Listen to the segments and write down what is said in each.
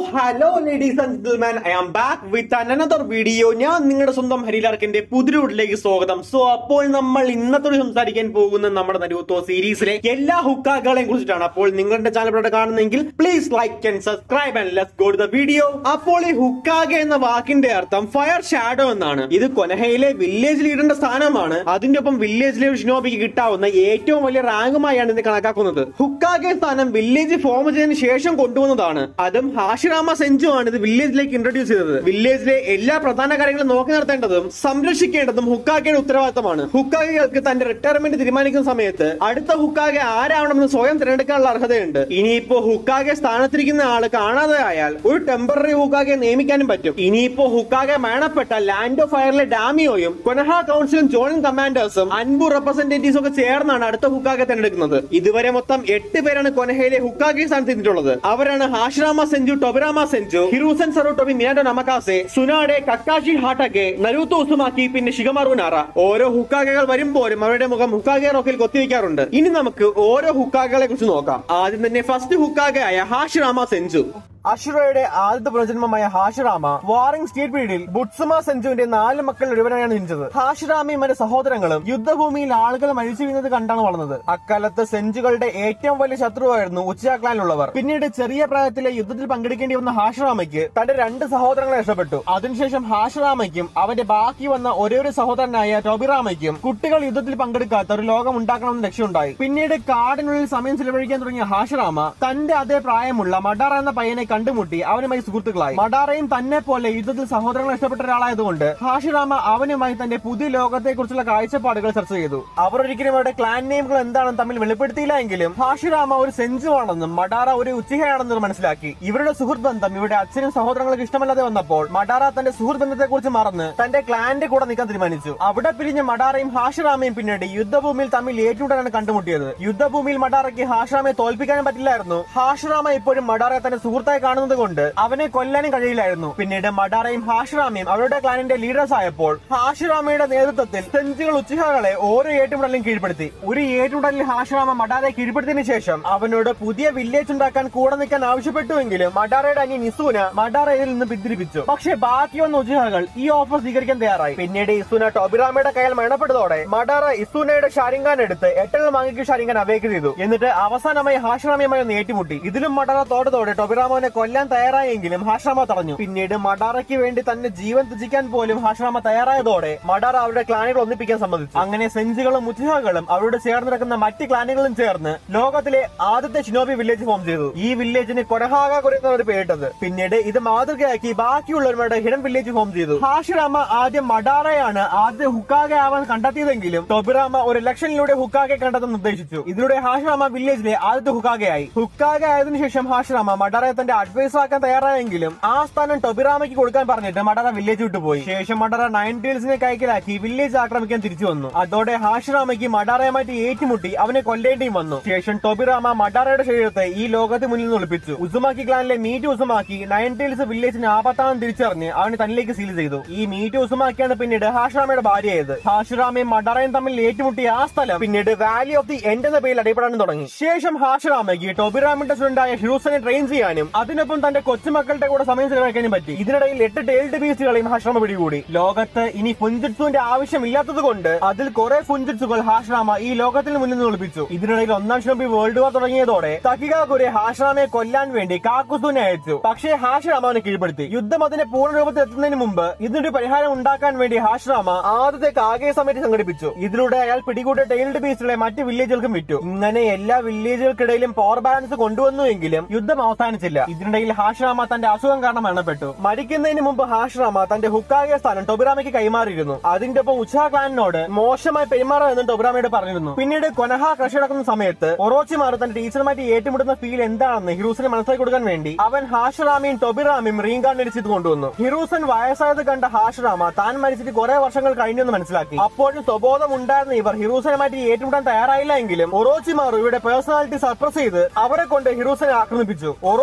hello ladies and gentleman I am back with another video ഞാൻ നിങ്ങളുടെ സ്വന്തം ഹരിലാർക്കിന്റെ പുതിരൂട്ടിലേക്ക് സ്വാഗതം സോ അപ്പോൾ നമ്മൾ ഇന്നത്തോട് സംസാരിക്കാൻ പോകുന്ന നമ്മുടെ നരുത്തോ സീരീസിലെ എല്ലാ ഹുക്കാകളെയും കുറിച്ചിട്ടാണ് അപ്പോൾ നിങ്ങളുടെ ചാനൽ ഇവിടെ കാണുന്നെങ്കിൽ please like and subscribe and let's go to the video അപ്പോൾ ഈ ഹുക്കാഗ എന്ന വാക്കിന്റെ അർത്ഥം ഫയർ ഷാഡോ എന്നാണ് ഇത് കൊനഹയിലെ വില്ലേജ് ലീഡറിന്റെ സ്ഥാനമാണ് അതിന്റെ ഒപ്പം വില്ലേജ് ലീഡർ ഷിനോബിക്ക് കിട്ടാവുന്ന ഏറ്റവും വലിയ റാങ്കുമായാണ് ഇത് കണക്കാക്കുന്നത് ഹുക്കാഗെ സ്ഥാനം വില്ലേജ് ഫോം ചെയ്തതിനു ശേഷം കൊണ്ടുവന്നതാണ് അതും ഹാഷിറാമ സെഞ്ചു ആണ് ഇത് വില്ലേജിലേക്ക് ഇൻട്രൊഡ്യൂസ് ചെയ്തത് വില്ലേജിലെ എല്ലാ പ്രധാന കാര്യങ്ങളും നോക്കി നടത്തേണ്ടതും സംരക്ഷിക്കേണ്ടതും ഹുക്കാഗയുടെ ഉത്തരവാദിത്തമാണ് ഹുക്കാഗകൾക്ക് തന്റെ റിട്ടയർമെന്റ് തീരുമാനിക്കുന്ന സമയത്ത് അടുത്ത ഹുക്കാഗെ ആരാവണമെന്ന് സ്വയം തിരഞ്ഞെടുക്കാനുള്ള അർഹതയുണ്ട് ഇനിയിപ്പോ ഹുക്കാഗെ സ്ഥാനത്തിരിക്കുന്ന ആള് കാണാതെ ആയാൽ ഒരു ടെമ്പററി ഹുക്കാഗെ നിയമിക്കാനും പറ്റും ഇനിയിപ്പോ ഹുക്കാഗെ മരണപ്പെട്ട ലാൻഡ് ഓഫ് ഫയറിലെ ഡാമിയോയും കൊനഹ കൗൺസിലും ജോയിന്റ് കമാൻഡേഴ്സും അൻപു റെപ്രസെന്റേറ്റീവ്സും ഒക്കെ ചേർന്നാണ് അടുത്ത ഹുക്കാഗെ തിരഞ്ഞെടുക്കുന്നത് ഇതുവരെ മൊത്തം എട്ട് പേരാണ് കൊനഹയിലെ ഹുക്കാഗെ സ്ഥാനത്ത് എത്തിയിട്ടുള്ളത് അവരാണ് ഹാഷിറാമ സെഞ്ചു ടൊബിറാമ സെഞ്ചു ഹിറൂസൻ സറോ ടൊബി മിനാഡോ നമക്കാസെ സുനാഡെ കക്കാഷി ഹാട്ടക്കെ നരൂത്തോ ഉസുമാക്കി പിന്നെ ഷിഗമാറു നാറ ഓരോ ഹുക്കാഗകൾ വരുമ്പോഴും അവരുടെ മുഖം ഹുക്കാഗെ റോക്കിൽ കൊത്തിവെക്കാറുണ്ട് ഇനി നമുക്ക് ഓരോ ഹുക്കാഗകളെ കുറിച്ച് നോക്കാം ആദ്യം തന്നെ ഫസ്റ്റ് ഹുക്കാഗയായ ഹാഷിറാമ സെഞ്ചു അഷുറയുടെ ആദ്യത്തെ പുനർജന്മമായ ഹാഷിറാമ വാറിംഗ് സ്റ്റേറ്റ് പീരീഡിൽ ബുട്സുമ സെഞ്ചുവിന്റെ നാല് മക്കളിൽ ഒരുവനായാണ് ജനിച്ചത് ഹാഷിറാമയും മറ്റ് സഹോദരങ്ങളും യുദ്ധഭൂമിയിൽ ആളുകൾ മരിച്ചു വീഴുന്നത് കണ്ടാണ് വളർന്നത് അക്കാലത്ത് സെഞ്ചുകളുടെ ഏറ്റവും വലിയ ശത്രുവായിരുന്നു ഉച്ച ക്ലാനിലുള്ളവർ പിന്നീട് ചെറിയ പ്രായത്തിലെ യുദ്ധത്തിൽ പങ്കെടുക്കേണ്ടി വന്ന ഹാഷിറാമയ്ക്ക് തന്റെ രണ്ട് സഹോദരങ്ങളെ നഷ്ടപ്പെട്ടു അതിനുശേഷം ഹാഷിറാമയ്ക്കും അവന്റെ ബാക്കി വന്ന ഒരേ ഒരു സഹോദരനായ ടോബിറാമയ്ക്കും കുട്ടികൾ യുദ്ധത്തിൽ പങ്കെടുക്കാത്ത ഒരു ലോകം ഉണ്ടാക്കണമെന്ന് ലക്ഷ്യമുണ്ടായി പിന്നീട് കാടിനുള്ളിൽ സമയം ചെലവഴിക്കാൻ തുടങ്ങിയ ഹാഷിറാമ തന്റെ അതേ പ്രായമുള്ള മഡാറ എന്ന പയ്യനെ കണ്ടുമുട്ടി അവനുമായി സുഹൃത്തുക്കളായി മഡാറയും തന്നെ പോലെ യുദ്ധത്തിൽ സഹോദരങ്ങൾ ഇഷ്ടപ്പെട്ട ഒരാളായതുകൊണ്ട് ഹാഷിറാമ അവനുമായി തന്റെ പുതിയ ലോകത്തെ കുറിച്ചുള്ള കാഴ്ചപ്പാടുകൾ ചർച്ച ചെയ്തു അവർ ഒരിക്കലും അവരുടെ ക്ലാൻ നെയിമുകൾ എന്താണെന്ന് തമ്മിൽ വെളിപ്പെടുത്തിയില്ല എങ്കിലും ഹാഷിറാമ ഒരു സെഞ്ചു ആണെന്നും മഡാറ ഒരു ഉച്ചിഹയാണെന്നും മനസ്സിലാക്കി ഇവരുടെ സുഹൃത്ത് ബന്ധം ഇവരുടെ അച്ഛനും സഹോദരങ്ങൾക്ക് ഇഷ്ടമല്ലാതെ വന്നപ്പോൾ മഡാറ തന്റെ സുഹൃത്ത് ബന്ധത്തെ കുറിച്ച് മറന്ന് തന്റെ ക്ലാന്റെ കൂടെ നിൽക്കാൻ തീരുമാനിച്ചു അവിടെ പിരിഞ്ഞ മഡാറയും ഹാഷിറാമയും പിന്നീട് യുദ്ധഭൂമിയിൽ തമ്മിൽ ഏറ്റുമുട്ടാനാണ് കണ്ടുമുട്ടിയത് യുദ്ധഭൂമിയിൽ മഡാറയ്ക്ക് ഹാഷിറാമയെ തോൽപ്പിക്കാനും പറ്റില്ലായിരുന്നു ഹാഷിറാമ ഇപ്പോഴും മഡാറയെ തന്റെ സുഹൃത്തായി കാണുന്നത് കൊണ്ട് അവനെ കൊല്ലാനും കഴിയില്ലായിരുന്നു പിന്നീട് മഡാറയും ഹാഷിറാമയും അവരുടെ ക്ലാനിന്റെ ലീഡേഴ്സ് ആയപ്പോൾ ഹാഷിറാമയുടെ നേതൃത്വത്തിൽ സെഞ്ചുകൾ ഉച്ചിഹകളെ ഓരോ ഏറ്റുമുട്ടലിലും കീഴ്പ്പെടുത്തി ഒരു ഏറ്റുമുട്ടലിൽ ഹാഷിറാമ മഡാറയെ കീഴ്പ്പെടുത്തിയതിനു ശേഷം അവനോട് പുതിയ വില്ലേജ് ഉണ്ടാക്കാൻ കൂടെ നിൽക്കാൻ ആവശ്യപ്പെട്ടുവെങ്കിലും മഡാറയുടെ അനിയൻ ഇസുന മഡാറ ഇതിൽ നിന്ന് പിന്തിരിപ്പിച്ചു പക്ഷേ ബാക്കി വന്ന ഉച്ചിഹകൾ ഈ ഓഫർ സ്വീകരിക്കാൻ തയ്യാറായി പിന്നീട് ഇസുന ടോബിറാമയുടെ കയ്യിൽ മരണപ്പെട്ടതോടെ മഡാറ ഇസുനയുടെ ഷാരിങ്കാൻ എടുത്ത് എട്ടെണ്ണം വാങ്ങിക്ക് ഷാരിങ്കാൻ അവേക്ക് ചെയ്തു എന്നിട്ട് അവസാനമായി ഹാഷിറാമയുമായി ഒന്ന് ഏറ്റുമുട്ടി ഇതിലും മഡാറ തോട്ടത്തോടെ ടോബിറാമോനെ കൊല്ലാൻ തയ്യാറായെങ്കിലും ഹാഷ്രാമ തടഞ്ഞു പിന്നീട് മഡാറയ്ക്ക് വേണ്ടി തന്നെ ജീവൻ ത്യജിക്കാൻ പോലും ഹാഷ്രാമ തയ്യാറായതോടെ മഡാറ അവരുടെ ക്ലാനുകൾ ഒന്നിപ്പിക്കാൻ സമ്മതിച്ചു അങ്ങനെ സെഞ്ചുകളും മുച്ചിഹകളും അവരോട് ചേർന്ന് നടക്കുന്ന മറ്റ് ക്ലാനുകളും ചേർന്ന് ലോകത്തിലെ ആദ്യത്തെ ഷിനോബി വില്ലേജ് ഫോം ചെയ്തു ഈ വില്ലേജിന് കൊരഹാഗ കുരയെന്നാണ് ഒരു പേരിട്ടത് പിന്നീട് ഇത് മാതൃകയാക്കി ബാക്കിയുള്ളവരുടെ ഹിഡൻ വില്ലേജ് ഫോം ചെയ്തു ഹാഷിറാമ ആദ്യം മഡാറയാണ് ആദ്യ ഹുക്കാഗെ ആവാൻ കണ്ടെത്തിയതെങ്കിലും ടൊബിറാമ ഒരു ഇലക്ഷനിലൂടെ ഹുക്കാഗെ കണ്ടെത്താൻ നിർദ്ദേശിച്ചു ഇതിലൂടെ ഹാഷിറാമ വില്ലേജിലെ ആദ്യത്തെ ഹുക്കാഗയായി ഹുക്കാഗെ ആയതിനു ശേഷം ഹാഷിറാമ മഡാറയെ തന്റെ അഡ്വൈസർ ആക്കാൻ തയ്യാറായെങ്കിലും ആ സ്ഥാനം ടൊബിറാമയ്ക്ക് കൊടുക്കാൻ പറഞ്ഞിട്ട് മഡറ വില്ലേജ് വിട്ടുപോയി ശേഷം മഡറ നയൻറ്റീൽസിനെ കൈക്കലാക്കി വില്ലേജ് ആക്രമിക്കാൻ തിരിച്ചു വന്നു അതോടെ ഹാഷിറാമയ്ക്ക് മഡാറയുമായിട്ട് ഏറ്റുമുട്ടി അവനെ കൊല്ലേണ്ടിയും വന്നു ശേഷം ടൊബിറാമ മഡാറയുടെ ശരീരത്തെ ഈ ലോകത്ത് മുന്നിൽ നിന്ന് ഒളിപ്പിച്ചു ഉസുമാക്കി ക്ലാനിലെ മീറ്റ് ഉസുമാക്കി നയൻറ്റീൽസ് വില്ലേജിന് ആപത്താണെന്ന് തിരിച്ചറിഞ്ഞ് അവന് തന്നിലേക്ക് സീൽ ചെയ്തു ഈ മീറ്റ് ഉസുമാക്കിയാണ് പിന്നീട് ഹാഷിറാമയുടെ ഭാര്യയായത് ഹാഷിറാമയും മഡാറയും തമ്മിൽ ഏറ്റുമുട്ടിയ ആ സ്ഥലം പിന്നീട് വാലി ഓഫ് ദി എൻഡ് എന്ന പേരിൽ അറിയപ്പെടാനും തുടങ്ങി ശേഷം ഹാഷിറാമയ്ക്ക് ടൊബിറാമിന്റെ സ്റ്റുഡന്റായ ഹിറൂസനെ ട്രെയിൻ ചെയ്യാനും അതിനൊപ്പം തന്റെ കൊച്ചുമക്കളുടെ കൂടെ സമയം ചെലവഴിക്കാനും പറ്റി ഇതിനിടയിൽ എട്ട് ടേൽഡ് ബീസ്റ്റുകളെയും ഹാഷ്രാമ പിടികൂടി ലോകത്ത് ഇനി ഫുൻജിറ്റ്സുവിന്റെ ആവശ്യമില്ലാത്തത് കൊണ്ട് അതിൽ കുറെ ഫുൻജിറ്റ്സുകൾ ഹാഷ്രാമ ഈ ലോകത്തിന് മുന്നിൽ നിന്ന് ഒളിപ്പിച്ചു ഇതിനിടയിൽ ഒന്നാം ഷോപ്പി വേൾഡ് വാർ തുടങ്ങിയതോടെ തക്കികാകുരെ ഹാഷ്രാമയെ കൊല്ലാൻ വേണ്ടി കാക്കുസുനെ അയച്ചു പക്ഷേ ഹാഷ്രാമ അവനെ കീഴ്പ്പെടുത്തി യുദ്ധം അതിന്റെ പൂർണ്ണ രൂപത്തിൽ എത്തുന്നതിന് മുമ്പ് ഇതിനൊരു പരിഹാരം ഉണ്ടാക്കാൻ വേണ്ടി ഹാഷ്രാമ ആദ്യത്തെ കാഗേ സമിതി സംഘടിപ്പിച്ചു ഇതിലൂടെ അയാൾ പിടികൂടിയ ടൈൽഡ് ബീസ്റ്റുകളെ മറ്റ് വില്ലേജുകൾക്കും വിറ്റു ഇങ്ങനെ എല്ലാ വില്ലേജുകൾക്കിടയിലും പവർ ബാലൻസ് കൊണ്ടുവന്നുവെങ്കിലും യുദ്ധം അവസാനിച്ചില്ല ഇതിനിടയിൽ ഹാഷ്രാമ തന്റെ അസുഖം കാരണം മരണപ്പെട്ടു മരിക്കുന്നതിന് മുമ്പ് ഹാഷ്രാമ തന്റെ ഹുക്കാഗെ സ്ഥാനം ടൊബിറാമയ്ക്ക് കൈമാറിയിരുന്നു അതിന്റെ ഒപ്പം ഉച്ച ക്ലാനിനോട് മോശമായി പെരുമാറാമെന്നും ടൊബിറാമയോട് പറഞ്ഞിരുന്നു പിന്നീട് കൊനഹ കൃഷി നടക്കുന്ന സമയത്ത് ഒറോച്ചിമാർ തന്റെ ടീച്ചറുമായിട്ട് ഏറ്റുമുട്ടുന്ന ഫീൽ എന്താണെന്ന് ഹിറൂസിന് മനസ്സിലാക്കി കൊടുക്കാൻ വേണ്ടി അവൻ ഹാഷറാമയും ടൊബിറാമയും റീങ്കാർഡിനേറ്റ് ചെയ്ത് കൊണ്ടുവന്നു ഹിറൂസൻ വയസ്സായത് കണ്ട ഹാഷറാമ താൻ മരിച്ചിട്ട് കുറെ വർഷങ്ങൾ കഴിഞ്ഞെന്ന് മനസ്സിലാക്കി അപ്പോഴും സ്വബോധം ഉണ്ടായിരുന്ന ഇവർ ഹിറൂസനുമായിട്ട് ഏറ്റുമുട്ടാൻ തയ്യാറായില്ല എങ്കിലും ഒറോച്ചിമാർ ഇവരുടെ പേഴ്സണാലിറ്റി സർപ്രസ് ചെയ്ത് അവരെ കൊണ്ട് ഹിറൂസനെ ആക്രമിപ്പിച്ചു ഒറോച്ചിമാർ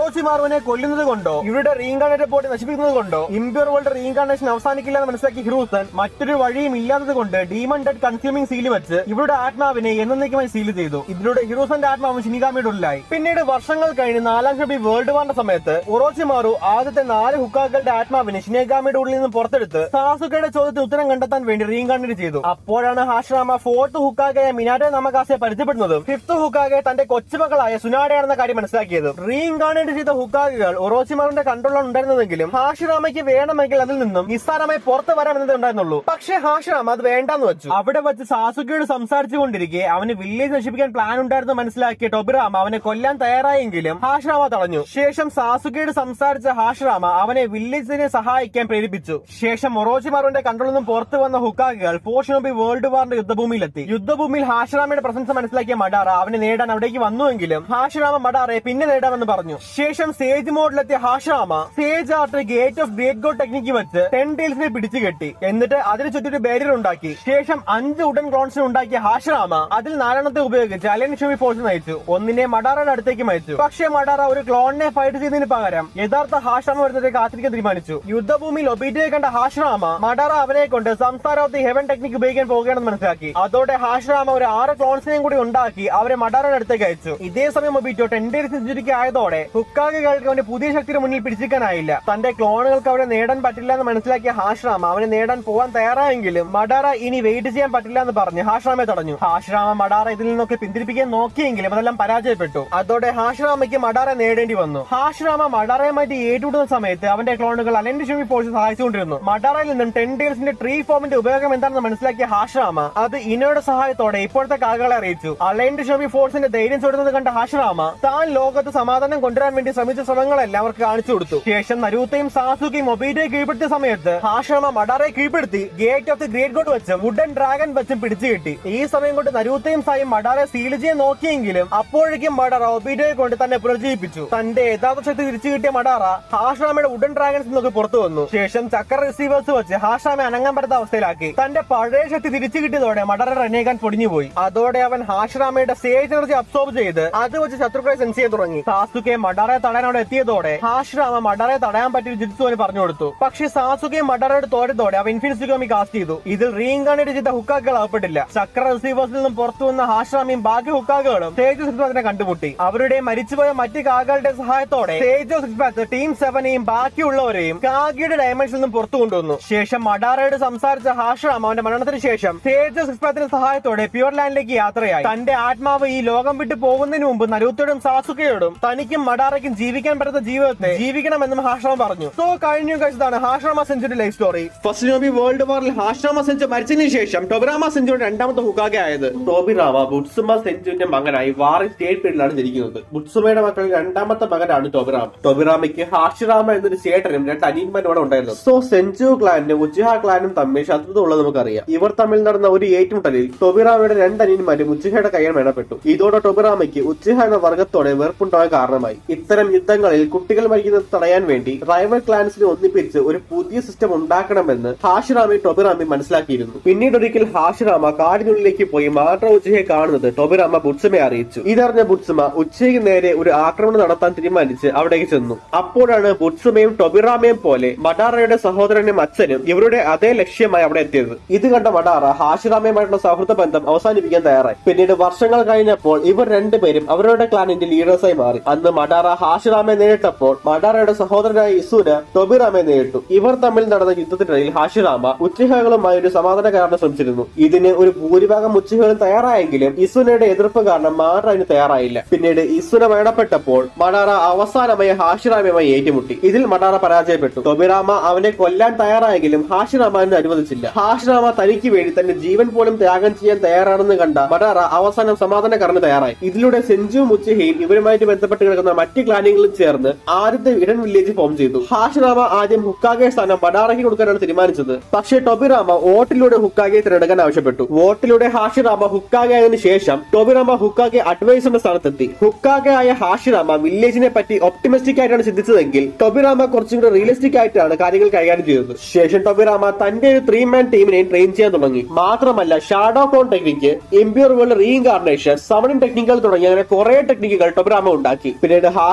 ഹിറോവിനെ കൊല്ലുന്നത് കൊണ്ടോ ഇവരുടെ റീഇൻകാർണേറ്റഡ് ബോഡി നശിപ്പിക്കുന്നത് കൊണ്ടോ ഇംപ്യൂർ വേൾഡ് റീഇൻകാർണേഷൻ അവസാനിക്കില്ല എന്ന് മനസ്സിലാക്കിയ ഹിറൂസൻ മറ്റൊരു വഴിയും ഇല്ലാത്തത് കൊണ്ട് ഡീമൺ ഡെഡ് കൺസ്യൂമിംഗ് സീൽ വെച്ച് ഇവരുടെ ആത്മാവിനെ എന്നേക്കുമായി സീൽ ചെയ്തു ഇതിലൂടെ ഹിറൂസന്റെ ആത്മാവ് ഷിനിഗാമിയുടെ ഉള്ളിലായി പിന്നീട് വർഷങ്ങൾ കഴിഞ്ഞ് നാലാം ഷബി വേൾഡ് വാറിന്റെ സമയത്ത് ഉറോച്ചിമാറു ആദ്യത്തെ നാല് ഹുക്കാക്കളുടെ ആത്മാവിനെ ഷിനേഗാമിയുടെ ഉള്ളിൽ നിന്ന് പുറത്തെടുത്ത് സാസുക്കയുടെ ചോദ്യത്തിന് ഉത്തരം കണ്ടെത്താൻ വേണ്ടി റീഇൻകാർണേറ്റ് ചെയ്തു അപ്പോഴാണ് ഹാഷറാമ ഫോർത്ത് ഹുക്കാഗയെ മിനാരെ നമകാസയെ പരിചയപ്പെടുന്നതും ഫിഫ്ത് ഹുക്കാഗെ തന്റെ കൊച്ചുമകളായ സുനാഡയാണെന്ന കാര്യം മനസ്സിലാക്കിയത് റീഇൻകാർണേറ്റ് ചെയ്ത ഹുക്കാഗുകൾ ഒറോച്ചിമാറിന്റെ കൺട്രോളാണ് ഉണ്ടായിരുന്നതെങ്കിലും ഹാഷിറാമയ്ക്ക് വേണമെങ്കിൽ അതിൽ നിന്നും നിസ്സാരമായി പുറത്തു വരാമെന്നതേ ഉണ്ടായിരുന്നുള്ളൂ പക്ഷേ ഹാഷിറാമ അത് വേണ്ടെന്ന് വെച്ചു അവിടെ വെച്ച് സാസുക്കയോട് സംസാരിച്ചുകൊണ്ടിരിക്കെ അവന് വില്ലേജ് നശിപ്പിക്കാൻ പ്ലാൻ ഉണ്ടായിരുന്നു മനസ്സിലാക്കിയ ടൊബിറാമ അവനെ കൊല്ലാൻ തയ്യാറായെങ്കിലും ഹാഷിറാമ തടഞ്ഞു ശേഷം സാസുക്കയോട് സംസാരിച്ച ഹാഷിറാമ അവനെ വില്ലേജിനെ സഹായിക്കാൻ പ്രേരിപ്പിച്ചു ശേഷം മൊറോച്ചിമാറിന്റെ കൺട്രോളിൽ നിന്നും പുറത്തു വന്ന ഹുക്കാഗുകൾ പോഷനോബി വേൾഡ് വാറിന്റെ യുദ്ധഭൂമിയിലെത്തി യുദ്ധഭൂമിയിൽ ഹാഷിറാമയുടെ പ്രസൻസ് മനസ്സിലാക്കിയ മഡാറ അവനെ നേടാൻ അവിടേക്ക് വന്നുവെങ്കിലും ഹാഷിറാമ മഡാറയെ പിന്നെ നേടാമെന്ന് പറഞ്ഞു ശേഷം സേജ് മോഡിലെത്തിയ ഹാഷിറാമ sage art gate of great god technique വെച്ച് ടെൻ ടൈൽസിനെ പിടിച്ചു കെട്ടി എന്നിട്ട് അതിന് ചുറ്റൊരു ബാരിയർ ഉണ്ടാക്കി ശേഷം അഞ്ച് ഉടൻ ക്ലോൺസിനെ ഉണ്ടാക്കിയ ഹാഷിറാമ അതിൽ നാലെണ്ണത്തെ ഉപയോഗിച്ച് അലൻ ഷമി ഫോഴ്സ് നയിച്ചു ഒന്നിനെ മഡാറയുടെ അടുത്തേക്ക് നയിച്ചു പക്ഷേ മഡാറ ഒരു ക്ലോണിനെ ഫൈറ്റ് ചെയ്തതിന് പകരം യഥാർത്ഥ ഹാഷിറാമ വരുന്നതിനെ കാത്തിരിക്കാൻ തീരുമാനിച്ചു യുദ്ധഭൂമിയിൽ ഒബീറ്റയെ കണ്ട ഹാഷിറാമ മഡാറ അവനെ കൊണ്ട് സംസാര ഓഫ് ദി ഹെവൻ ടെക്നിക്ക് ഉപയോഗിക്കാൻ പോകുകയാണെന്ന് മനസ്സിലാക്കി അതോടെ ഹാഷിറാമ ഒരു ആറ് ക്ലോൺസിനെയും കൂടി ഉണ്ടാക്കി അവരെ മഡാറയുടെ അടുത്തേക്ക് അയച്ചു ഇതേ സമയം ഒബീറ്റോ ടെൻഡേരി സെഞ്ചുറിക്ക് ആയതോടെ ഹുക്കാഗുകൾക്ക് അവന്റെ പുതിയ ശക്തിയുടെ മുന്നിൽ പിടിച്ചിരിക്കാനായില്ല തന്റെ ക്ലോണുകൾക്ക് അവരെ നേടാൻ പറ്റില്ല എന്ന് മനസ്സിലാക്കിയ ഹാഷ്റാമ അവനെ നേടാൻ പോകാൻ തയ്യാറായെങ്കിലും മഡാറ ഇനി വെയിറ്റ് ചെയ്യാൻ പറ്റില്ല എന്ന് പറഞ്ഞ് ഹാഷ്റാമെ തടഞ്ഞു ഹാഷ്റാമ മഡാറ ഇതിൽ നിന്നൊക്കെ പിന്തിരിപ്പിക്കാൻ നോക്കിയെങ്കിലും അതെല്ലാം പരാജയപ്പെട്ടു അതോടെ ഹാഷ്റാമയ്ക്ക് മഡാറ നേടേണ്ടി വന്നു ഹാഷ്റാമ മഡാറയുമായിട്ട് ഏറ്റുമുട്ടുന്ന സമയത്ത് അവന്റെ ക്ലോണുകൾ അലൻഡ് ഷുമി ഫോഴ്സ് സഹായിച്ചുകൊണ്ടിരുന്നു മഡാറയിൽ നിന്നും ടെൻ ഡേഴ്സിന്റെ ട്രീ ഫോമിന്റെ ഉപയോഗം എന്താണെന്ന് മനസ്സിലാക്കിയ ഹാഷ്റാമ അത് ഇനോയുടെ സഹായത്തോടെ ഇപ്പോഴത്തെ കാലുകളെ അറിയിച്ചു അലൈൻഡ് ഷമി ഫോഴ്സിന്റെ ധൈര്യം ചൊടുന്നത് കണ്ട ഹാഷ്റാമ താൻ ലോകത്ത് സമാധാനം കൊണ്ടുവരാൻ വേണ്ടി ശ്രമിച്ച ശ്രമങ്ങളെല്ലാം അവർക്ക് കാണിച്ചു കൊടുത്തു ശേഷം നരൂത്തയും സാസുക്കയും ഒബീറ്റയെ കീഴ്പ്പെടുത്തിയ സമയത്ത് ഹാഷ്റാമ മഡാറെ കീഴ്പ്പെടുത്തി gate of the great god വെച്ചും വുഡൻ ഡ്രാഗൺ വെച്ചും പിടിച്ചു കിട്ടി ഈ സമയം കൊണ്ട് നരൂത്തയും സായും മഡാറെ സീൽ ചെയ്യാൻ നോക്കിയെങ്കിലും അപ്പോഴേക്കും മഡാറ ഒബീറ്റയെ കൊണ്ട് തന്നെ പുനർജീവിപ്പിച്ചു തന്റെ യഥാർത്ഥ ശക്തി തിരിച്ചു കിട്ടിയ മഡാറ ഹാഷ്റാമയുടെ വുഡൻ ഡ്രാഗൺസ് നിന്നൊക്കെ പുറത്തു വന്നു ശേഷം ചക്ര റിസീവേഴ്സ് വെച്ച് ഹാഷ്റാമെ അനങ്ങാൻ പറ്റാത്ത അവസ്ഥയിലാക്കി തന്റെ പഴയ ശക്തി തിരിച്ചു കിട്ടിയതോടെ മഡാറ റനേക്കാൻ പൊടിഞ്ഞുപോയി അതോടെ അവൻ ഹാഷ്റാമയുടെ സേജ് എനർജി അബ്സോർബ് ചെയ്ത് അത് വെച്ച് ശത്രുക്കളെ സെൻസ് ചെയ്യാൻ തുടങ്ങി സാസുക്കെ മഡാറെ തടയാൻ അവിടെ എത്തിയതോടെ ഹാഷ്റാമ മഡാറെ തടയാൻ പറ്റിയ ജിത്സു അവന് പറഞ്ഞു കൊടുത്തു പക്ഷേ സാസുക്കെ മഡാറയുടെ തോരത്തോടെ അവൻ ഇൻഫിനിസിഗോമി കാസ്റ്റ് ചെയ്തു ഇതിൽ റീഇൻകാർണേറ്റ് ചെയ്ത ഹുക്കാക്കുകൾ അകപ്പെട്ടില്ല ചക്ര റിസീവേഴ്സിൽ നിന്നും പുറത്തു വന്ന ഹാഷ്റാമയും ബാക്കി ഹുക്കാക്കുകളും തേജോ സിക്സ് കണ്ടുമുട്ടി അവരുടെ മരിച്ചുപോയ മറ്റ് കാകളുടെ സഹായത്തോടെ തേജോ സിക്സ് ടീം സെവനെയും ബാക്കിയുള്ളവരെയും കാഗിയുടെ ഡയമെൻഷനിൽ നിന്നും പുറത്തു കൊണ്ടുവന്നു ശേഷം മഡാറയോട് സംസാരിച്ച ഹാഷ്റാം അവന്റെ മരണത്തിന് ശേഷം തേജോ സിക്സ് സഹായത്തോടെ പ്യുവർ ലാൻഡിലേക്ക് യാത്രയായി തന്റെ ആത്മാവ് ഈ ലോകം വിട്ടു പോകുന്നതിന് മുമ്പ് നരൂത്തോടും സാസുക്കയോടും തനിക്കും മഡാറയ്ക്കും ജീവിക്കാൻ പറ്റാത്ത ജീവിതത്തെ ജീവിക്കണമെന്നും ഹാഷ്റാമ പറഞ്ഞു സോ കഴിഞ്ഞു കഴിച്ചതാണ് ഹാഷ്റാമ സെഞ്ചുറി ലൈഫ് സ്റ്റോറി ഫസ്റ്റ് നോബി വേൾഡ് വാറിൽ ഹാഷ്റാമ സെഞ്ചു മരിച്ചതിന് ശേഷം ടൊബിറാമ സെഞ്ചുറി രണ്ടാമത്തെ ഹുക്കാകെ ആയത് ടോബിറാമ ബുട്സുമ സെഞ്ചുവിന്റെ മകനായി വാറിൻ സ്റ്റേറ്റ് പീരീഡിലാണ് ജനിക്കുന്നത് ബുട്സുമയുടെ മക്കളിൽ രണ്ടാമത്തെ മകനാണ് ടോബിറാമ ടോബിറാമയ്ക്ക് ഹാഷിറാമ എന്നൊരു ചേട്ടനും രണ്ട് അനിയന്മാരും ഇവിടെ ഉണ്ടായിരുന്നു സോ സെഞ്ചു ക്ലാനും ഉച്ചിഹ ക്ലാനും തമ്മിൽ ശത്രുത ഉള്ളത് നമുക്കറിയാം ഇവർ തമ്മിൽ നടന്ന ഒരു ഏറ്റുമുട്ടലിൽ ടൊബിറാമയുടെ രണ്ട് അനിയന്മാരും ഉച്ചിഹയുടെ കയ്യിൽ വേണപ്പെട്ടു ഇതോടെ ടൊബിറാമയ്ക്ക് ഉച്ചിഹ എന്ന വർഗത്തോടെ വെറുപ്പുണ്ടാകാൻ കാരണമായി ഇത്തരം യുദ്ധങ്ങളിൽ കുട്ടികൾ മരിക്കുന്നത് തടയാൻ വേണ്ടി റൈവൽ ക്ലാൻസിനെ ഒന്നിപ്പിച്ച് ഒരു പുതിയ സിസ്റ്റം ഉണ്ടാക്കണമെന്ന് ഹാഷിറാമി ടൊബിറാമി മനസ്സിലാക്കിയിരുന്നു പിന്നീട് ഒരിക്കൽ ഹാഷിറാമ കാടിനുള്ളിലേക്ക് പോയി മാട്ര ഉച്ചയെ കാണുന്നത് ടൊബിറാമ ബുട്സമയെ അറിയിച്ചു ഇതറിഞ്ഞ ബുട്സമ ഉച്ചയ്ക്ക് നേരെ ഒരു ആക്രമണം നടത്താൻ തീരുമാനിച്ച് അവിടേക്ക് ചെന്നു അപ്പോഴാണ് ബുട്സുമയും ടൊബിറാമയും പോലെ മഡാറയുടെ സഹോദരനും അച്ഛനും ഇവരുടെ അതേ ലക്ഷ്യമായി അവിടെ എത്തിയത് ഇത് കണ്ട മഡാറ ഹാഷിറാമയുമായിട്ടുള്ള സൗഹൃദ ബന്ധം അവസാനിപ്പിക്കാൻ തയ്യാറായി പിന്നീട് വർഷങ്ങൾ കഴിഞ്ഞപ്പോൾ ഇവർ രണ്ടുപേരും അവരുടെ ക്ലാനിന്റെ ലീഡേഴ്സായി മാറി അന്ന് മഡാറ ഹാഷിറാമയെ നേരിട്ടപ്പോൾ മഡാറയുടെ സഹോദരനായ ഇസുന ടൊബിറാമയെ നേരിട്ടു ഇവർ തമ്മിൽ നടന്ന യുദ്ധത്തിനിടയിൽ ഹാഷിറാമ ഉച്ചഹകളുമായി ഒരു സമാധാന കാരണം ശ്രമിച്ചിരുന്നു ഇതിന് ഒരു ഭൂരിഭാഗം ഉച്ചഹകളും തയ്യാറായെങ്കിലും ഇസുനയുടെ എതിർപ്പ് കാരണം മാഡാറ അതിന് തയ്യാറായില്ല പിന്നീട് ഇസുന വേണപ്പെട്ടപ്പോൾ മഡാറ അവസാനമായി ഹാഷിറാമയുമായി ഏറ്റുമുട്ടി ഇതിൽ മഡാറ പരാജയപ്പെട്ടു ടൊബിറാമ അവനെ കൊല്ലാൻ തയ്യാറായെങ്കിലും ഹാഷിറാമ അതിന് അനുവദിച്ചില്ല ഹാഷിറാമ തനിക്ക് വേണ്ടി തന്റെ ജീവൻ പോലും ത്യാഗം ചെയ്യാൻ തയ്യാറാണെന്ന് കണ്ട മഡാറ അവസാനം സമാധാന കറന്ന് തയ്യാറായി ഇതിലൂടെ സെഞ്ചുവും ഉച്ചഹയും ഇവരുമായിട്ട് ബന്ധപ്പെട്ട് കിടക്കുന്ന മറ്റ് ക്ലാനുകളും ചേർന്ന് ആദ്യത്തെ ഇടൻ വില്ലേജ് ഫോം ചെയ്തു ഹാഷിറാമ ആദ്യം ഹുക്കാഗെ സ്ഥാനം മഡാറയ്ക്ക് കൊടുക്കാനാണ് തീരുമാനിച്ചത് പക്ഷേ ടൊബിറാമ വോട്ടിലൂടെ ഹുക്കാഗെ തിരഞ്ഞെടുക്കാൻ ആവശ്യപ്പെട്ടു വോട്ടിലൂടെ ഹാഷിറാമ ഹുക്കാഗെ ആയതിനു ശേഷം ടൊബിറാമ ഹുക്കാഗെ അഡ്വൈസറിന്റെ സ്ഥാനത്തെത്തി ഹുക്കാഗെ ആയ ഹാഷിറാമ വില്ലേജിനെ പറ്റി ഒപ്റ്റിമിസ്റ്റിക് ആയിട്ടാണ് ചിന്തിച്ചതെങ്കിൽ ടൊബിറാമ കുറച്ചും കൂടെ റിയലിസ്റ്റിക് ആയിട്ടാണ് കാര്യങ്ങൾ കൈകാര്യം ചെയ്തത് ശേഷം ടൊബിറാമ തന്റെ ഒരു ത്രീ മാൻ ടീമിനെയും ട്രെയിൻ ചെയ്യാൻ തുടങ്ങി മാത്രമല്ല shadow clone technique impure world reincarnation summoning ടെക്നിക്കുകൾ തുടങ്ങി അങ്ങനെ കുറെ ടെക്നിക്കുകൾ ടൊബിറാമ ഉണ്ടാക്കി പിന്നീട് ഹാഷിറാമയുടെ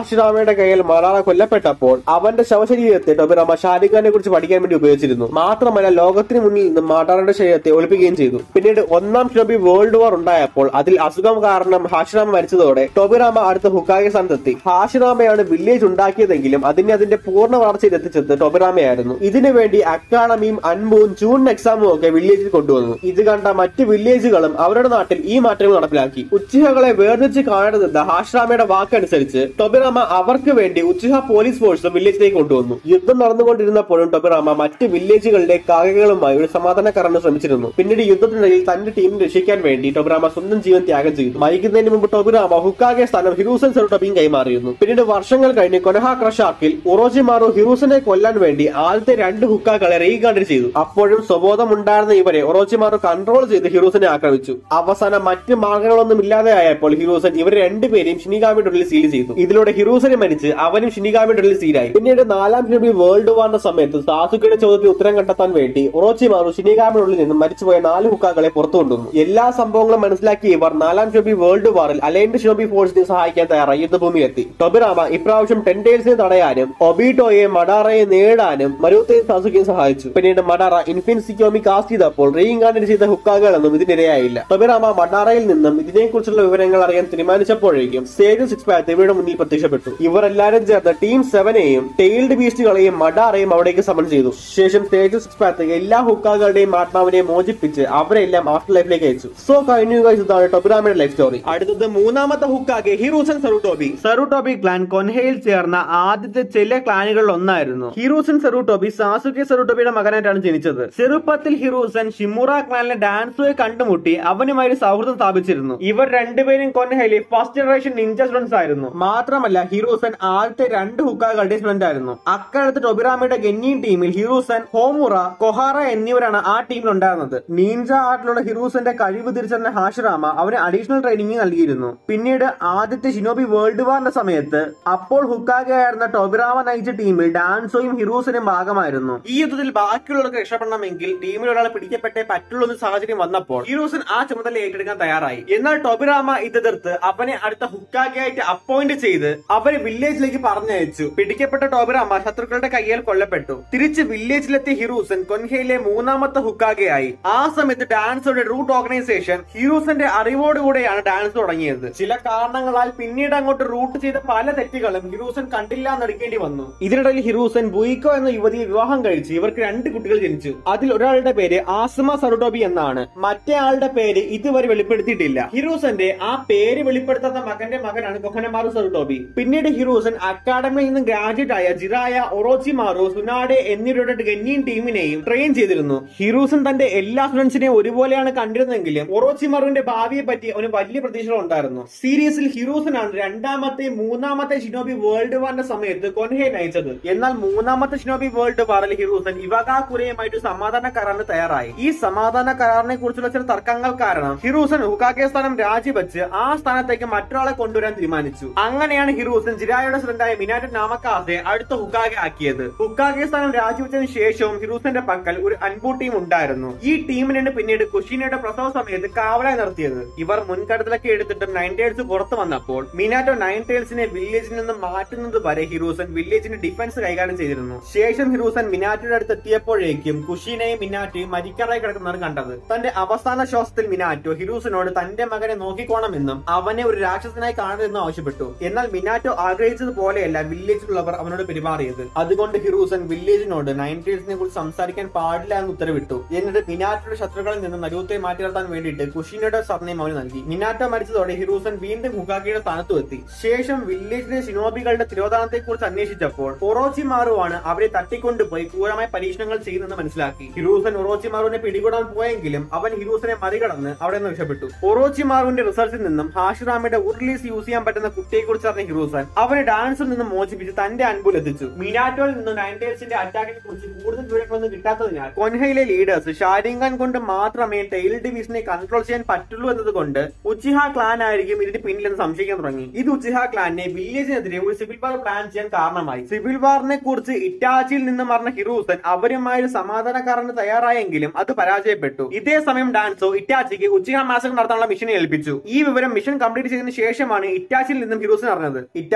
ടൊബിറാമയുടെ കയ്യിൽ മടാറ കൊല്ലപ്പെട്ടപ്പോൾ അവന്റെ ശവശരീരത്തെ ടൊബിറാമ ഷാരിഖ് ഖാനെ കുറിച്ച് പഠിക്കാൻ വേണ്ടി ഉപയോഗിച്ചിരുന്നു മാത്രമല്ല ലോകത്തിന് മുന്നിൽ നിന്ന് മാടാറയുടെ ശരീരത്തെ ഒളിപ്പിക്കുകയും ചെയ്തു പിന്നീട് ഒന്നാം ഷിനോബി വേൾഡ് വാർ ഉണ്ടായപ്പോൾ അതിൽ അസുഖം കാരണം ഹാഷിറാമ മരിച്ചതോടെ ടൊബിറാമ അടുത്ത ഹുക്കാഗെ സ്ഥാനത്തെത്തി ഹാഷിറാമയാണ് വില്ലേജ് ഉണ്ടാക്കിയതെങ്കിലും അതിനെ അതിന്റെ പൂർണ്ണ വളർച്ചയിൽ എത്തിച്ചത് ടൊബിറാമയായിരുന്നു ഇതിനു വേണ്ടി അക്കാഡമിയും അൻപും ജൂൺ എക്സാമും ഒക്കെ വില്ലേജിൽ കൊണ്ടുവന്നു ഇത് കണ്ട മറ്റ് വില്ലേജുകളും അവരുടെ നാട്ടിൽ ഈ മാറ്റങ്ങൾ നടപ്പിലാക്കി ഉച്ചിഹകളെ വേർതിരിച്ച് കാണരുതെന്ന ഹാഷിറാമയുടെ വാക്കനുസരിച്ച് ടൊബിറാമ അവർക്ക് വേണ്ടി ഉച്ചിഹ പോലീസ് ഫോഴ്സും വില്ലേജിലേക്ക് കൊണ്ടുവന്നു യുദ്ധം നടന്നുകൊണ്ടിരുന്നപ്പോഴും ടൊബിറാമ മറ്റ് വില്ലേജുകളിലെ കാകകളുമായി ഒരു സമാധാന കരാറിന് ശ്രമിച്ചിരുന്നു പിന്നീട് യുദ്ധത്തിനിടയിൽ തന്റെ ടീമിനെ രക്ഷിക്കാൻ വേണ്ടി ടൊബിറാമ സ്വന്തം ജീവൻ ത്യാഗം ചെയ്തു മരിക്കുന്നതിന് മുമ്പ് ടൊബിറാമ ഹുക്കാഗെ സ്ഥാനം ഹിറൂസൻ സെറുട്ടോബിയും കൈമാറിയിരുന്നു പിന്നീട് വർഷങ്ങൾ കഴിഞ്ഞ് കൊനഹ ക്രഷാക്കിൽ ഉറോജിമാറു ഹിറൂസിനെ കൊല്ലാൻ വേണ്ടി ആദ്യത്തെ രണ്ട് ഹുക്കാകളെ റീഗാർഡ് ചെയ്തു അപ്പോഴും സ്വബോധം ഉണ്ടായിരുന്ന ഇവരെ ഒറോച്ചിമാറു കൺട്രോൾ ചെയ്ത് ഹിറൂസിനെ ആക്രമിച്ചു അവസാനം മറ്റ് മാർഗങ്ങളൊന്നും ഇല്ലാതെ ആയപ്പോൾ ഹിറൂസൻ ഇവരെ രണ്ടുപേരെയും ഷിനിഗാമിയുടെ ഉള്ളിൽ സീൽ ചെയ്തു ഇതിലൂടെ ഹിറൂസനെ മരിച്ച് അവനും ഷിനിഗാമിയുടെ ഉള്ളിൽ സീലായി പിന്നീട് നാലാം ഷിനോബി വേൾഡ് വാറിന്റെ സമയത്ത് സാസുക്കയുടെ ചോദ്യത്തിന് ഉത്തരം കണ്ടെത്താൻ വേണ്ടി ഒറോച്ചിമാറു ഷിനിഗാമിയുടെ ഉള്ളിൽ നിന്നും മരിച്ചുപോയ നാല് ഹുക്കാകളെ പുറത്തു കൊണ്ടുവന്നു എല്ലാ സംഭവങ്ങളും മനസ്സിലാക്കിയ ഇവർ നാലാം ഷിനോബി വേൾഡ് വാറിൽ അലൈൻഡ് ഷിനോബി ഫോഴ്സിനെ സഹായിക്കാൻ തയ്യാറായി യുദ്ധഭൂമിയിലെത്തി ടൊബിറാമ ഇപ്രാവശ്യം ടെൻഡേൽസിനെ തടയാനും ഒബീട്ടോയെ മഡാറയെ നേടാനും മരുത്തെയും സാസുക്കയും സഹായിച്ചു പിന്നീട് മഡാറ ഇൻഫിൻസിക്കോമി കാസ്റ്റ് ചെയ്തപ്പോൾ റീഇൻകാർഡിന് ചെയ്ത ഹുക്കാകളൊന്നും ഇതിനിരയായില്ല ടൊബിറാമ മഡാറയിൽ നിന്നും ഇതിനെക്കുറിച്ചുള്ള വിവരങ്ങൾ അറിയാൻ തീരുമാനിച്ചപ്പോഴേക്കും സേജ് സിക്സ് പാത്ത് ഇവരുടെ മുന്നിൽ പ്രത്യക്ഷപ്പെട്ടു ഇവർ എല്ലാവരും ചേർന്ന് ടീം സെവനെയും ടെയിൽഡ് ബീസ്റ്റുകളെയും മഡാറയും അവിടേക്ക് സമൺ ചെയ്തു ശേഷം സേജ് സിക്സ് പാത്ത് എല്ലാ ഹുക്കാകളുടെയും ആത്മാവിനെ മോചിപ്പിച്ച് അവരെല്ലാം ആഫ്റ്റർ ലൈഫിലേക്ക് അയച്ചു സോ കഴിഞ്ഞു guys, ഇതാണ് ടൊബിറാമയുടെ ലൈഫ് സ്റ്റോറി അടുത്തത് മൂന്നാമത്തെ ഹുക്കാകെ ഹിറൂസൻ സെറുട്ടോബി സെറുട്ടോബി ക്ലാൻ കൊൻഹയിൽ ചേർന്ന ആദ്യത്തെ ചില ക്ലാനുകളിൽ ഒന്നായിരുന്നു ഹിറൂസൻ സെറുട്ടോബി സാസുകെ സെറുട്ടോബിയുടെ മകനായിട്ടാണ് ജനിച്ചത് ചെറുപ്പത്തിൽ ഹിറൂസൻ ഷിമുറ ക്ലാനിലെ ഡാൻസുയെ കണ്ടുമുട്ടി അവനുമായി ഒരു സൗഹൃദം സ്ഥാപിച്ചിരുന്നു ഇവർ രണ്ടുപേരും കൊൻഹയിലെ ഫസ്റ്റ് ജനറേഷൻ നിഞ്ച സ്റ്റുഡൻസ് ആയിരുന്നു മാത്രമല്ല ഹിറൂസൻ ആദ്യത്തെ രണ്ട് ഹുക്കാകളുടെ സ്റ്റുഡന്റ് ആയിരുന്നു അക്കാലത്ത് ടൊബിറാമയുടെ ഗന്നിയും ടീമിൽ ഹിറൂസൻ ഹോമുറ കൊഹാറ എന്നിവരാണ് ആ ടീമിൽ ഉണ്ടായിരുന്നത് നീഞ്ച ആർട്ടിലുള്ള ഹിറൂസന്റെ കഴിവ് തിരിച്ചറിഞ്ഞ ഹാഷിറാമ അവന് അഡീഷണൽ ട്രെയിനിങ് നൽകിയിരുന്നു പിന്നീട് ആദ്യത്തെ ഷിനോബി വേൾഡ് വാറിന്റെ സമയത്ത് അപ്പോൾ ഹുക്കാഗെ ആയിരുന്ന ടൊബിറാമ നയിച്ച ടീമിൽ ഡാൻസോയും ഹിറൂസനും ഭാഗമായിരുന്നു ഈ യുദ്ധത്തിൽ ബാക്കിയുള്ളവർക്ക് രക്ഷപ്പെടണമെങ്കിൽ ടീമിൽ ഒരാൾ പിടിക്കപ്പെട്ടേ പറ്റുള്ളൂ എന്ന സാഹചര്യം വന്നപ്പോൾ ഹീറോസൻ ആ ചുമതല ഏറ്റെടുക്കാൻ തയ്യാറായി എന്നാൽ ടൊബിറാമ ഇത് എതിർത്ത് അവനെ അടുത്ത ഹുക്കാഗെ ആയിട്ട് അപ്പോയിന്റ് ചെയ്ത് അവരെ വില്ലേജിലേക്ക് പറഞ്ഞയച്ചു പിടിക്കപ്പെട്ട ടോബിറാമ ശത്രുക്കളുടെ കയ്യിൽ കൊല്ലപ്പെട്ടു തിരിച്ച് വില്ലേജിലെത്തിയ ഹിറൂസൻ കൊൻഹയിലെ മൂന്നാമത്തെ ഹുക്കാഗെയായി ആ സമയത്ത് ഡാൻസോടെ റൂട്ട് ഓർഗനൈസേഷൻ ഹിറൂസന്റെ അറിവോടുകൂടെയാണ് ഡാൻസ് തുടങ്ങിയത് ചില കാരണങ്ങളാൽ പിന്നീട് അങ്ങോട്ട് റൂട്ട് ചെയ്ത പല തെറ്റുകളും ഹിറൂസൻ കണ്ടില്ല എന്നെടുക്കേണ്ടി വന്നു ഇതിനിടയിൽ ഹിറൂസൻ ബുയിക്കോ എന്ന യുവതിയെ വിവാഹം കഴിച്ച് ഇവർക്ക് രണ്ട് കുട്ടികൾ ജനിച്ചു അതിൽ ഒരാളുടെ പേര് ആസ്മ സറുഡോബി എന്നാണ് മറ്റേ ആളുടെ പേര് ഇതുവരെ വെളിപ്പെടുത്തിയിട്ടില്ല ഹിറൂസന്റെ ആ പേര് വെളിപ്പെടുത്താത്ത മകന്റെ മകനാണ് കൊഹനമാറു സറുഡോബി പിന്നീട് ഹിറൂസൻ അക്കാഡമിയിൽ നിന്ന് ഗ്രാജുവേറ്റ് ആയ ജിറായ ഒറോച്ചിമാറു സുനാഡെ എന്നിവരുടെ ഗന്നിയൻ ടീമിനെയും ട്രെയിൻ ചെയ്തിരുന്നു ഹിറൂസൻ തന്റെ എല്ലാ സ്റ്റുഡൻസിനെയും ഒരുപോലെയാണ് കണ്ടിരുന്നെങ്കിലും ഒറോച്ചിമാറുവിന്റെ ഭാവിയെ പറ്റി അവന് വലിയ പ്രതീക്ഷകൾ ഉണ്ടായിരുന്നു സീരീസിൽ ഹിറൂസനാണ് രണ്ടാമത്തെ മൂന്നാമത്തെ ഷിനോബി വേൾഡ് വാറിന്റെ സമയത്ത് കൊൻഹയെ നയിച്ചത് എന്നാൽ മൂന്നാമത്തെ ഷിനോബി വേൾഡ് വാറിൽ ഹിറൂസൻ ഇവകാക്കുരയുമായിട്ട് സമാധാന കരാറിന് തയ്യാറായി ഈ സമാധാന കരാറിനെ കുറിച്ചുള്ള ചില തർക്കങ്ങൾ കാരണം ഹിറൂസൻ ഹുക്കാക്കെ സ്ഥാനം രാജിവെച്ച് ആ സ്ഥാനത്തേക്ക് മറ്റൊരാളെ കൊണ്ടുവരാൻ തീരുമാനിച്ചു അങ്ങനെയാണ് ഹിറൂസൻ ജിരായുടെ സ്റ്റുഡന്റായ മിനാറ്റ നാമക്കാസെ അടുത്ത ഹുക്കാകെ ആക്കിയത് ഹുക്കാകെ സ്ഥാനം രാജിവെച്ചതിന് ശേഷവും ഹിറൂസന്റെ പക്കൽ ഒരു അൻപു ടീം ഉണ്ടായിരുന്നു ഈ ടീമിനാണ് പിന്നീട് കുഷീനയുടെ പ്രസവ സമയത്ത് കാവലായി നിർത്തിയത് ഇവർ മുൻകരുതലൊക്കെ എടുത്തിട്ടും നയൻ ടേൽസ് പുറത്തു വന്നപ്പോൾ മിനാറ്റോ നയൻ ടേൽസിനെ വില്ലേജിൽ നിന്ന് മാറ്റുന്നത് വരെ ഹിറൂസൻ വില്ലേജിന്റെ ഡിഫൻസ് കൈകാര്യം ചെയ്തിരുന്നു ശേഷം ഹിറൂസൻ മിനാറ്റോയുടെ അടുത്ത് എത്തിയപ്പോഴേക്കും കുഷീനയും മിനാറ്റോയും മരിക്കാറായി കിടക്കുന്നവർ കണ്ടത് തന്റെ അവസാന ശ്വാസത്തിൽ മിനാറ്റോ ഹിറൂസനോട് തന്റെ മകനെ നോക്കിക്കോണമെന്നും അവനെ ഒരു രാക്ഷസനായി കാണരുതെന്നും ആവശ്യപ്പെട്ടു എന്നാൽ മിനാറ്റോ ആഗ്രഹിച്ചതുപോലെയല്ല വില്ലേജിലുള്ളവർ അവനോട് പെരുമാറിയത് അതുകൊണ്ട് ഹിറൂസൻ വില്ലേജിനോട് നയൻ ടേൽസിനെ കുറിച്ച് സംസാരിക്കാൻ പാടില്ല എന്ന് ഉത്തരവിട്ടു എന്നിട്ട് മിനാറ്റോയുടെ ശത്രുക്കളിൽ നിന്ന് നരൂത്തെ മാറ്റി നിർത്താൻ വേണ്ടിയിട്ട് കുഷിനയുടെ സർനെയും അവന് നൽകി മിനാറ്റോ മരിച്ചതോടെ ഹിറൂസൻ വീണ്ടും ഹുക്കാക്കിയുടെ സ്ഥാനത്തു എത്തി ശേഷം വില്ലേജിലെ ശിനോബികളുടെ തിരോധാനത്തെ കുറിച്ച് അന്വേഷിച്ചപ്പോൾ ഒറോച്ചിമാറുവാണ് അവരെ തട്ടിക്കൊണ്ടുപോയി ക്രൂരമായ പരീക്ഷണങ്ങൾ ചെയ്യുന്നെന്ന് മനസ്സിലാക്കി ഹിറൂസൻ ഒറോച്ചിമാറുവിനെ പിടികൂടാൻ പോയെങ്കിലും അവൻ ഹിറൂസനെ മറികടന്ന് അവിടെ നിന്ന് രക്ഷപ്പെട്ടു ഒറോച്ചിമാറുവിന്റെ റിസർച്ചിൽ നിന്നും ഹാഷിറാമയുടെ ഉർലീസ് യൂസ് ചെയ്യാൻ പറ്റുന്ന കുട്ടിയെ കുറിച്ച് അറിഞ്ഞ ഹിറൂസൻ അവനെ ഡാൻസിൽ നിന്നും മോചിപ്പിച്ച് തന്റെ അൻപുൽ എത്തിച്ചു മിനാറ്റോയിൽ നിന്നും നയൻറ്റേൽസിന്റെ അറ്റാക്കിനെ കുറിച്ച് കൂടുതൽ വിവരങ്ങളൊന്നും കിട്ടാത്തതിനാൽ കൊൻഹയിലെ ലീഡേഴ്സ് ഷാരിഖാൻ കൊണ്ട് മാത്രമേ ടെയിൽ ഡിവിഷനെ കൺട്രോൾ ചെയ്യാൻ പറ്റുള്ളൂ എന്നതുകൊണ്ട് ഉച്ചിഹ ക്ലാൻ ആയിരിക്കും ഇതിന് പിന്നിലെന്ന് സംശയിക്കാൻ തുടങ്ങി ഇത് ഉച്ചിഹ ക്ലാനെ വില്ലേജിനെതിരെ ഒരു സിവിൽ വാർ പ്ലാൻ ചെയ്യാൻ കാരണമായി സിവിൽ വാറിനെ കുറിച്ച് ഇറ്റാച്ചിയിൽ നിന്ന് പറഞ്ഞ ഹിറൂസൻ അവരുമായി ഒരു സമാധാനക്കാരന് തയ്യാറായെങ്കിലും അത് പരാജയപ്പെട്ടു ഇതേ സമയം ഡാൻസോ ഇറ്റാച്ചിക്ക് ഉച്ചിഹ മാസകം നടത്താനുള്ള മിഷനെ ഏൽപ്പിച്ചു ഈ വിവരം മിഷൻ കംപ്ലീറ്റ് ചെയ്തതിനു ശേഷമാണ് ഇറ്റാച്ചിയിൽ നിന്നും ഹിറൂസൻ അറിഞ്ഞത് ഇറ്റാച്ചി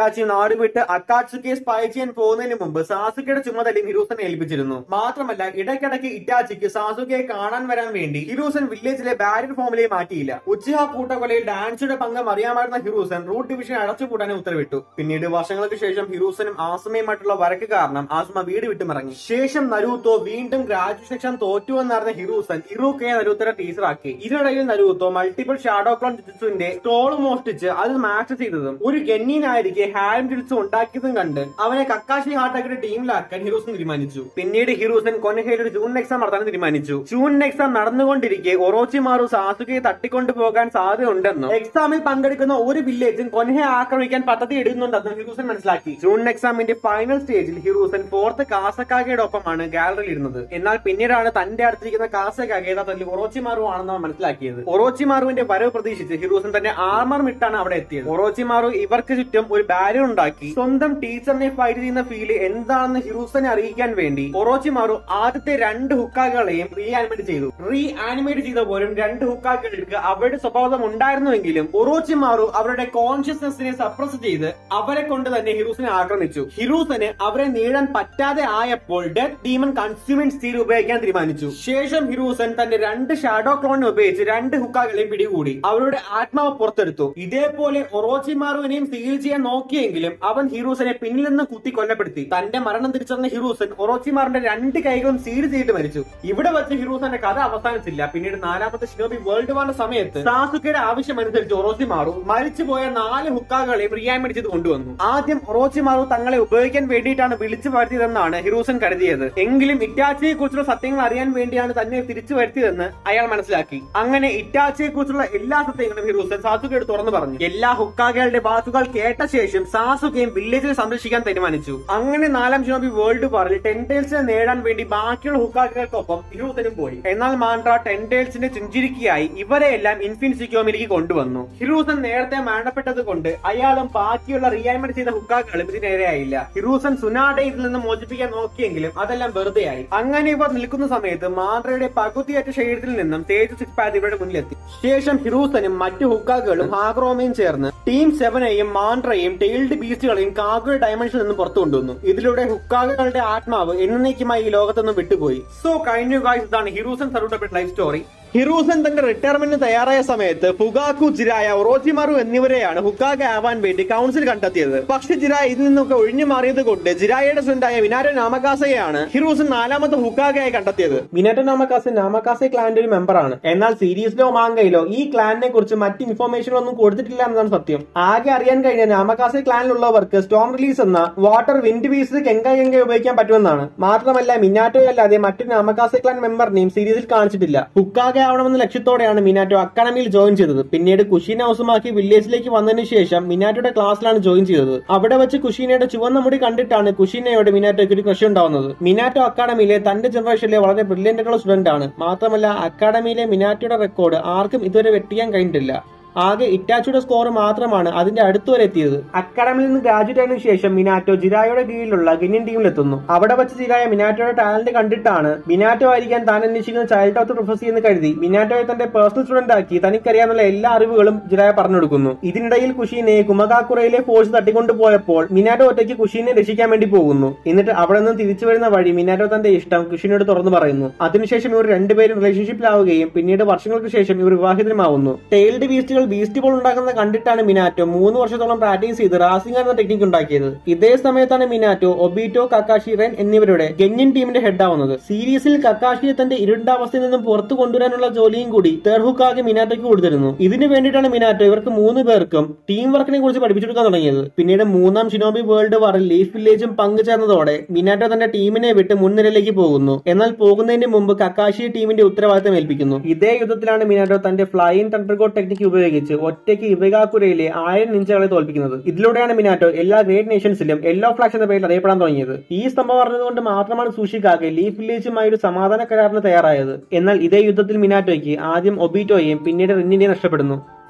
ഇറ്റാച്ചി നാട് വിട്ട് അക്കാച്ചുക്കെ സ്പൈ ചെയ്യാൻ പോകുന്നതിന് മുമ്പ് സാസുക്കയുടെ ചുമതലയും ഹിരൂസനെ ഏൽപ്പിച്ചിരുന്നു മാത്രമല്ല ഇടയ്ക്കിടയ്ക്ക് ഇറ്റാച്ചിക്ക് സാസുക്കയെ കാണാൻ വരാൻ വേണ്ടി ഹിരൂസൻ വില്ലേജിലെ ബാരിയർ ഫോമിലേക്ക് മാറ്റിയില്ല ഉച്ചിഹ കൂട്ടക്കൊലയിൽ ഡാൻസിയുടെ പങ്കം അറിയാമായിരുന്ന ഹിരൂസൻ റൂട്ട് ഡിവിഷൻ അടച്ചുപൂട്ടാനും ഉത്തരവിട്ടു പിന്നീട് വർഷങ്ങൾക്ക് ശേഷം ഹിരൂസനും ആസുമയുമായിട്ടുള്ള വരക്ക് കാരണം ആസുമ വീട് വിട്ടുമിറങ്ങി ശേഷം നരൂത്തോ വീണ്ടും ഗ്രാജുവേഷൻ എക്സാം തോറ്റുവെന്നറിഞ്ഞ ഹിരൂസൻ ഇറൂക്കയെ നരൂത്തരെ ടീച്ചറാക്കി ഇതിനിടയിൽ നരൂത്തോ മൾട്ടിപ്പിൾ ഷാഡോ ക്ലോൺ ജിറ്റ്സുവിന്റെ സ്റ്റോൾ മോഷ്ടിച്ച് അത് മാച്ച് ചെയ്തതും ഒരു ഗന്നീനായിരിക്കെ ഹാരം ജിറ്റ്സു ഉണ്ടാക്കിയതും കണ്ട് അവനെ കക്കാശി ഹാർട്ടാക്കിയുടെ ടീമിലാക്കാൻ ഹിറൂസൻ തീരുമാനിച്ചു പിന്നീട് ഹിറൂസൻ കൊനഹയിൽ ഒരു ജൂൺ എക്സാം നടത്താൻ തീരുമാനിച്ചു ജൂൺ എക്സാം നടന്നുകൊണ്ടിരിക്കെ ഒറോച്ചിമാറു സാസുകയെ തട്ടിക്കൊണ്ടു പോകാൻ സാധ്യതയുണ്ടെന്നും എക്സാമിൽ പങ്കെടുക്കുന്ന ഒരു വില്ലേജും കൊനഹയെ ആക്രമിക്കാൻ പദ്ധതി ഇടുന്നുണ്ടെന്നും ഹിറൂസൻ മനസ്സിലാക്കി ജൂൺ എക്സാമിന്റെ ഫൈനൽ സ്റ്റേജിൽ ഹിറൂസൻ ഫോർത്ത് കാസക്കാഗയുടെ ഒപ്പമാണ് ഗാലറിയിൽ ഇരുന്നത് എന്നാൽ പിന്നീടാണ് തന്റെ അടുത്തിരിക്കുന്ന കാസക്കാഗയെ തല്ലി ഒറോച്ചിമാറു ആണെന്ന് അവൻ മനസ്സിലാക്കിയത് ഒറോച്ചിമാറുവിന്റെ വരവ് പ്രതീക്ഷിച്ച് ഹിറൂസൻ തന്നെ ആർമർ മിട്ടാണ് അവിടെ എത്തിയത് ഒറോച്ചിമാറു ഇവർക്ക് ചുറ്റും ഒരു ബാരിയർ ഉണ്ടാക്കി സ്വന്തം ടീച്ചറിനെ ഫൈറ്റ് ചെയ്യുന്ന ഫീല് എന്താണെന്ന് ഹിറൂസനെ അറിയിക്കാൻ വേണ്ടി ഒറോച്ചിമാറു ആദ്യത്തെ രണ്ട് ഹുക്കാകളെയും റീ ആനിമേറ്റ് ചെയ്തു റീ ആനിമേറ്റ് ചെയ്ത പോലും രണ്ട് ഹുക്കാക്കൾക്ക് അവരുടെ സ്വഭാവം ഉണ്ടായിരുന്നുവെങ്കിലും ഒറോച്ചിമാറു അവരുടെ കോൺഷ്യസ്നെസ്സിനെ സപ്രസ് ചെയ്ത് അവരെ കൊണ്ട് തന്നെ ഹിറൂസിനെ ആക്രമിച്ചു ഹിറൂസന് അവരെ നേടാൻ പറ്റാതെ ആയപ്പോൾ ഡെത്ത് ഡീമൺ കൺസ്യൂമിംഗ് സ്റ്റീൽ ഉപയോഗിക്കാൻ തീരുമാനിച്ചു ശേഷം ഹിറൂസൻ തന്റെ രണ്ട് ഷാഡോ ക്ലോണിനെ ഉപയോഗിച്ച് രണ്ട് ഹുക്കാകളെയും പിടികൂടി അവരുടെ ആത്മാവ് പുറത്തെടുത്തു ഇതേപോലെ ഒറോച്ചിമാറുവിനെയും സീൽ ചെയ്യാൻ നോക്കിയെങ്കിലും അവൻ ഹിറൂസനെ പിന്നിൽ നിന്ന് കുത്തി കൊല്ലപ്പെടുത്തി തന്റെ മരണം തിരിച്ചറിഞ്ഞ ഹിറൂസൻ ഒറോച്ചിമാറിന്റെ രണ്ട് കൈകളും സീൽ ചെയ്തിട്ട് മരിച്ചു ഇവിടെ വെച്ച് ഹിറൂസന്റെ കഥ അവസാനിച്ചില്ല പിന്നീട് നാലാമത്തെ ഷിനോബി വേൾഡ് വാറിന്റെ സമയത്ത് സാസുക്കയുടെ ആവശ്യമനുസരിച്ച് ഒറോച്ചിമാറു മരിച്ചുപോയ നാല് ഹുക്കാകളെയും റിയാൻമെന്റ് ചെയ്ത് കൊണ്ടുവന്നു ആദ്യം ഒറോച്ചിമാറു തങ്ങളെ ഉപയോഗിക്കാൻ വേണ്ടിയിട്ടാണ് വിളിച്ചു വരുത്തിയതെന്നാണ് ഹിറൂസൻ കരുതിയത് എങ്കിലും ഇറ്റാച്ചിയെ കുറിച്ചുള്ള സത്യങ്ങൾ അറിയാൻ വേണ്ടിയാണ് തന്നെ തിരിച്ചു വരുത്തിയതെന്ന് അയാൾ മനസ്സിലാക്കി അങ്ങനെ ഇറ്റാച്ചിയെ കുറിച്ചുള്ള എല്ലാ സത്യങ്ങളും ഹിറൂസൻ സാസുകയോട് തുറന്നു പറഞ്ഞു എല്ലാ ഹുക്കാകളുടെ വാക്കുകൾ കേട്ട ശേഷം സാസുകയും വില്ലേജിനെ സംരക്ഷിക്കാൻ തീരുമാനിച്ചു അങ്ങനെ നാലാം ഷിനോബി വേൾഡ് വാറിൽ ടെൻടേൽസിനെ നേടാൻ വേണ്ടി ബാക്കിയുള്ള ഹുക്കാക്കൾക്കൊപ്പം ഹിറൂസനും പോയി എന്നാൽ മാൻട്ര ടെൻടേൽസിന്റെ ചുഞ്ചിരിക്കായി ഇവരെയെല്ലാം ഇൻഫിനിസിക്കോമിലേക്ക് കൊണ്ടുവന്നു ഹിറൂസൻ നേരത്തെ മരണപ്പെട്ടത് കൊണ്ട് അയാളും ബാക്കിയുള്ള റിയൈൻമെന്റ് ചെയ്ത ഹുക്കാക്കളും ഇതിനിരയായില്ല ഹിറൂസൻ സുനാടെ ഇതിൽ നിന്ന് മോചിപ്പിക്കാൻ നോക്കിയെങ്കിലും അതെല്ലാം വെറുതെയായി അങ്ങനെ ഇവർ നിൽക്കുന്ന സമയത്ത് മാൻട്രയുടെ പകുതിയേറ്റ ശരീരത്തിൽ നിന്നും തേജ് സിക്സ് പാഡ് ഇവരുടെ മുന്നിലെത്തി ശേഷം ഹിറൂസനും മറ്റു ഹുക്കാക്കളും ഹാഗ്രോമയും ചേർന്ന് ടീം സെവനെയും മാൻട്രയും ടെയിൽഡ് ബീസ്റ്റുകളെയും കാഗുൽ ഡയമെൻഷനിൽ നിന്നും പുറത്തു കൊണ്ടുവന്നു ഇതിലൂടെ ഹുക്കാകളുടെ ആത്മാവ് എന്നേക്കുമായി ഈ ലോകത്തുനിന്ന് വിട്ടുപോയി സോ കഴിഞ്ഞു ഗായ്സ് ഇതാണ് ഹിറൂസൻ സറൂട്ടപ്പെട്ട ലൈഫ് സ്റ്റോറി ഹിറൂസൻ തന്റെ റിട്ടയർമെന്റിന് തയ്യാറായ സമയത്ത് ഫുഗാക്കു ജിരായ ഒറോച്ചിമാറു എന്നിവരെയാണ് ഹുക്കാഗ ആവാൻ വേണ്ടി കൗൺസിൽ കണ്ടെത്തിയത് പക്ഷെ ജിരായ ഇതിൽ നിന്നൊക്കെ ഒഴിഞ്ഞു മാറിയത് കൊണ്ട് ജിരായയുടെ സ്വന്തായ മിനാറ്റോ നാമകാസയെയാണ് ഹിറൂസൻ നാലാമത്തെ ഹുക്കാഗയായി കണ്ടെത്തിയത് മിനാറ്റോ നാമകാസ നാമകാസെ ക്ലാന്റെ ഒരു മെമ്പറാണ് എന്നാൽ സീരീസിലോ മാങ്കയിലോ ഈ ക്ലാനിനെ കുറിച്ച് മറ്റ് ഇൻഫർമേഷൻ ഒന്നും കൊടുത്തിട്ടില്ല എന്നതാണ് സത്യം ആകെ അറിയാൻ കഴിഞ്ഞ നാമകാസെ ക്ലാനിലുള്ളവർക്ക് സ്റ്റോം റിലീസ് എന്ന വാട്ടർ വിൻഡ് ബീസ് കെങ്ക കെങ്ക ഉപയോഗിക്കാൻ പറ്റുമെന്നാണ് മാത്രമല്ല മിനാറ്റോ അല്ലാതെ മറ്റൊരു നാമകാസെ ക്ലാൻ മെമ്പറിനെയും സീരീസിൽ കാണിച്ചിട്ടില്ല ഹുക്കാഗ ആവണമെന്ന ലക്ഷ്യത്തോടെയാണ് മിനാറ്റോ അക്കാഡമിയിൽ ജോയിൻ ചെയ്തത് പിന്നീട് കുഷീനെ ഹൗസുമാക്കി വില്ലേജിലേക്ക് വന്നതിന് ശേഷം മിനാറ്റോയുടെ ക്ലാസ്സിലാണ് ജോയിൻ ചെയ്തത് അവിടെ വെച്ച് കുഷീനയുടെ ചുവന്ന മുടി കണ്ടിട്ടാണ് കുഷീനയോട് മിനാറ്റോയ്ക്ക് ഒരു ക്രഷ് ഉണ്ടാവുന്നത് മിനാറ്റോ അക്കാഡമിയിലെ തന്റെ ജനറേഷനിലെ വളരെ ബ്രില്യന്റ് ആയിട്ടുള്ള സ്റ്റുഡന്റ് ആണ് മാത്രമല്ല അക്കാഡമിയിലെ മിനാറ്റോയുടെ റെക്കോർഡ് ആർക്കും ഇതുവരെ വെട്ടിയാൻ കഴിഞ്ഞിട്ടില്ല ആകെ ഇറ്റാച്ചിയുടെ സ്കോർ മാത്രമാണ് അതിന്റെ അടുത്ത് വരെ എത്തിയത് അക്കാഡമിയിൽ നിന്ന് ഗ്രാജുവേറ്റ് ആയതിനു ശേഷം മിനാറ്റോ ജിരായുടെ കീഴിലുള്ള ഗിനിയൻ ടീമിലെത്തുന്നു അവിടെ വെച്ച് ജിരായ മിനാറ്റോയുടെ ടാലന്റ് കണ്ടിട്ടാണ് മിനാറ്റോ ആയിരിക്കാൻ താൻ അന്വേഷിക്കുന്ന ചൈൽഡ് ഓഫ് പ്രൊഫസി എന്ന് കരുതി മിനാറ്റോയെ തന്റെ പേഴ്സണൽ സ്റ്റുഡന്റ് ആക്കി തനിക്കറിയാവുന്ന എല്ലാ അറിവുകളും ജിരായ പറഞ്ഞു കൊടുക്കുന്നു ഇതിനിടയിൽ കുഷീനെ കുമകാക്കുറയിലെ ഫോഴ്സ് തട്ടിക്കൊണ്ടുപോയപ്പോൾ മിനാറ്റോ ഒറ്റയ്ക്ക് കുഷീനെ രക്ഷിക്കാൻ വേണ്ടി പോകുന്നു എന്നിട്ട് അവിടെ നിന്ന് തിരിച്ചു വരുന്ന വഴി മിനാറ്റോ തന്റെ ഇഷ്ടം കുഷീനോട് തുറന്നു പറയുന്നു അതിനുശേഷം ഇവർ രണ്ടുപേരും റിലേഷൻഷിപ്പിലാവുകയും പിന്നീട് വർഷങ്ങൾക്ക് ശേഷം ഇവർ വിവാഹിതരുമാവുന്നു ടെയിൽഡ് ബീസ്റ്റുകൾ ബീസ്റ്റ് ബോൾ ഉണ്ടാക്കുന്നത് കണ്ടിട്ടാണ് മിനാറ്റോ മൂന്ന് വർഷത്തോളം പ്രാക്ടീസ് ചെയ്ത് റാസിംഗ് എന്ന ടെക്നിക് ഉണ്ടാക്കിയത് ഇതേ സമയത്താണ് മിനാറ്റോ ഒബീറ്റോ കക്കാഷി റെൻ എന്നിവരുടെ ഗെന്യൻ ടീമിന്റെ ഹെഡ് ആവുന്നത് സീരീസിൽ കക്കാഷിയെ തന്റെ ഇരുണ്ടാവസ്ഥയിൽ നിന്നും പുറത്തു കൊണ്ടുവരാനുള്ള ജോലിയും കൂടി തെർഹുക്കാകെ മിനാറ്റോയ്ക്ക് കൊടുത്തിരുന്നു ഇതിനു വേണ്ടിയിട്ടാണ് മിനാറ്റോ ഇവർക്ക് മൂന്ന് പേർക്കും ടീം വർക്കിനെ കുറിച്ച് പഠിപ്പിച്ചെടുക്കാൻ തുടങ്ങിയത് പിന്നീട് മൂന്നാം ഷിനോബി വേൾഡ് വാറിൽ ലീഫ് വില്ലേജും പങ്കുചേർന്നതോടെ മിനാറ്റോ തന്റെ ടീമിനെ വിട്ട് മുൻനിരയിലേക്ക് പോകുന്നു എന്നാൽ പോകുന്നതിന് മുമ്പ് കക്കാഷി ടീമിന്റെ ഉത്തരവാദിത്തം ഏൽപ്പിക്കുന്നു ഇതേ യുദ്ധത്തിലാണ് മിനാറ്റോ തന്റെ ഫ്ലൈയിങ് തണ്ടർഗോ ടെക്നിക് ഉപയോഗിച്ച് ഒറ്റയ്ക്ക് ഇവകാക്കുരയിലെ ആയിരം നിഞ്ചകളെ തോൽപ്പിക്കുന്നത് ഇതിലൂടെയാണ് മിനാറ്റോ എല്ലാ ഗ്രേറ്റ് നേഷൻസിലും യെല്ലോ ഫ്ലാഷ് എന്ന പേരിൽ അറിയപ്പെടാൻ തുടങ്ങിയത് ഈ സംഭവം അറിഞ്ഞതുകൊണ്ട് മാത്രമാണ് സൂഷിക്കാകെ ലീഫ് വില്ലേജുമായി ഒരു സമാധാന കരാറിന് തയ്യാറായത് എന്നാൽ ഇതേ യുദ്ധത്തിൽ മിനാറ്റോയ്ക്ക് ആദ്യം ഒബീറ്റോയെയും പിന്നീട് റിന്നിനെയും നഷ്ടപ്പെടുന്നു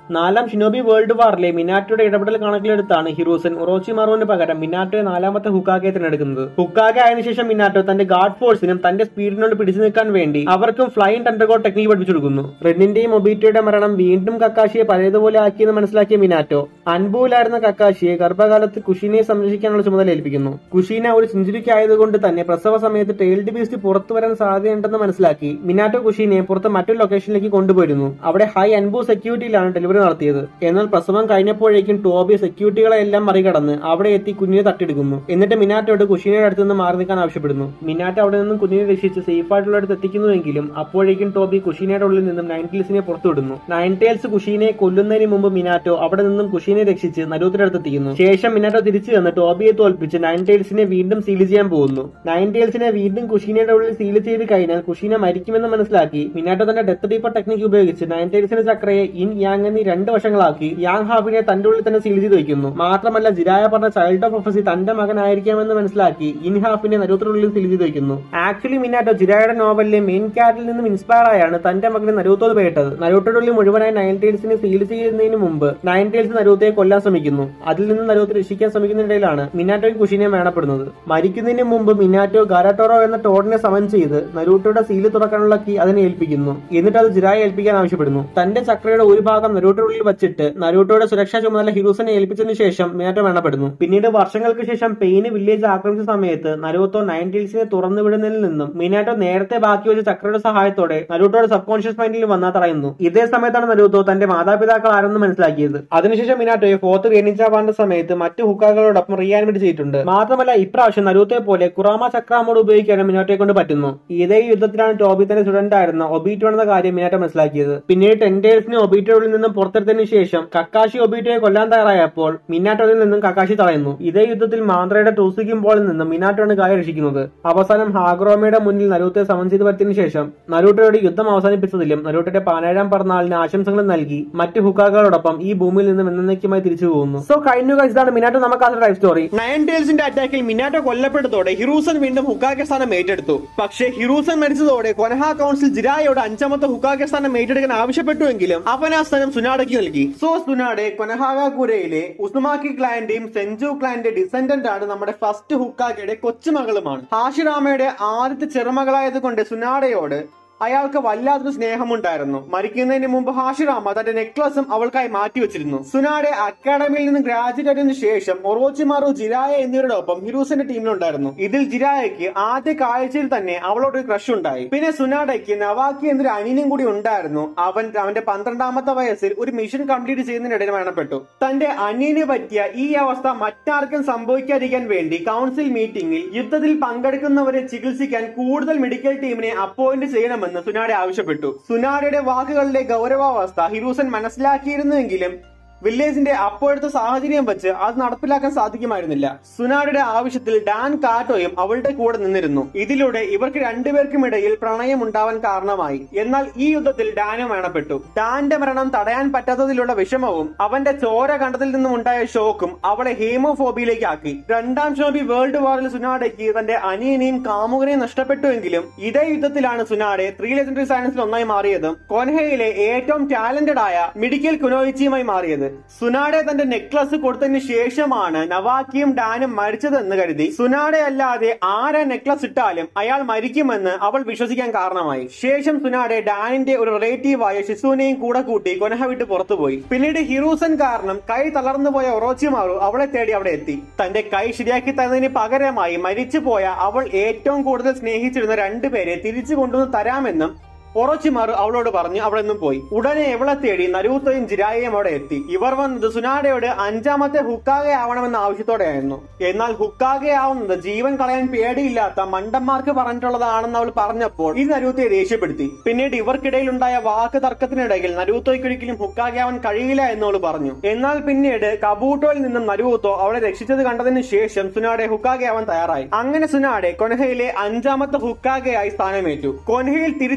നാലാം ഷിനോബി വേൾഡ് വാറിലെ മിനാറ്റോയുടെ ഇടപെടൽ കണക്കിലെടുത്താണ് ഹിറൂസൻ ഒറോച്ചിമാറുവിന് പകരം മിനാറ്റോയെ നാലാമത്തെ ഹുക്കാഗയെ തിരഞ്ഞെടുക്കുന്നത് ഹുക്കാഗെ ആയതിനു ശേഷം മിനാറ്റോ തന്റെ ഗാർഡ് ഫോഴ്സിനും തന്റെ സ്പീഡിനോട് പിടിച്ചു നിൽക്കാൻ വേണ്ടി അവർക്കും ഫ്ലൈൻ ടണ്ടർഗോ ടെക്നിക്ക് പഠിപ്പിച്ചു കൊടുക്കുന്നു റെഡിന്റെയും ഒബീറ്റോയുടെ മരണം വീണ്ടും കക്കാശിയെ പഴയതുപോലെ ആക്കിയെന്ന് മനസ്സിലാക്കിയ മിനാറ്റോ അൻപുവിലായിരുന്ന കക്കാശിയെ ഗർഭകാലത്ത് കുഷീനെ സംരക്ഷിക്കാനുള്ള ചുമതല ഏൽപ്പിക്കുന്നു കുഷീന ഒരു സെഞ്ചുറിക്ക് ആയതുകൊണ്ട് തന്നെ പ്രസവ സമയത്ത് ടൈൽഡ് ബീസ്റ്റ് പുറത്തു വരാൻ സാധ്യതയുണ്ടെന്ന് മനസ്സിലാക്കി മിനാറ്റോ കുഷീനെ പുറത്ത് മറ്റൊരു ലൊക്കേഷനിലേക്ക് കൊണ്ടുപോയിരുന്നു അവിടെ ഹൈ അൻപു സെക്യൂരിറ്റിയിലാണ് ഡെലിവറി നടത്തിയത് എന്നാൽ പ്രസവം കഴിഞ്ഞപ്പോഴേക്കും ടോബി സെക്യൂരിറ്റികളെ എല്ലാം മറികടന്ന് അവിടെ എത്തി കുഞ്ഞിനെ തട്ടിയെടുക്കുന്നു എന്നിട്ട് മിനാറ്റോട് കുഷീനയുടെ അടുത്ത് നിന്ന് മാറി നിൽക്കാൻ ആവശ്യപ്പെടുന്നു മിനാറ്റോ അവിടെ നിന്നും കുഞ്ഞിനെ രക്ഷിച്ച് സേഫ് ആയിട്ടുള്ള അടുത്ത് എത്തിക്കുന്നുവെങ്കിലും അപ്പോഴേക്കും ടോബി കുഷീനയുടെ ഉള്ളിൽ നിന്നും നയൻ ടേൽസിനെ പുറത്തുവിടുന്നു നയൻ ടേൽസ് കുഷീനെ കൊല്ലുന്നതിന് മുമ്പ് മിനാറ്റോ അവിടെ നിന്നും കുഷീനെ രക്ഷിച്ച് നരൂത്തിന്റെ അടുത്ത് എത്തിക്കുന്നു ശേഷം മിനാറ്റോ തിരിച്ചു വന്ന് ടോബിയെ തോൽപ്പിച്ച് നയൻ ടേൽസിനെ വീണ്ടും സീൽ ചെയ്യാൻ പോകുന്നു നയൻ ടേൽസിനെ വീണ്ടും കുഷീനയുടെ ഉള്ളിൽ സീൽ ചെയ്ത് കഴിഞ്ഞാൽ കുഷീന മരിക്കുമെന്ന് മനസ്സിലാക്കി മിനാറ്റോ തന്റെ ഡെത്ത് ഡീപ്പർ ടെക്നിക്ക് ഉപയോഗിച്ച് നയൻ ടേൽസിന്റെ ചക്രയെ ഇൻ യാങ് എന്നീ രണ്ട് വശങ്ങളാക്കി യാങ് ഹാഫിനെ തന്റെ ഉള്ളിൽ തന്നെ സീൽ ചെയ്ത് വയ്ക്കുന്നു മാത്രമല്ല ജിരായ പറഞ്ഞ ചൈൽഡ് ഓഫ് പ്രൊഫസി തന്റെ മകനായിരിക്കാമെന്ന് മനസ്സിലാക്കി ഇൻ ഹാഫിനെ നരൂത്തിനുള്ളിൽ സീൽ ചെയ്ത് വയ്ക്കുന്നു ആക്ച്വലി മിനാറ്റോ ജിരായുടെ നോവലിലെ മെയിൻ ക്യാരറ്റിൽ നിന്നും ഇൻസ്പയർ ആയാണ് തന്റെ മകനെ നരൂത്തോട് പേട്ടത് നരൂട്ടയുടെ ഉള്ളിൽ മുഴുവനായി നയൻ ടേൽസിനെ സീൽ ചെയ്യുന്നതിന് മുമ്പ് നയൻ ടേൽസ് നരൂത്തയെ കൊല്ലാൻ ശ്രമിക്കുന്നു അതിൽ നിന്ന് നരൂത്ത് രക്ഷിക്കാൻ ശ്രമിക്കുന്നതിനിടയിലാണ് മിനാറ്റോയും കുഷിനെ വേണപ്പെടുന്നത് മരിക്കുന്നതിന് മുമ്പ് മിനാറ്റോ ഗാരാട്ടോറോ എന്ന ടോഡിനെ സമൻ ചെയ്ത് നരൂട്ടോയുടെ സീല് തുറക്കാനുള്ള കീ അതിനെ ഏൽപ്പിക്കുന്നു എന്നിട്ട് അത് ജിരായെ ഏൽപ്പിക്കാൻ ആവശ്യപ്പെടുന്നു തന്റെ ചക്രയുടെ ഒരു ഭാഗം നരൂട്ടയുടെ ഉള്ളിൽ വെച്ചിട്ട് നരൂട്ടോയുടെ സുരക്ഷാ ചുമതല ഹിറൂസനെ ഏൽപ്പിച്ചതിന് ശേഷം മിനാറ്റോ വേണപ്പെടുന്നു പിന്നീട് വർഷങ്ങൾക്ക് ശേഷം പെയിന് വില്ലേജ് ആക്രമിച്ച സമയത്ത് നരൂത്തോ നയൻ ടീൽസിനെ തുറന്നു വിടുന്നതിൽ നിന്നും മിനാറ്റോ നേരത്തെ ബാക്കി വെച്ച ചക്രയുടെ സഹായത്തോടെ നരൂട്ടോയുടെ സബ് കോൺഷ്യസ് മൈൻഡിൽ വന്നാൽ തടയുന്നു ഇതേ സമയത്താണ് നരൂത്തോ തന്റെ മാതാപിതാക്കൾ ആരെന്ന് മനസ്സിലാക്കിയത് അതിനുശേഷം മിനാറ്റോയെ ഫോർത്ത് ഗെനിച്ചാവാന്റെ സമയത്ത് മറ്റു ഹുക്കാകളോടൊപ്പം റീആനിമേറ്റ് ചെയ്തിട്ടുണ്ട് മാത്രമല്ല ഇപ്രാവശ്യം നരൂത്തെ പോലെ കുറാമ ചക്രാമോട് ഉപയോഗിക്കാനും മിനാറ്റോയെ കൊണ്ട് പറ്റുന്നു ഇതേ യുദ്ധത്തിലാണ് ടോബി തന്റെ സ്റ്റുഡന്റ് ആയിരുന്ന ഒബീറ്റോ എന്ന കാര്യം മിനാറ്റോ മനസ്സിലാക്കിയത് പിന്നീട് ടെൻഡേഴ്സിനെ ഒബീറ്റോയിൽ നിന്നും പുറത്തെടുത്തതിനു ശേഷം കക്കാശി ഒബീറ്റോയെ കൊല്ലാൻ തയ്യാറായപ്പോൾ മിനാറ്റോയിൽ നിന്നും കക്കാശി തടയുന്നു ഇതേ യുദ്ധത്തിൽ മാന്ത്രയുടെ ടൂസിക്കും ബോളിൽ നിന്നും മിനാറ്റോയാണ് ഗായ രക്ഷിക്കുന്നത് അവസാനം ഹാഗ്രോമയുടെ മുന്നിൽ നരൂത്തെ സമൻ ചെയ്ത് പറ്റിയതിനു ശേഷം നരൂട്ടോയുടെ യുദ്ധം അവസാനിപ്പിച്ചതിലും നരൂട്ടയുടെ പതിനേഴാം പിറന്നാളിന് ആശംസകൾ നൽകി മറ്റു ഹുക്കാകളോടൊപ്പം ഈ ഭൂമിയിൽ നിന്നും എന്നേക്കുമായി തിരിച്ചു പോകുന്നു സോ കഴിഞ്ഞ ഇതാണ് മിനാറ്റോ നമുക്ക് ലൈഫ് സ്റ്റോറി നയൻ ടേൽസിന്റെ അറ്റാക്കിൽ മിനാറ്റോ കൊല്ലപ്പെട്ടതോടെ ഹിറൂസൻ വീണ്ടും ഹുക്കാക്കെ സ്ഥാനം ഏറ്റെടുത്തു പക്ഷേ ഹിറൂസൻ മരിച്ചതോടെ കൊനഹ കൗൺസിൽ ജിരായോട് അഞ്ചാമത്തെ ഹുക്കാക്കെ സ്ഥാനം ഏറ്റെടുക്കാൻ ആവശ്യപ്പെട്ടുവെങ്കിലും അവൻ ആ സ്ഥാനം സുനാഡയ്ക്ക് നൽകി സോ സുനാഡെ കൊനഹാഗുരയിലെ ഉസ്മാക്കി ക്ലാന്റെയും സെഞ്ചു ക്ലാന്റെ ഡിസെൻഡന്റ് ആണ് നമ്മുടെ ഫസ്റ്റ് ഹുക്കാക്കയുടെ കൊച്ചുമകളുമാണ് ഹാഷിറാമയുടെ ആദ്യത്തെ ചെറുമകളായത് കൊണ്ട് സുനാഡയോട് അയാൾക്ക് വല്ലാത്തൊരു സ്നേഹമുണ്ടായിരുന്നു മരിക്കുന്നതിന് മുമ്പ് ഹാഷിറാമ തന്റെ നെക്ലസും അവൾക്കായി മാറ്റിവെച്ചിരുന്നു സുനാടെ അക്കാഡമിയിൽ നിന്ന് ഗ്രാജുവേറ്റ് ആയതിനു ശേഷം ഒറോച്ചിമാറു ജിരായ എന്നിവരോടൊപ്പം ഹിറൂസിന്റെ ടീമിലുണ്ടായിരുന്നു ഇതിൽ ജിരായയ്ക്ക് ആദ്യ കാഴ്ചയിൽ തന്നെ അവളോട് ഒരു ക്രഷ് ഉണ്ടായി പിന്നെ സുനാഡയ്ക്ക് നവാക്കി എന്നൊരു അനിയനും കൂടി ഉണ്ടായിരുന്നു അവൻ അവന്റെ പന്ത്രണ്ടാമത്തെ വയസ്സിൽ ഒരു മിഷൻ കംപ്ലീറ്റ് ചെയ്യുന്നതിനിടയിൽ മരണപ്പെട്ടു തന്റെ അനിയന് പറ്റിയ ഈ അവസ്ഥ മറ്റാർക്കും സംഭവിക്കാതിരിക്കാൻ വേണ്ടി കൗൺസിൽ മീറ്റിംഗിൽ യുദ്ധത്തിൽ പങ്കെടുക്കുന്നവരെ ചികിത്സിക്കാൻ കൂടുതൽ മെഡിക്കൽ ടീമിനെ അപ്പോയിന്റ് ചെയ്യണമെന്ന് സുനാഡെ ആവശ്യപ്പെട്ടു സുനാഡയുടെ വാക്കുകളിലെ ഗൗരവാവസ്ഥ ഹിറൂസൻ മനസ്സിലാക്കിയിരുന്നുവെങ്കിലും വില്ലേജിന്റെ അപ്പോഴത്തെ സാഹചര്യം വെച്ച് അത് നടപ്പിലാക്കാൻ സാധിക്കുമായിരുന്നില്ല സുനാഡയുടെ ആവശ്യത്തിൽ ഡാൻ കാറ്റോയും അവളുടെ കൂടെ നിന്നിരുന്നു ഇതിലൂടെ ഇവർക്ക് രണ്ടുപേർക്കും ഇടയിൽ പ്രണയം ഉണ്ടാവാൻ കാരണമായി എന്നാൽ ഈ യുദ്ധത്തിൽ ഡാനും മരണപ്പെട്ടു ഡാന്റെ മരണം തടയാൻ പറ്റാത്തതിലുള്ള വിഷമവും അവന്റെ ചോര കണ്ടതിൽ നിന്നും ഉണ്ടായ ഷോക്കും അവളെ ഹേമോഫോബിയിലേക്ക് ആക്കി രണ്ടാം ഷോബി വേൾഡ് വാറിൽ സുനാഡയ്ക്ക് തന്റെ അനിയനെയും കാമുകനെയും നഷ്ടപ്പെട്ടുവെങ്കിലും ഇതേ യുദ്ധത്തിലാണ് സുനാഡെ ത്രീ ലെജൻഡറി സയൻസിൽ ഒന്നായി മാറിയതും കൊൻഹയിലെ ഏറ്റവും ടാലന്റഡ് ആയ മെഡിക്കൽ കുനോയിച്ചിയുമായി മാറിയത് സുനാഡെ തന്റെ നെക്ലസ് കൊടുത്തതിന് ശേഷമാണ് നവാക്കിയും ഡാനും മരിച്ചതെന്ന് കരുതി സുനാഡെ അല്ലാതെ ആരെ നെക്ലസ് ഇട്ടാലും അയാൾ മരിക്കുമെന്ന് അവൾ വിശ്വസിക്കാൻ കാരണമായി ശേഷം സുനാഡെ ഡാനിന്റെ ഒരു റിലേറ്റീവായ ഷിസുവിനെയും കൂടെ കൂട്ടി കൊനഹ വിട്ട് പുറത്തുപോയി പിന്നീട് ഹിറൂസൻ കാരണം കൈ തളർന്നു പോയ ഒറോച്ചിമാറു അവളെ തേടി അവിടെ എത്തി തന്റെ കൈ ശരിയാക്കി തന്നതിന് പകരമായി മരിച്ചുപോയ അവൾ ഏറ്റവും കൂടുതൽ സ്നേഹിച്ചിരുന്ന രണ്ടുപേരെ തിരിച്ചു കൊണ്ടുവന്ന് തരാമെന്നും ഒറോച്ചിമാർ അവളോട് പറഞ്ഞു അവിടെ നിന്നും പോയി ഉടനെ എവളെ തേടി നരൂത്തോയും ജിരായയും അവിടെ എത്തി ഇവർ വന്നത് സുനാഡയോട് അഞ്ചാമത്തെ ഹുക്കാകെ ആവണമെന്ന ആവശ്യത്തോടെയായിരുന്നു എന്നാൽ ഹുക്കാകെ ആവുന്നത് ജീവൻ കളയാൻ പേടിയില്ലാത്ത മണ്ടന്മാർക്ക് പറഞ്ഞിട്ടുള്ളതാണെന്ന് അവൾ പറഞ്ഞപ്പോൾ ഇത് നരൂത്തയെ ദേഷ്യപ്പെടുത്തി പിന്നീട് ഇവർക്കിടയിൽ ഉണ്ടായ വാക്ക് തർക്കത്തിനിടയിൽ നരൂത്തോയ്ക്ക് ഒരിക്കലും ഹുക്കാകെ ആവാൻ കഴിയില്ല എന്ന് അവൾ പറഞ്ഞു എന്നാൽ പിന്നീട് കബൂട്ടോയിൽ നിന്നും നരൂത്തോ അവളെ രക്ഷിച്ചത് കണ്ടതിന് ശേഷം സുനാഡെ ഹുക്കാകെ ആവാൻ തയ്യാറായി അങ്ങനെ സുനാഡെ കൊനഹയിലെ അഞ്ചാമത്തെ ഹുക്കാകെയായി സ്ഥാനമേറ്റു കൊനഹയിൽ തിരിച്ചെത്തിയതിനു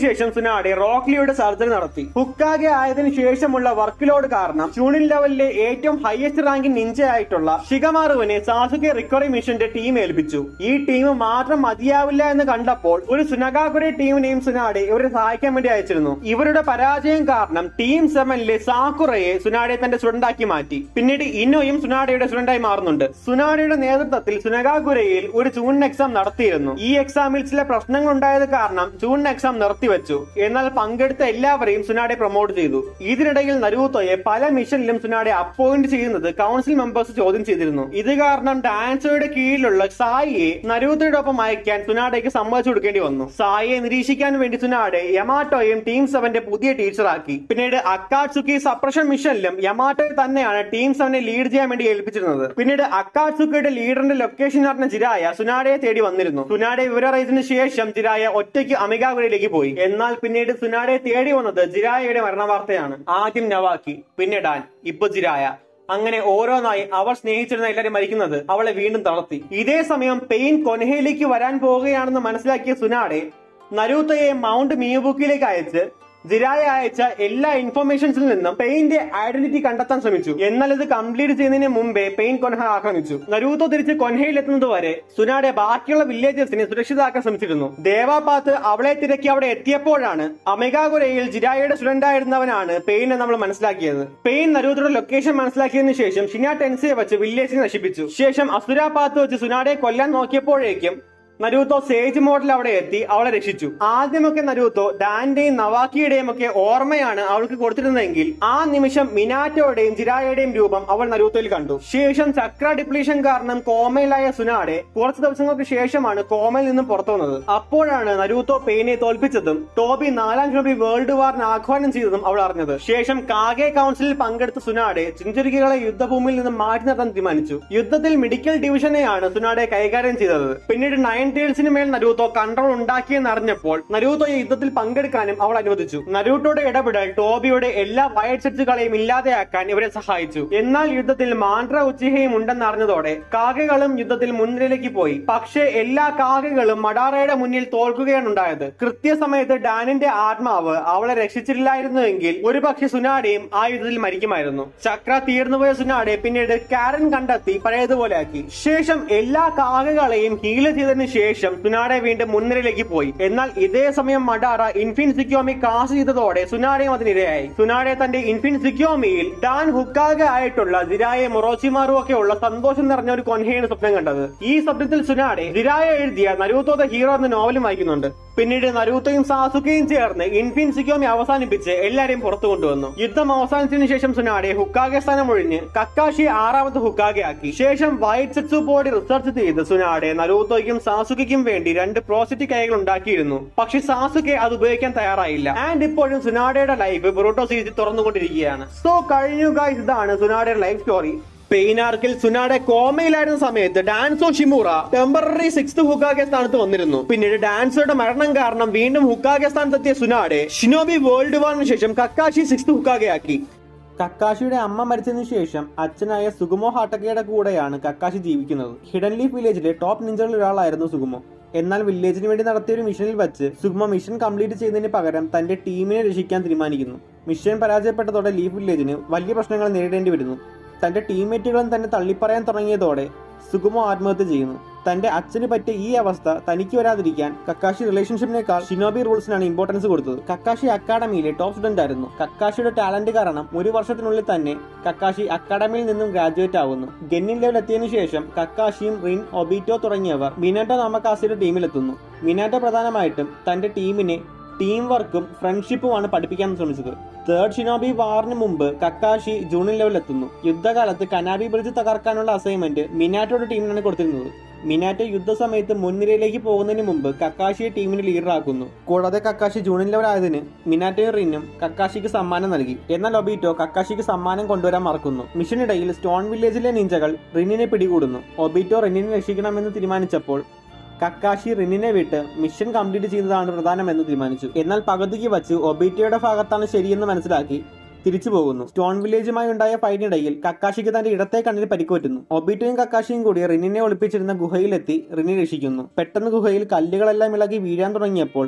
ഇതിനുശേഷം സുനാഡെ റോക്ലിയുടെ സർജറി നടത്തി ഹുക്കാകെ ആയതിനു ശേഷമുള്ള വർക്ക് ലോഡ് കാരണം ജൂണിൻ ലെവലിലെ ഏറ്റവും ഹയസ്റ്റ് റാങ്കിങ് നിഞ്ച ആയിട്ടുള്ള ഷിഗമാറുവിനെ സാസുകെ റിക്കവറി മിഷന്റെ ടീം ഏൽപ്പിച്ചു ഈ ടീം മാത്രം മതിയാവില്ല എന്ന് കണ്ടപ്പോൾ ഒരു സുനഗാകുരെ ടീമിനെയും സുനാഡെ ഇവരെ സഹായിക്കാൻ വേണ്ടി അയച്ചിരുന്നു ഇവരുടെ പരാജയം കാരണം ടീം സെവനിലെ സാക്കുറയെ സുനാഡെ തന്റെ സ്റ്റുഡന്റ് ആക്കി മാറ്റി പിന്നീട് ഇന്നോയും സുനാഡയുടെ സ്റ്റുഡന്റായി മാറുന്നുണ്ട് സുനാഡയുടെ നേതൃത്വത്തിൽ സുനഗാകുരയിൽ ഒരു ജൂൺ എക്സാം നടത്തിയിരുന്നു ഈ എക്സാമിൽ ചില പ്രശ്നങ്ങൾ ഉണ്ടായത് കാരണം ജൂൺ എക്സാം നിർത്തിവെച്ചു എന്നാൽ പങ്കെടുത്ത എല്ലാവരെയും സുനാഡെ പ്രൊമോട്ട് ചെയ്തു ഇതിനിടയിൽ നരൂത്തോയെ പല മിഷനിലും സുനാഡെ അപ്പോയിന്റ് ചെയ്യുന്നത് കൗൺസിൽ മെമ്പേഴ്സ് ചോദ്യം ചെയ്തിരുന്നു ഇത് കാരണം ഡാൻസോയുടെ കീഴിലുള്ള സായിയെ നരൂത്തോയോടൊപ്പം അയക്കാൻ സുനാഡയ്ക്ക് സമ്മതിച്ചു കൊടുക്കേണ്ടി വന്നു സായിയെ നിരീക്ഷിക്കാൻ വേണ്ടി സുനാഡെ യമാറ്റോയും ടീം സെവന്റെ പുതിയ ടീച്ചറാക്കി പിന്നീട് അക്കാട്സുക്കി സപ്രഷൻ മിഷനിലും യമാറ്റോയെ തന്നെയാണ് ടീം സെവനെ ലീഡ് ചെയ്യാൻ വേണ്ടി ഏൽപ്പിച്ചിരുന്നത് പിന്നീട് അക്കാട്സുക്കിയുടെ ലീഡറിന്റെ ലൊക്കേഷൻ അറിഞ്ഞ ജിരായ സുനാഡയെ തേടി വന്നിരുന്നു സുനാഡെ വിവരം അറിയിച്ചതിനു ശേഷം ജിരായ ഒറ്റയ്ക്ക് അമികാഗുരയിലേക്ക് പോയി എന്നാൽ പിന്നീട് സുനാഡയെ തേടി വന്നത് ജിരായയുടെ മരണവാർത്തയാണ് ആദ്യം നവാക്കി പിന്നെ ഡാൻ ഇപ്പൊ ജിരായ അങ്ങനെ ഓരോന്നായി അവർ സ്നേഹിച്ചിരുന്ന എല്ലാവരും മരിക്കുന്നത് അവളെ വീണ്ടും തളർത്തി ഇതേ സമയം പെയിൻ കൊനഹയിലേക്ക് വരാൻ പോവുകയാണെന്ന് മനസ്സിലാക്കിയ സുനാഡെ നരൂത്തയെ മൗണ്ട് മിയബുക്കിലേക്ക് അയച്ച് ജിരായ അയച്ച എല്ലാ ഇൻഫർമേഷൻസിൽ നിന്നും പെയിന്റെ ഐഡന്റിറ്റി കണ്ടെത്താൻ ശ്രമിച്ചു എന്നാൽ ഇത് കംപ്ലീറ്റ് ചെയ്യുന്നതിന് മുമ്പേ പെയിൻ കൊൻഹ ആക്രമിച്ചു നരൂത്തോ തിരിച്ച് കൊൻഹയിൽ എത്തുന്നത് വരെ സുനാടെ ബാക്കിയുള്ള വില്ലേജേഴ്സിനെ സുരക്ഷിതാക്കാൻ ശ്രമിച്ചിരുന്നു ദേവാപാത്ത് അവളെ തിരക്കി അവിടെ എത്തിയപ്പോഴാണ് അമികാഗുരയിൽ ജിരായയുടെ സ്റ്റുഡന്റ് ആയിരുന്നവനാണ് പെയിനെ നമ്മൾ മനസ്സിലാക്കിയത് പെയിൻ നരൂത്തോയുടെ ലൊക്കേഷൻ മനസ്സിലാക്കിയതിനു ശേഷം ഷിന ടെൻസിയെ വെച്ച് വില്ലേജിനെ നശിപ്പിച്ചു ശേഷം അസുരാപാത്ത് വെച്ച് സുനാടെ കൊല്ലാൻ നോക്കിയപ്പോഴേക്കും നരൂത്തോ സേജ് മോഡൽ അവിടെ എത്തി അവളെ രക്ഷിച്ചു ആദ്യമൊക്കെ നരൂത്തോ ഡാന്റെയും നവാക്കിയുടെയും ഒക്കെ ഓർമ്മയാണ് അവൾക്ക് കൊടുത്തിരുന്നതെങ്കിൽ ആ നിമിഷം മിനാറ്റോയുടെയും ജിരായയുടെയും രൂപം അവൾ നരൂത്തോയിൽ കണ്ടു ശേഷം ചക്ര ഡിപ്ലീഷൻ കാരണം കോമയിലായ സുനാടെ കുറച്ച് ദിവസങ്ങൾക്ക് ശേഷമാണ് കോമയിൽ നിന്നും പുറത്തു വന്നത് അപ്പോഴാണ് നരൂത്തോ പെയിനെ തോൽപ്പിച്ചതും ടോബി നാലാം ഷോബി വേൾഡ് വാറിന് ആഹ്വാനം ചെയ്തതും അവൾ അറിഞ്ഞത് ശേഷം കാഗെ കൗൺസിലിൽ പങ്കെടുത്ത സുനാടെ ചിഞ്ചുരികളെ യുദ്ധഭൂമിയിൽ നിന്നും മാറ്റി നിർത്താൻ തീരുമാനിച്ചു യുദ്ധത്തിൽ മെഡിക്കൽ ഡിവിഷനെയാണ് സുനാടെ കൈകാര്യം ചെയ്തത് പിന്നീട് നയൻ ടേൽസിന് മേൽ നരൂത്തോ കൺട്രോൾ ഉണ്ടാക്കിയെന്ന് അറിഞ്ഞപ്പോൾ നരൂത്തോയെ യുദ്ധത്തിൽ പങ്കെടുക്കാനും അവൾ അനുവദിച്ചു നരൂട്ടോയുടെ ഇടപെടൽ ടോബിയുടെ എല്ലാ വയറ്റ് സെറ്റ്സുകളെയും ഇല്ലാതെയാക്കാൻ ഇവരെ സഹായിച്ചു എന്നാൽ യുദ്ധത്തിൽ മാൻഡ്ര ഉച്ചിഹയും ഉണ്ടെന്ന് അറിഞ്ഞതോടെ കാകകളും യുദ്ധത്തിൽ മുൻനിരയിലേക്ക് പോയി പക്ഷേ എല്ലാ കാകകളും മഡാറയുടെ മുന്നിൽ തോൽക്കുകയാണ് ഉണ്ടായത് കൃത്യസമയത്ത് ഡാനിന്റെ ആത്മാവ് അവളെ രക്ഷിച്ചില്ലായിരുന്നുവെങ്കിൽ ഒരുപക്ഷെ സുനാഡയും ആ യുദ്ധത്തിൽ മരിക്കുമായിരുന്നു ചക്ര തീർന്നുപോയ സുനാഡെ പിന്നീട് കാരൻ കണ്ടെത്തി പഴയതുപോലെയാക്കി ശേഷം എല്ലാ കാകകളെയും ഹീൽ ചെയ്തതിനു ശേഷം സുനാഡെ വീണ്ടും മുൻനിരയിലേക്ക് പോയി എന്നാൽ ഇതേ സമയം മഡാറ ഇൻഫിൻ സിക്യോമി കാസ് ചെയ്തതോടെ സുനാഡയും അതിനിരയായി സുനാഡെ തന്റെ ഇൻഫിൻ സിക്യോമിയിൽ ഡാൻ ഹുക്കാഗ ആയിട്ടുള്ള ജിരായെ മൊറോച്ചിമാറും ഒക്കെ ഉള്ള സന്തോഷം നിറഞ്ഞ ഒരു കൊൻഹയാണ് സ്വപ്നം കണ്ടത് ഈ സ്വപ്നത്തിൽ സുനാഡെ ജിരായ എഴുതിയ നരൂത്തോ ദ ഹീറോ എന്ന നോവലും വായിക്കുന്നുണ്ട് പിന്നീട് നരൂത്തയും സാസുക്കയും ചേർന്ന് ഇൻഫിൻ സിക്യോമി അവസാനിപ്പിച്ച് എല്ലാരെയും പുറത്തു കൊണ്ടുവന്നു യുദ്ധം അവസാനിച്ചതിനു ശേഷം സുനാഡെ ഹുക്കാഗെ സ്ഥാനം ഒഴിഞ്ഞ് കക്കാഷി ആറാമത് ഹുക്കാഗെ ആക്കി ശേഷം വൈറ്റ് സെറ്റ്സു ബോഡി റിസർച്ച് ചെയ്ത് സുനാഡെ നരൂത്തോയ്ക്കും സാസുക്കയ്ക്കും വേണ്ടി രണ്ട് പ്രോസിറ്റിക് കൈകൾ ഉണ്ടാക്കിയിരുന്നു പക്ഷെ സാസുക്കെ അത് ഉപയോഗിക്കാൻ തയ്യാറായില്ല ആൻഡ് ഇപ്പോഴും സുനാഡയുടെ ലൈഫ് ബുറോട്ടോ സീരീസ് തുറന്നുകൊണ്ടിരിക്കുകയാണ് സോ കഴിഞ്ഞു ഗൈസ് ഇതാണ് സുനാഡയുടെ ലൈഫ് സ്റ്റോറി പെയിനാർക്കിൽ സുനാടെ കോമയിലായിരുന്ന സമയത്ത് ഡാൻസോ ഷിമൂറ ടെമ്പററി സിക്സ് ഹുക്കാഗെ സ്ഥാനത്ത് വന്നിരുന്നു പിന്നീട് ഡാൻസോയുടെ മരണം കാരണം വീണ്ടും ഹുക്കാഗെ സ്ഥാനത്തെത്തിയ സുനാടെ ഷിനോബി വേൾഡ് വാറിന് ശേഷം കക്കാശി സിക്സ് ഹുക്കാഗെ ആക്കി കക്കാശിയുടെ അമ്മ മരിച്ചതിനു ശേഷം അച്ഛനായ സുഗുമോ ഹാട്ടക്കയുടെ കൂടെയാണ് കക്കാശി ജീവിക്കുന്നത് ഹിഡൻ ലീഫ് വില്ലേജിലെ ടോപ്പ് നിഞ്ചറിൽ ഒരാളായിരുന്നു സുഗുമോ എന്നാൽ വില്ലേജിന് വേണ്ടി നടത്തിയ ഒരു മിഷനിൽ വെച്ച് സുഗുമോ മിഷൻ കംപ്ലീറ്റ് ചെയ്യുന്നതിന് പകരം തന്റെ ടീമിനെ രക്ഷിക്കാൻ തീരുമാനിക്കുന്നു മിഷൻ പരാജയപ്പെട്ടതോടെ ലീഫ് വില്ലേജിന് വലിയ പ്രശ്നങ്ങൾ നേരിടേണ്ടി വരുന്നു തന്റെ ടീംമേറ്റുകളും തന്നെ തള്ളിപ്പറയാൻ തുടങ്ങിയതോടെ സുഗുമോ ആത്മഹത്യ ചെയ്യുന്നു തന്റെ അച്ഛന് പറ്റിയ ഈ അവസ്ഥ തനിക്ക് വരാതിരിക്കാൻ കക്കാശി റിലേഷൻഷിപ്പിനേക്കാൾ ഷിനോബി റൂൾസിനാണ് ഇമ്പോർട്ടൻസ് കൊടുത്തത് കക്കാശി അക്കാഡമിയിലെ ടോപ്പ് സ്റ്റുഡന്റ് ആയിരുന്നു കക്കാശിയുടെ ടാലന്റ് കാരണം ഒരു വർഷത്തിനുള്ളിൽ തന്നെ കക്കാശി അക്കാഡമിയിൽ നിന്നും ഗ്രാജുവേറ്റ് ആവുന്നു ഗെന്നിൻ ലെവൽ എത്തിയതിനു ശേഷം കക്കാശിയും റിൻ ഒബീറ്റോ തുടങ്ങിയവർ മിനാറ്റോ നാമക്കാസിയുടെ ടീമിലെത്തുന്നു മിനാറ്റോ പ്രധാനമായിട്ടും തന്റെ ടീമിനെ ടീം വർക്കും ഫ്രണ്ട്ഷിപ്പുമാണ് പഠിപ്പിക്കാൻ ശ്രമിച്ചത് തേർഡ് ഷിനോബി വാറിന് മുമ്പ് കക്കാഷി ജൂണിൽ ലെവൽ എത്തുന്നു യുദ്ധകാലത്ത് കനാബി ബ്രിഡ്ജ് തകർക്കാനുള്ള അസൈൻമെന്റ് മിനാറ്റോയുടെ ടീമിനാണ് കൊടുത്തിരുന്നത് മിനാറ്റോ യുദ്ധസമയത്ത് മുൻനിരയിലേക്ക് പോകുന്നതിന് മുമ്പ് കക്കാഷിയെ ടീമിന് ലീഡറാക്കുന്നു കൂടാതെ കക്കാഷി ജൂണിൽ ലെവൽ ആയതിന് മിനാറ്റോയും റിന്നും കക്കാഷിക്ക് സമ്മാനം നൽകി എന്നാൽ ഒബീറ്റോ കക്കാഷിക്ക് സമ്മാനം കൊണ്ടുവരാൻ മറക്കുന്നു മിഷനിടയിൽ സ്റ്റോൺ വില്ലേജിലെ നിഞ്ചകൾ റിന്നിനെ പിടികൂടുന്നു ഒബീറ്റോ റിന്നിനെ രക്ഷിക്കണമെന്ന് തീരുമാനിച്ചപ്പോൾ കക്കാശി റിന്നിനെ വിട്ട് മിഷൻ കംപ്ലീറ്റ് ചെയ്യുന്നതാണ് പ്രധാനമെന്ന് തീരുമാനിച്ചു എന്നാൽ പകുതിക്ക് വച്ച് ഒബീറ്റയുടെ ഭാഗത്താണ് ശരിയെന്ന് മനസ്സിലാക്കി തിരിച്ചു പോകുന്നു സ്റ്റോൺ വില്ലേജുമായി ഉണ്ടായ ഫൈറ്റിനിടയിൽ കക്കാശിക്ക് തന്റെ ഇടത്തെ കണ്ണിൽ പരിക്കുപറ്റുന്നു ഒബീറ്റയും കക്കാശിയും കൂടി റിന്നിനെ ഒളിപ്പിച്ചിരുന്ന ഗുഹയിലെത്തി റിനി രക്ഷിക്കുന്നു പെട്ടെന്ന് ഗുഹയിൽ കല്ലുകളെല്ലാം ഇളകി വീഴാൻ തുടങ്ങിയപ്പോൾ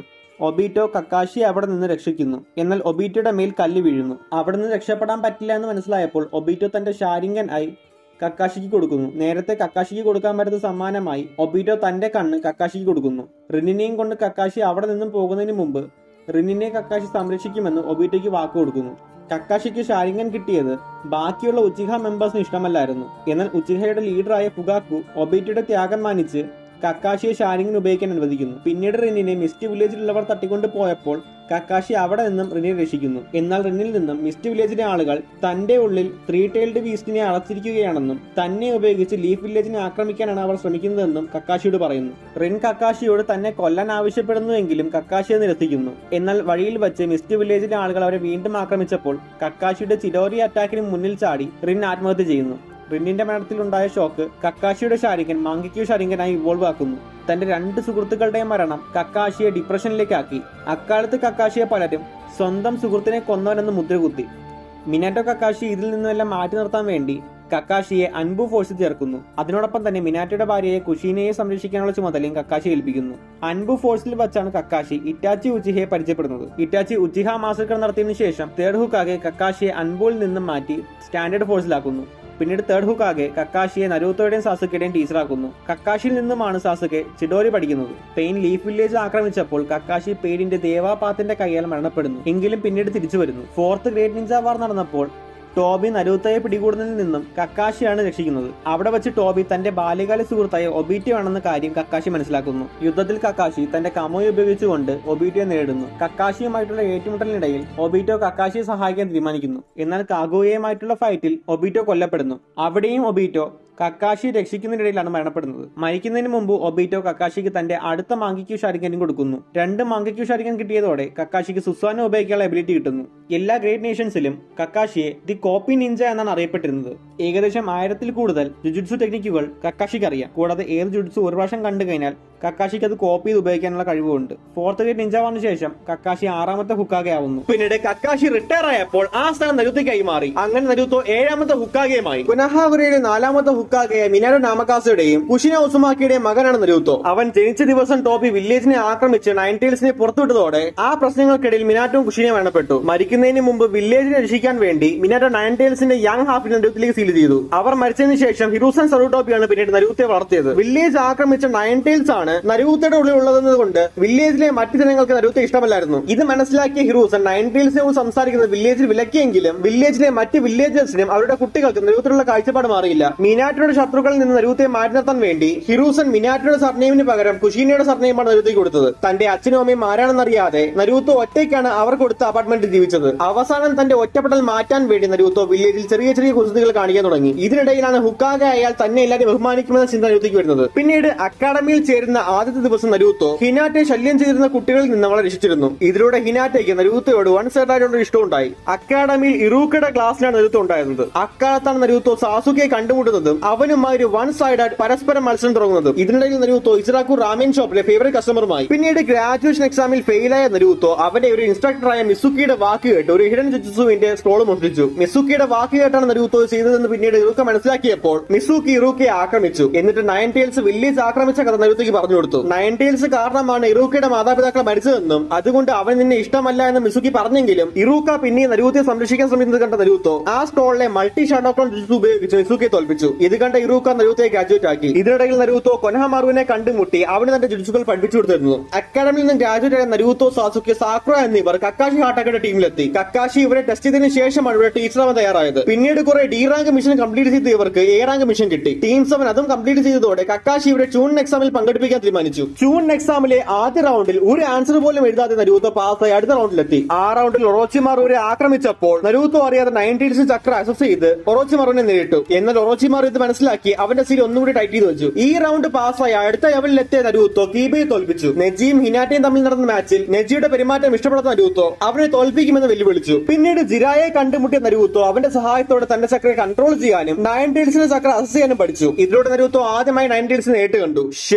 ഒബീറ്റോ കക്കാശിയെ അവിടെ നിന്ന് രക്ഷിക്കുന്നു എന്നാൽ ഒബീറ്റോയുടെ മേൽ കല്ല് വീഴുന്നു അവിടെ നിന്ന് രക്ഷപ്പെടാൻ പറ്റില്ല എന്ന് മനസ്സിലായപ്പോൾ ഒബീറ്റോ തന്റെ ഷാരിങ്കൻ ആയി കക്കാശിക്ക് കൊടുക്കുന്നു നേരത്തെ കക്കാശിക്ക് കൊടുക്കാൻ പറ്റുന്ന സമ്മാനമായി ഒബീറ്റോ തന്റെ കണ്ണ് കക്കാശിക്ക് കൊടുക്കുന്നു റിനിനെയും കൊണ്ട് കക്കാശി അവിടെ നിന്നും പോകുന്നതിന് മുമ്പ് റിനിനെ കക്കാശി സംരക്ഷിക്കുമെന്ന് ഒബീറ്റോയ്ക്ക് വാക്ക് കൊടുക്കുന്നു കക്കാശിക്ക് ഷാരിങ്കൻ കിട്ടിയത് ബാക്കിയുള്ള ഉച്ചിഹ മെമ്പേഴ്സിന് ഇഷ്ടമല്ലായിരുന്നു എന്നാൽ ഉച്ചിഹയുടെ ലീഡറായ ഫുഗാക്കു ഒബീറ്റയുടെ ത്യാഗം മാനിച്ച് കക്കാശിയെ ഷാരിങ്ങിന് ഉപയോഗിക്കാൻ അനുവദിക്കുന്നു പിന്നീട് റിനിനെ മിസ്റ്റ് വില്ലേജിലുള്ളവർ തട്ടിക്കൊണ്ട് പോയപ്പോൾ കക്കാശി അവിടെ നിന്നും റിനെ രക്ഷിക്കുന്നു എന്നാൽ റിനിൽ നിന്നും മിസ്റ്റ് വില്ലേജിലെ ആളുകൾ തന്റെ ഉള്ളിൽ ത്രീ ടൈൽഡ് ബീസ്റ്റിനെ അടച്ചിരിക്കുകയാണെന്നും തന്നെ ഉപയോഗിച്ച് ലീഫ് വില്ലേജിനെ ആക്രമിക്കാനാണ് അവർ ശ്രമിക്കുന്നതെന്നും കക്കാശിയോട് പറയുന്നു റിൻ കക്കാശിയോട് തന്നെ കൊല്ലാൻ ആവശ്യപ്പെടുന്നുവെങ്കിലും കക്കാശിയെ നിരസിക്കുന്നു എന്നാൽ വഴിയിൽ വെച്ച് മിസ്റ്റ് വില്ലേജിലെ ആളുകൾ അവരെ വീണ്ടും ആക്രമിച്ചപ്പോൾ കക്കാശിയുടെ ചിരോരി അറ്റാക്കിന് മുന്നിൽ ചാടി റിൻ ആത്മഹത്യ ചെയ്യുന്നു റിന്നിന്റെ മരണത്തിലുണ്ടായ ഷോക്ക് കക്കാശിയുടെ ശാരികൻ മാങ്കിക്കു ശാരികനായി ഇവോൾവ് ആക്കുന്നു തന്റെ രണ്ട് സുഹൃത്തുക്കളുടെയും മരണം കക്കാശിയെ ഡിപ്രഷനിലേക്കാക്കി അക്കാലത്ത് കക്കാശിയെ പലരും സ്വന്തം സുഹൃത്തിനെ കൊന്നവനെന്ന് മുദ്രകുത്തി മിനാറ്റോ കക്കാശി ഇതിൽ നിന്നെല്ലാം മാറ്റി നിർത്താൻ വേണ്ടി കക്കാശിയെ അൻബു ഫോഴ്സിൽ ചേർക്കുന്നു അതിനോടൊപ്പം തന്നെ മിനാറ്റോയുടെ ഭാര്യയെ കുഷീനയെ സംരക്ഷിക്കാനുള്ള ചുമതലയും കക്കാശി ഏൽപ്പിക്കുന്നു അൻബു ഫോഴ്സിൽ വെച്ചാണ് കക്കാശി ഇറ്റാച്ചി ഉച്ചിഹയെ പരിചയപ്പെടുന്നത് ഇറ്റാച്ചി ഉച്ചിഹ മാസക്കർ നടത്തിയതിനു ശേഷം തേർഡ് ഹുക്കാകെ കക്കാശിയെ അൻബുവിൽ നിന്നും മാറ്റി സ്റ്റാൻഡേർഡ് ഫോഴ്സിലാക്കുന്നു പിന്നീട് തേർഡ് ഹുക്കാകെ കക്കാശിയെ നരൂത്തോയുടെയും സാസുക്കയുടെയും ടീച്ചറാക്കുന്നു കക്കാശിയിൽ നിന്നുമാണ് സാസുക്കെ ചിഡോരി പഠിക്കുന്നത് പെയിൻ ലീഫ് വില്ലേജ് ആക്രമിച്ചപ്പോൾ കക്കാശി പെയിനിന്റെ ദേവാപാത്തിന്റെ കൈയാൽ മരണപ്പെടുന്നു എങ്കിലും പിന്നീട് തിരിച്ചു വരുന്നു ഫോർത്ത് ഗ്രേറ്റ് നിഞ്ച വാർ നടന്നപ്പോൾ ടോബി നരൂത്തയെ പിടികൂടുന്നതിൽ നിന്നും കക്കാശിയാണ് രക്ഷിക്കുന്നത് അവിടെ വെച്ച് ടോബി തന്റെ ബാല്യകാല സുഹൃത്തായ ഒബീറ്റോ ആണെന്ന കാര്യം കക്കാശി മനസ്സിലാക്കുന്നു യുദ്ധത്തിൽ കക്കാശി തന്റെ കമോയെ ഉപയോഗിച്ചുകൊണ്ട് ഒബീറ്റോയെ നേരിടുന്നു കക്കാശിയുമായിട്ടുള്ള ഏറ്റുമുട്ടലിനിടയിൽ ഒബീറ്റോ കക്കാശിയെ സഹായിക്കാൻ തീരുമാനിക്കുന്നു എന്നാൽ കാഗോയയുമായിട്ടുള്ള ഫൈറ്റിൽ ഒബീറ്റോ കൊല്ലപ്പെടുന്നു അവിടെയും ഒബീറ്റോ കക്കാശി രക്ഷിക്കുന്നതിനിടയിലാണ് മരണപ്പെടുന്നത് മരിക്കുന്നതിന് മുമ്പ് ഒബീറ്റോ കക്കാശിക്ക് തന്റെ അടുത്ത മാങ്കിക്യു ഷാരിക്കനും കൊടുക്കുന്നു രണ്ട് മാങ്കിക്യു ഷാരിക്കൻ കിട്ടിയതോടെ കക്കാശിക്ക് സുസാന ഉപയോഗിക്കാനുള്ള എബിലിറ്റി കിട്ടുന്നു എല്ലാ ഗ്രേറ്റ് നേഷൻസിലും കക്കാശിയെ ദി കോപ്പി നിഞ്ച എന്നാണ് അറിയപ്പെട്ടിരുന്നത് ഏകദേശം ആയിരത്തിൽ കൂടുതൽ ജുജുത്സു ടെക്നിക്കുകൾ കക്കാശിക്ക് അറിയാം കൂടാതെ ഏത് ജുജുത്സു ഒരു പ്രാവശ്യം കണ്ടു കഴിഞ്ഞാൽ കക്കാശിക്ക് അത് കോപ്പി ചെയ്ത് ഉപയോഗിക്കാനുള്ള കഴിവുണ്ട് ഫോർത്ത് ഗ്രേറ്റ് നിഞ്ച വന്ന ശേഷം കക്കാശി ആറാമത്തെ ഹുക്കാകെ ആവുന്നു പിന്നീട് കക്കാശി റിട്ടയർ ആയപ്പോൾ ആ സ്ഥാനം നരുത്തി കൈമാറി അങ്ങനെ നരുത്തോ ഏഴാമത്തെ ഹുക്കാകെയുമായി പുനഹാവരയുടെ നാലാമത്തെ ഹുക്കാകെ മിനാരോ നാമക്കാസയുടെയും കുഷിന ഉസുമാക്കിയുടെയും മകനാണ് നരുത്തോ അവൻ ജനിച്ച ദിവസം ടോപ്പി വില്ലേജിനെ ആക്രമിച്ച് നയൻറ്റീൽസിനെ പുറത്തുവിട്ടതോടെ ആ പ്രശ്നങ്ങൾക്കിടയിൽ മിനാറ്റോ കുഷിനെ മരണപ്പെട്ടു മരിക്കുന്നതിന് മുമ്പ് വില്ലേജിനെ രക്ഷിക്കാൻ വേണ്ടി മിനാറ്റോ നയൻറ്റീൽസിന്റെ യങ് ഹാഫിനെ നരുത്തിലേക്ക് സീൽ ചെയ്തു അവർ മരിച്ചതിന് ശേഷം ഹിറൂസൻ സറൂട്ടോപ്പിയാണ് പിന്നീട് നരുത്തെ വളർത്തിയത് വില്ലേജ് ആക്രമിച്ച നയൻറ്റീൽസ് ആണ് നരൂത്തയുടെ ഉള്ളിൽ ഉള്ളതെന്നതുകൊണ്ട് വില്ലേജിലെ മറ്റു ജനങ്ങൾക്ക് നരൂത്ത ഇഷ്ടമല്ലായിരുന്നു ഇത് മനസ്സിലാക്കിയ ഹിറൂസൻ നയൻറ്റീൽസിനെ കുറിച്ച് സംസാരിക്കുന്നത് വില്ലേജിൽ വിലക്കിയെങ്കിലും വില്ലേജിലെ മറ്റ് വില്ലേജേഴ്സിനും അവരുടെ കുട്ടികൾക്ക് നരൂത്തിലുള്ള കാഴ്ചപ്പാട് മാറിയില്ല മീനാറ്റോയുടെ ശത്രുക്കളിൽ നിന്ന് നരൂത്തയെ മാറ്റി നിർത്താൻ വേണ്ടി ഹിറൂസൻ മിനാറ്റോയുടെ സർനെയിമിന് പകരം കുഷീനയുടെ സർനെയിമാണ് നരൂത്തയ്ക്ക് കൊടുത്തത് തന്റെ അച്ഛനും അമ്മയും ആരാണെന്നറിയാതെ നരൂത്തോ ഒറ്റയ്ക്കാണ് അവർ കൊടുത്ത അപ്പാർട്ട്മെന്റിൽ ജീവിച്ചത് അവസാനം തന്റെ ഒറ്റപ്പെടൽ മാറ്റാൻ വേണ്ടി നരൂത്തോ വില്ലേജിൽ ചെറിയ ചെറിയ കുസൃതികൾ കാണിക്കാൻ തുടങ്ങി ഇതിനിടയിലാണ് ഹുക്കാഗ അയാൾ തന്നെ എല്ലാവരും ബഹുമാനിക്കുമെന്ന ചിന്ത നരൂത്തയ്ക്ക് വരുന്നത് പിന്നീട് അക്കാഡമിയിൽ ചേരുന്ന ആദ്യത്തെ ദിവസം നരൂത്തോ ഹിനാറ്റെ ശല്യം ചെയ്തിരുന്ന കുട്ടികളിൽ നിന്ന് അവളെ രക്ഷിച്ചിരുന്നു ഇതിലൂടെ ഹിനാറ്റയ്ക്ക് നരൂത്തയോട് വൺ സൈഡ് ആയിട്ടുള്ള ഇഷ്ടമുണ്ടായി അക്കാഡമിയിൽ ഇറൂക്കയുടെ ക്ലാസ്സിലാണ് നരൂത്തോ ഉണ്ടായിരുന്നത് അക്കാലത്താണ് നരൂത്തോ സാസുക്കെ കണ്ടുമുട്ടുന്നതും അവനുമായി ഒരു വൺ സൈഡ് ആയിട്ട് പരസ്പരം മത്സരം തുടങ്ങുന്നതും ഇതിനിടയിൽ നരൂത്തോ ഇസ്രാക്കു റാമൻ ഷോപ്പിലെ ഫേവറേറ്റ് കസ്റ്റമറുമായി പിന്നീട് ഗ്രാജുവേഷൻ എക്സാമിൽ ഫെയിലായ നരൂത്തോ അവന്റെ ഒരു ഇൻസ്ട്രക്ടറായ മിസുക്കിയുടെ വാക്ക് കേട്ട് ഒരു ഹിഡൻ ജുജുസുവിന്റെ സ്ക്രോൾ മോഷ്ടിച്ചു മിസുക്കിയുടെ വാക്ക് കേട്ടാണ് നരൂത്തോ ചെയ്തതെന്ന് പിന്നീട് ഇറുക്ക മനസ്സിലാക്കിയപ്പോൾ മിസുക്കി ഇറൂക്കയെ ആക്രമിച്ചു എന്നിട്ട് നയൻ ടേൽസ് വില്ലേജ് ആക്രമിച്ച കഥ നരൂത്തയ്ക്ക് പറഞ്ഞു കൊടുത്തു നയൻ ടേൽസ് കാരണമാണ് ഇറൂക്കയുടെ മാതാപിതാക്കൾ മരിച്ചതെന്നും അതുകൊണ്ട് അവൻ നിന്നെ ഇഷ്ടമല്ല എന്ന് മിസുക്കി പറഞ്ഞെങ്കിലും ഇറൂക്ക പിന്നെ നരൂത്തയെ സംരക്ഷിക്കാൻ ശ്രമിക്കുന്നത് കണ്ട നരൂത്തോ ആ സ്ക്രോളിലെ മൾട്ടി ഷാഡോക്ലോൺ ജുജു ഉപയോഗിച്ച് മിസുക്കിയെ തോൽപ്പിച്ചു ഇത് കണ്ട ഇറൂക്ക നരൂത്തയെ ഗ്രാജുവേറ്റ് ആക്കി ഇതിനിടയിൽ നരൂത്തോ കൊനഹമാറുവിനെ കണ്ടുമുട്ടി അവന് തന്റെ ജുജുസുകൾ പഠിപ്പിച്ചു കൊടുത്തിരുന്നു അക്കാഡമിയിൽ നിന്ന് ഗ്രാജുവേറ്റ് ആയ നരൂത്തോ സാസുക്കി സാക്ര എന്നിവർ കക്കാശി ഹാട്ടാക്കയുടെ ടീമിലെത്തി കക്കാശി ഇവരെ ടെസ്റ്റ് ചെയ്തതിനു ശേഷമാണ് ഇവിടെ ടീച്ചറാവാൻ തയ്യാറായത് പിന്നീട് കുറെ ഡി റാങ്ക് മിഷൻ കംപ്ലീറ്റ് ചെയ്ത ഇവർക്ക് എ റാങ്ക് മിഷൻ കിട്ടി ടീം സെവൻ അതും കംപ്ലീറ്റ് ചെയ്തതോടെ കക്കാശി ഇവിടെ ചൂൺ എക്സാമിൽ പങ്കെടുപ്പിക്കാൻ തീരുമാനിച്ചു ചൂൺ എക്സാമിലെ ആദ്യ റൗണ്ടിൽ ഒരു ആൻസർ പോലും എഴുതാതെ നരൂത്തോ പാസ്സായി അടുത്ത റൗണ്ടിലെത്തി ആ റൗണ്ടിൽ ഒറോച്ചിമാറുവിനെ ആക്രമിച്ചപ്പോൾ നരൂത്തോ അറിയാതെ നയൻറ്റീൻസ് ചക്ര അസസ് ചെയ്ത് ഒറോച്ചിമാറുവിനെ നേരിട്ടു എന്നാൽ ഒറോച്ചിമാറു ഇത് മനസ്സിലാക്കി അവന്റെ സീൽ ഒന്നുകൂടി ടൈറ്റ് ചെയ്ത് വെച്ചു ഈ റൗണ്ട് പാസ്സായി അടുത്ത ലെവലിലെത്തിയ നരൂത്തോ കീബയെ തോൽപ്പിച്ചു നെജിയും ഹിനാറ്റയും തമ്മിൽ നടന്ന മാച്ചിൽ നെജിയുടെ പെരുമാറ്റം ഇഷ്ടപ്പെടുന്ന നരൂത്തോ അവനെ തോൽപ്പിക്കുമെന്ന് വെല്ലുവിളിച്ചു പിന്നീട് ജിരായെ കണ്ടുമുട്ടിയ നരൂത്തോ അവന്റെ സഹായത്തോടെ തന്റെ ചക്രയെ കൺട്രോൾ ചെയ്യാനും നയൻ ടീൽസിന്റെ ചക്ര അസസ് ചെയ്യാനും പഠിച്ചു ഇതിലൂടെ നരൂത്തോ ആദ്യമായി നയൻ ടീൽസിനെ നേരിട്ട് കണ്ടു ശേഷം മാച്ച്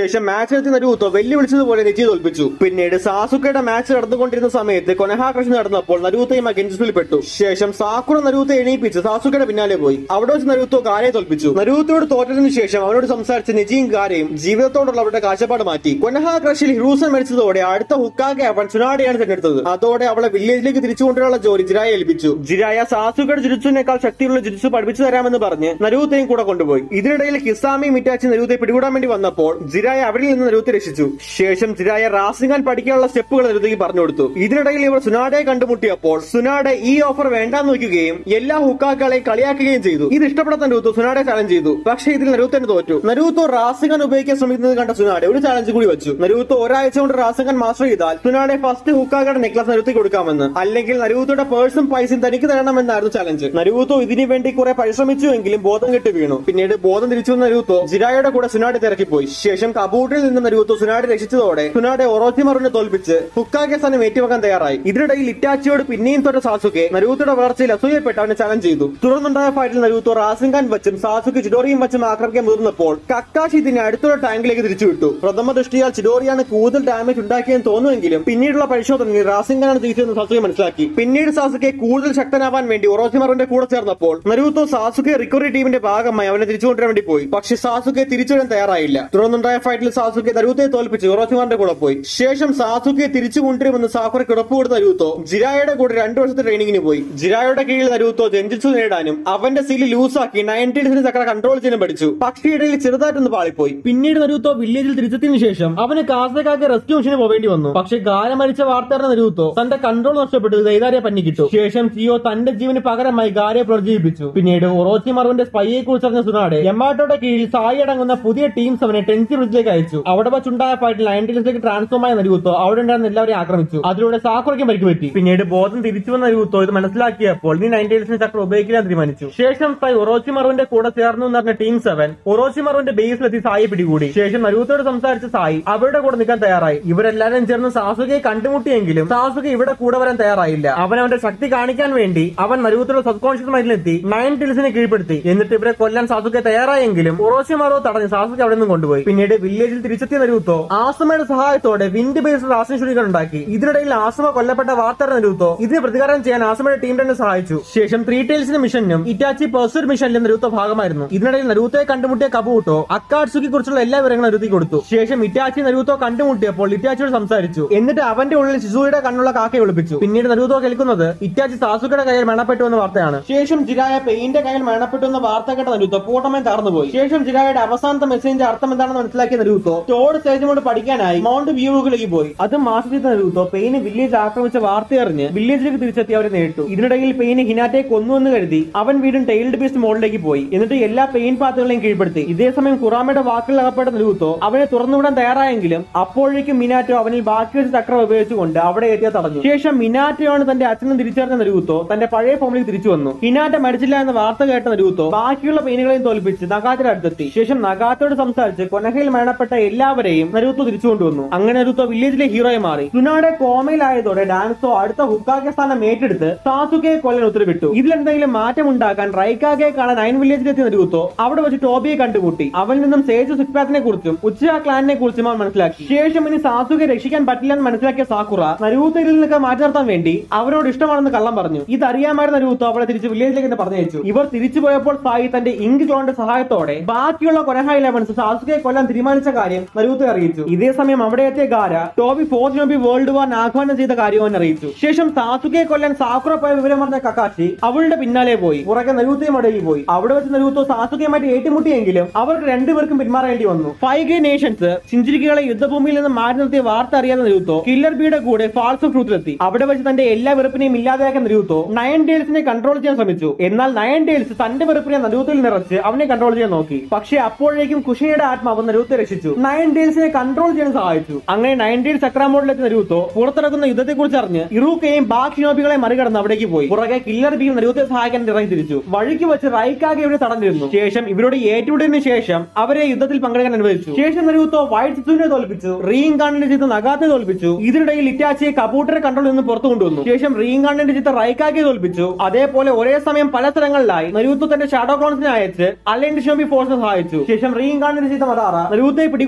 മാച്ചിലെത്തി നരൂത്തോ വെല്ലുവിളിച്ചതുപോലെ നെജി തോൽപ്പിച്ചു പിന്നീട് സാസുക്കയുടെ മാച്ച് നടന്നുകൊണ്ടിരുന്ന സമയത്ത് കൊനഹാകൃഷി നടന്നപ്പോൾ നരൂത്തയും ആ ഗെഞ്ചിസിൽ പെട്ടു ശേഷം സാക്കുറ നരൂത്തെ എണീപ്പിച്ച് സാസുക്കയുടെ പിന്നാലെ പോയി അവിടെ വെച്ച് നരൂത്തോ കാരെ തോൽപ്പിച്ചു നരൂത്തോട് തോറ്റതിനു ശേഷം അവനോട് സംസാരിച്ച നെജിയും കാരയും ജീവിതത്തോടുള്ള അവരുടെ കാഴ്ചപ്പാട് മാറ്റി കൊനഹാകൃഷിയിൽ ഹിറൂസൻ മരിച്ചതോടെ അടുത്ത ഹുക്കാകെ അവൻ സുനാടെയാണ് തിരഞ്ഞെടുത്തത് അതോടെ അവളെ വില്ലേജിലേക്ക് തിരിച്ചു കൊണ്ടുവരാനുള്ള ജോലി ജിരായ ഏൽപ്പിച്ചു ജിരായ സാസുക്കയുടെ ജുരുത്സുവിനേക്കാൾ ശക്തിയുള്ള ജുരുത്സു പഠിപ്പിച്ചു തരാമെന്ന് പറഞ്ഞ് നരൂത്തയും കൂടെ കൊണ്ടുപോയി ഇതിനിടയിൽ കിസാമി മിറ്റാച്ചി നരൂത്തെ പിടികൂടാൻ വേണ്ടി വന്നപ്പോൾ ജിരായ അവിടെ നിന്ന് നരൂത്തെ രക്ഷിച്ചു ശേഷം ജിരായ റാസിംഗാൻ പഠിക്കാനുള്ള സ്റ്റെപ്പുകൾ നരൂത്തയ്ക്ക് പറഞ്ഞു കൊടുത്തു ഇതിനിടയിൽ ഇവർ സുനാഡയെ കണ്ടുമുട്ടിയപ്പോൾ സുനാഡെ ഈ ഓഫർ വേണ്ടാന്ന് വെക്കുകയും എല്ലാ ഹുക്കാക്കളെയും കളിയാക്കുകയും ചെയ്തു ഇത് ഇഷ്ടപ്പെടാത്ത നരൂത്തോ സുനാഡെ ചാലഞ്ച് ചെയ്തു പക്ഷേ ഇതിൽ നരൂത്തന് തോറ്റു നരൂത്തോ റാസിംഗാൻ ഉപയോഗിക്കാൻ ശ്രമിക്കുന്നത് കണ്ട സുനാഡെ ഒരു ചാലഞ്ച് കൂടി വെച്ചു നരൂത്തോ ഒരാഴ്ച കൊണ്ട് റാസിംഗാൻ മാസ്റ്റർ ചെയ്താൽ സുനാഡെ ഫസ്റ്റ് ഹുക്കാക്കയുടെ നെക്ലസ് നരൂത്തി കൊടുക്കാമെന്ന് അല്ലെങ്കിൽ നരൂത്തോയുടെ പേഴ്സും പൈസയും തനിക്ക് തരണമെന്നായിരുന്നു ചലഞ്ച് നരൂത്തോ ഇതിനു വേണ്ടി കുറെ പരിശ്രമിച്ചുവെങ്കിലും ബോധം കെട്ട് വീണു പിന്നീട് ബോധം തിരിച്ചു വന്ന നരൂത്തോ ജിരായുടെ കൂടെ സുനാഡെ തിരക്കിപ്പോയി ശേഷം കബൂട്ടിൽ നിന്ന് നരൂത്തോ സുനാഡെ രക്ഷിച്ചതോടെ സുനാഡെ ഒറോച്ചിമറിനെ തോൽപ്പിച്ച് ഹുക്കാക്കെ സ്ഥാനം ഏറ്റുവെക്കാൻ തയ്യാറായി ഇതിനിടയിൽ ഇറ്റാച്ചിയോട് പിന്നെയും തൊട്ട സാസുക്കെ നരൂത്തോയുടെ വളർച്ചയിൽ അസൂയപ്പെട്ട് അവനെ ചലഞ്ച് ചെയ്തു തുടർന്നുണ്ടായ ഫൈറ്റിൽ നരൂത്തോ റാസിംഗാൻ വച്ചും സാസുക്ക് ചിഡോറിയും വച്ചും ആക്രമിക്കാൻ മുതിർന്നപ്പോൾ കക്കാശി ഇതിനെ അടുത്തുള്ള ടാങ്കിലേക്ക് തിരിച്ചുവിട്ടു പ്രഥമ ദൃഷ്ടിയാൽ ചിഡോറിയാണ് കൂടുതൽ ഡാമേജ് ഉണ്ടാക്കിയെന്ന് തോന്നുമെങ്കിലും പിന്നീടുള്ള പരിശോധനയിൽ റാസിംഗാനാണ് ജയിച്ചതെന്ന് സാസുക്കെ മനസ്സിലാക്കി പിന്നീട് സാസുക്കെ കൂടുതൽ ശക്തനാവാൻ വേണ്ടി ഒറോച്ചിമറിന്റെ കൂടെ ചേർന്നപ്പോൾ നരൂത്തോ സാസുക്കെ റിക്കവറി ടീമിന്റെ ഭാഗമായി അവനെ തിരിച്ചുകൊണ്ടുവരാൻ വേണ്ടി പോയി പക്ഷേ സാസുക്കെ തിരിച്ചുവരാൻ തയ്യാറായില്ല തുടർന്നുണ്ടായ ഫൈറ്റിൽ സാസുക്കെ നരൂത്തയെ തോൽപ്പിച്ച് ഒറോച്ചിമറിന്റെ കൂടെ പോയി ശേഷം സാസുക്കെ തിരിച്ചു കൊണ്ടുവരുമെന്ന് സാക്കുറയ്ക്ക് ഉറപ്പ് കൊടുത്ത നരൂത്തോ ജിരായുടെ കൂടെ രണ്ടു വർഷത്തെ ട്രെയിനിങ്ങിന് പോയി ജിരായുടെ കീഴിൽ നരൂത്തോ ജെഞ്ചിത്സു നേടാനും അവന്റെ സീല് ലൂസാക്കി നയൻറ്റീൻസിന് ചക്ര കൺട്രോൾ ചെയ്യാനും പഠിച്ചു പക്ഷേ ഇടയിൽ ചെറുതായിട്ടൊന്ന് പാളിപ്പോയി പിന്നീട് നരൂത്തോ വില്ലേജിൽ തിരിച്ചെത്തിയതിനു ശേഷം അവന് കാസക്കാക്ക് റെസ്ക്യൂ മിഷന് പോവേണ്ടി വന്നു പക്ഷേ ഗാല മരിച്ച വാർത്തറിഞ്ഞ നരൂത്തോ തന്റെ കൺട്രോൾ നഷ്ടപ്പെട്ടു ദൈതാരെ പഞ്ഞിക്കിട്ടു ശേഷം സിയോ തന്റെ ജീവന് പകരമായി ഗാരയെ പുനർജീവിപ്പിച്ചു പിന്നീട് ഒറോച്ചി മറുവിന്റെ സ്പൈയെ കുറിച്ചറിഞ്ഞ സുനാടെ എമ്മാട്ടോയുടെ കീഴിൽ സായി അടങ്ങുന്ന പുതിയ ടീംസ് അവനെ ടെൻസി ബ്രിഡ്ജിലേക്ക് അയച്ചു അവിടെ വെച്ചുണ്ടായ ഫൈറ്റിൽ നയൻറ്റീൻസിലേക്ക് ട്രാൻസ്ഫോം ആയ നരൂത്തോ അവിടെ ഉണ്ടായിരുന്ന എല്ലാവരെയും ആക്രമിച്ചു അതിലൂടെ സാക്കുറയ്ക്ക് പരിക്ക് പറ്റി പിന്നീട് ബോധം തിരിച്ചു വന്ന നരൂത്തോ ഇത് മനസ്സിലാക്കിയപ്പോൾ നീ നയൻറ്റീൻസിന് ചക്ര ഉപയോഗിക്കാൻ തീരുമാനിച്ചു ശേഷം സായി ഒറോച്ചി മറുവിന്റെ കൂടെ ചേർന്നു എന്ന് പറഞ്ഞ ടീം സെവൻ ഒറോച്ചി മറുവിന്റെ ബേസിലെത്തി സായി പിടികൂടി ശേഷം നരൂത്തോട് സംസാരിച്ച സായി അവരുടെ കൂടെ നിൽക്കാൻ തയ്യാറായി ഇവരെല്ലാരും ചേർന്ന് സാസുകയെ കണ്ടുമുട്ടിയെങ്കിലും സാസുക ഇവിടെ കൂടെ വരാൻ തയ്യാറായില്ല അവൻ അവന്റെ ശക്തി കാണിക്കാൻ വേണ്ടി അവൻ നരൂത്തോടെ സബ് കോൺഷ്യസ് മൈൻഡിലെത്തി നയൻ ടിൽസിനെ കീഴ്പ്പെടുത്തി എന്നിട്ട് ഇവരെ കൊല്ലാൻ സാസുക തയ്യാറായെങ്കിലും ഒറോച്ചിമാറോ തടഞ്ഞ് സാസുക അവിടെ നിന്ന് കൊണ്ടുപോയി പിന്നീട് വില്ലേജിൽ തിരിച്ചെത്തിയ നരൂത്തോ ആസമയുടെ സഹായത്തോടെ വിൻഡ് ബേസ്ഡ് റാഷൻ ഷൂട്ടികൾ ഉണ്ടാക്കി ഇതിനിടയിൽ ആസമ കൊല്ലപ്പെട്ട വാർത്ത നരൂത്തോ ഇതിന് പ്രതികാരം ചെയ്യാൻ ആസമയുടെ ടീം തന്നെ സഹായിച്ചു ശേഷം ത്രീ ടൈൽസിന്റെ മിഷനും ഇറ്റാച്ചി പെർസൂർ മിഷനിലും നരൂത്തോ ഭാഗമായിരുന്നു ഇതിനിടയിൽ നരൂത്തോയെ കണ്ടുമുട്ടിയ കബൂട്ടോ അക്കാട്സുക്കി കുറിച്ചുള്ള എല്ലാ വിവരങ്ങളും നരൂത്തി കൊടുത്തു ശേഷം ഇറ്റാച്ചി നരൂത്തോ കണ്ടുമുട്ടിയപ്പോൾ ഇറ്റാച്ചിയോട് സംസാരിച്ചു എന്നിട്ട് അവന്റെ ഉള്ളിൽ ശിശുയുടെ കണ്ണുള്ള കാക്കയെ ഒളിപ്പിച്ചു പിന്നീട് നരൂത്തോ കേൾക്കുന്നത് ഇറ്റാച്ചി സാസുക്കയുടെ കയ്യിൽ മരണപ്പെട്ടു എന്ന വാർത്തയാണ് ശേഷം ജിരായ പെയിന്റെ കയ്യിൽ മരണപ്പെട്ടു എന്ന വാർത്ത കേട്ട നരൂത്തോ പൂർണ്ണമായും തകർന്നുപോയി ശേഷം ജിരായുടെ അവസാനത്തെ മെസ്സേജിന്റെ അർത്ഥം എന്താണെന്ന് മനസ്സിലാക്കിയ നരൂത്തോ ടോഡ് സ്റ്റേജ് കൊണ്ട് പഠിക്കാനായി മൗണ്ട് വ്യൂവുകളിലേക്ക് പോയി അത് മാസം ചെയ്ത നരൂത്തോ പെയിന് വില്ലേജ് ആക്രമിച്ച വാർത്ത അറിഞ്ഞ് വില്ലേജിലേക്ക് തിരിച്ചെത്തി അവരെ നേരിട്ടു ഇതിനിടയിൽ പെയിന് ഹിനാറ്റെ കൊന്നുവെന്ന് കരുതി അവൻ വീണ്ടും ടൈൽഡ് ബീസ്റ്റ് മോഡിലേക്ക് പോയി എന്നിട്ട് എല്ലാ പെയിൻ പാത്തുകളെയും കീഴ്പ്പെടുത്തി ഇതേസമയം കുറാമയുടെ വാക്കുകൾ അകപ്പെട്ട നരൂത്തോ അവനെ തുറന്നുവിടാൻ തയ്യാറായെങ്കിലും അപ്പോഴേക്കും മിനാറ്റോ അവനിൽ ബാക്കി വെച്ച ചക്രം ഉപയോഗിച്ചുകൊണ്ട് അവിടെ എത്തിയ തടഞ്ഞു ശേഷം മിനാറ്റോയാണ് തന്റെ അച്ഛനും തിരിച്ചറിഞ്ഞ നരൂത്തോ തന്റെ പഴയ ഫോമിലേക്ക് തിരിച്ചു വന്നു ഹിനാറ്റ മരിച്ചില്ല എന്ന വാർത്ത കേട്ട നരൂത്തോ ബാക്കിയുള്ള പെയിനുകളെയും തോൽപ്പിച്ച് നഗാത്തിന്റെ അടുത്തെത്തി ശേഷം നഗാത്തോട് സംസാരിച്ച് കൊനഹയിൽ മരണപ്പെട്ട എല്ലാവരെയും നരൂത്തോ തിരിച്ചു കൊണ്ടുവന്നു അങ്ങനെ നരൂത്തോ വില്ലേജിലെ ഹീറോയെ മാറി സുനാടെ കോമയിലായതോടെ ഡാൻസോ അടുത്ത ഹുക്കാക്കെ സ്ഥാനം ഏറ്റെടുത്ത് സാസുകയെ കൊല്ലാൻ ഉത്തരവിട്ടു ഇതിലെന്തെങ്കിലും മാറ്റം ഉണ്ടാക്കാൻ റൈക്കാകെ കാണാൻ അയൻ വില്ലേജിലെത്തിയ നരൂത്തോ അവിടെ വെച്ച് ടോബിയെ കണ്ടുമുട്ടി അവനിൽ നിന്നും സേജു സിക്പാത്തിനെ കുറിച്ചും ഉച്ച ക്ലാനിനെ കുറിച്ചും അവൻ മനസ്സിലാക്കി ശേഷം ഇനി സാസുകയെ രക്ഷിക്കാൻ പറ്റില്ലെന്ന് മനസ്സിലാക്കിയ സാക്കുറ നരൂത്തോ ഇതിൽ നിന്നൊക്കെ മാറ്റി നിർത്താൻ വേണ്ടി അവരോട് ഇഷ്ടമാണെന്ന് കള്ളം പറഞ്ഞു ഇതറിയാമായിരുന്ന നരൂത്തോ അവളെ തിരിച്ച് വില്ലേജിലേക്ക് തന്നെ പറഞ്ഞയച്ചു ഇവർ തിരിച്ചു പോയപ്പോൾ സായി തന്റെ ഇങ്ക് ക്ലോണിന്റെ സഹായത്തോടെ ബാക്കിയുള്ള കൊനഹായി ലെവൻസ് സാസുകയെ കൊല്ലാൻ തീരുമാനിച്ച കാര്യം നരൂത്തെ അറിയിച്ചു ഇതേ സമയം അവിടെ എത്തിയ ഗാര ടോബി ഫോർത്ത് നോബി വേൾഡ് വാർ ആഹ്വാനം ചെയ്ത കാര്യം അവൻ അറിയിച്ചു ശേഷം സാസുകയെ കൊല്ലാൻ സാക്കുറ പോയ വിവരം പറഞ്ഞ കക്കാശി അവളുടെ പിന്നാലെ പോയി പുറകെ നരൂത്തയും അടയിൽ പോയി അവിടെ വെച്ച് നരൂത്തോ സാസുകയുമായിട്ട് ഏറ്റുമുട്ടിയെങ്കിലും അവർക്ക് രണ്ടുപേർക്കും പിന്മാറേണ്ടി വന്നു ഫൈവ് ഗേ നേഷൻസ് ചിഞ്ചിരിക്കുകളെ യുദ്ധഭൂമിയിൽ നിന്ന് മാറ്റി നിർത്തിയ വാർത്ത അറിയാത്ത നരൂത്തോ കില്ലർ ബിയുടെ കൂടെ ഫാൾസ് ഓഫ് ട്രൂത്തിലെത്തി അവിടെ വെച്ച് തന്റെ എല്ലാ വെറുപ്പിനെയും ഇല്ലാതെയാക്കാൻ നരൂത്തോ നയൻ ഡേൽസിനെ കൺട്രോൾ ചെയ്യാൻ ശ്രമിച്ചു എന്നാൽ നയൻ ഡേൽസ് തന്റെ വെറുപ്പിനെ നരൂത്തിൽ നിറച്ച് അവനെ കൺട്രോൾ ചെയ്യാൻ നോക്കി പക്ഷേ അപ്പോഴേക്കും കുഷിയുടെ ആത്മാവ് നരൂത്തെ രക്ഷിച്ചു നയൻ ഡേൽസിനെ കൺട്രോൾ ചെയ്യാൻ സഹായിച്ചു അങ്ങനെ നയൻ ഡേൽ ചക്രാമോഡിലെത്തി നരൂത്തോ പുറത്തിറക്കുന്ന യുദ്ധത്തെക്കുറിച്ച് അറിഞ്ഞ് ഇറൂക്കയും ബാക്കി നോബികളെ മറികടന്ന് അവിടേക്ക് പോയി പുറകെ കില്ലർ ബിയും നരൂത്തെ സഹായിക്കാൻ ഇറങ്ങി തിരിച്ചു വഴിക്ക് വെച്ച് റൈക്കാകെ ഇവിടെ തടഞ്ഞിരുന്നു ശേഷം ഇവരുടെ ഏറ്റുമുട്ടലിന് ശേഷം അവരെ യുദ്ധത്തിൽ പങ്കെടുക്കാൻ അനുവദിച്ചു ശേഷം നരൂത്തോ വൈറ്റ് സിത്തുവിനെ തോൽപ്പിച്ചു റീഇൻകാണിന്റെ ചെയ്ത നഗാത്തെ തോൽപ്പിച്ചു ഇതിനിടയിൽ ഇറ്റാച്ചിയെ കബൂട്ടറെ കൺട്രോളിൽ നിന്ന് പുറത്തു കൊണ്ടുവന്നു ശേഷം റീഇൻകാണിന്റെ ചെയ്ത റൈക്കാകെ തോൽപ്പിച്ചു അതേപോലെ ഒരേ സമയം പല സ്ഥലങ്ങളിലായി നരൂത്തോ തന്റെ ഷാഡോ ക്ലോൺസിനെ അയച്ച് അലൈൻഡ് ഷോബി ഫോഴ്സിനെ സഹായിച്ചു ശേഷം റീഇൻകാണിന്റെ ചെയ്ത മദാറ നരൂത്തെ പിടികൂടാൻ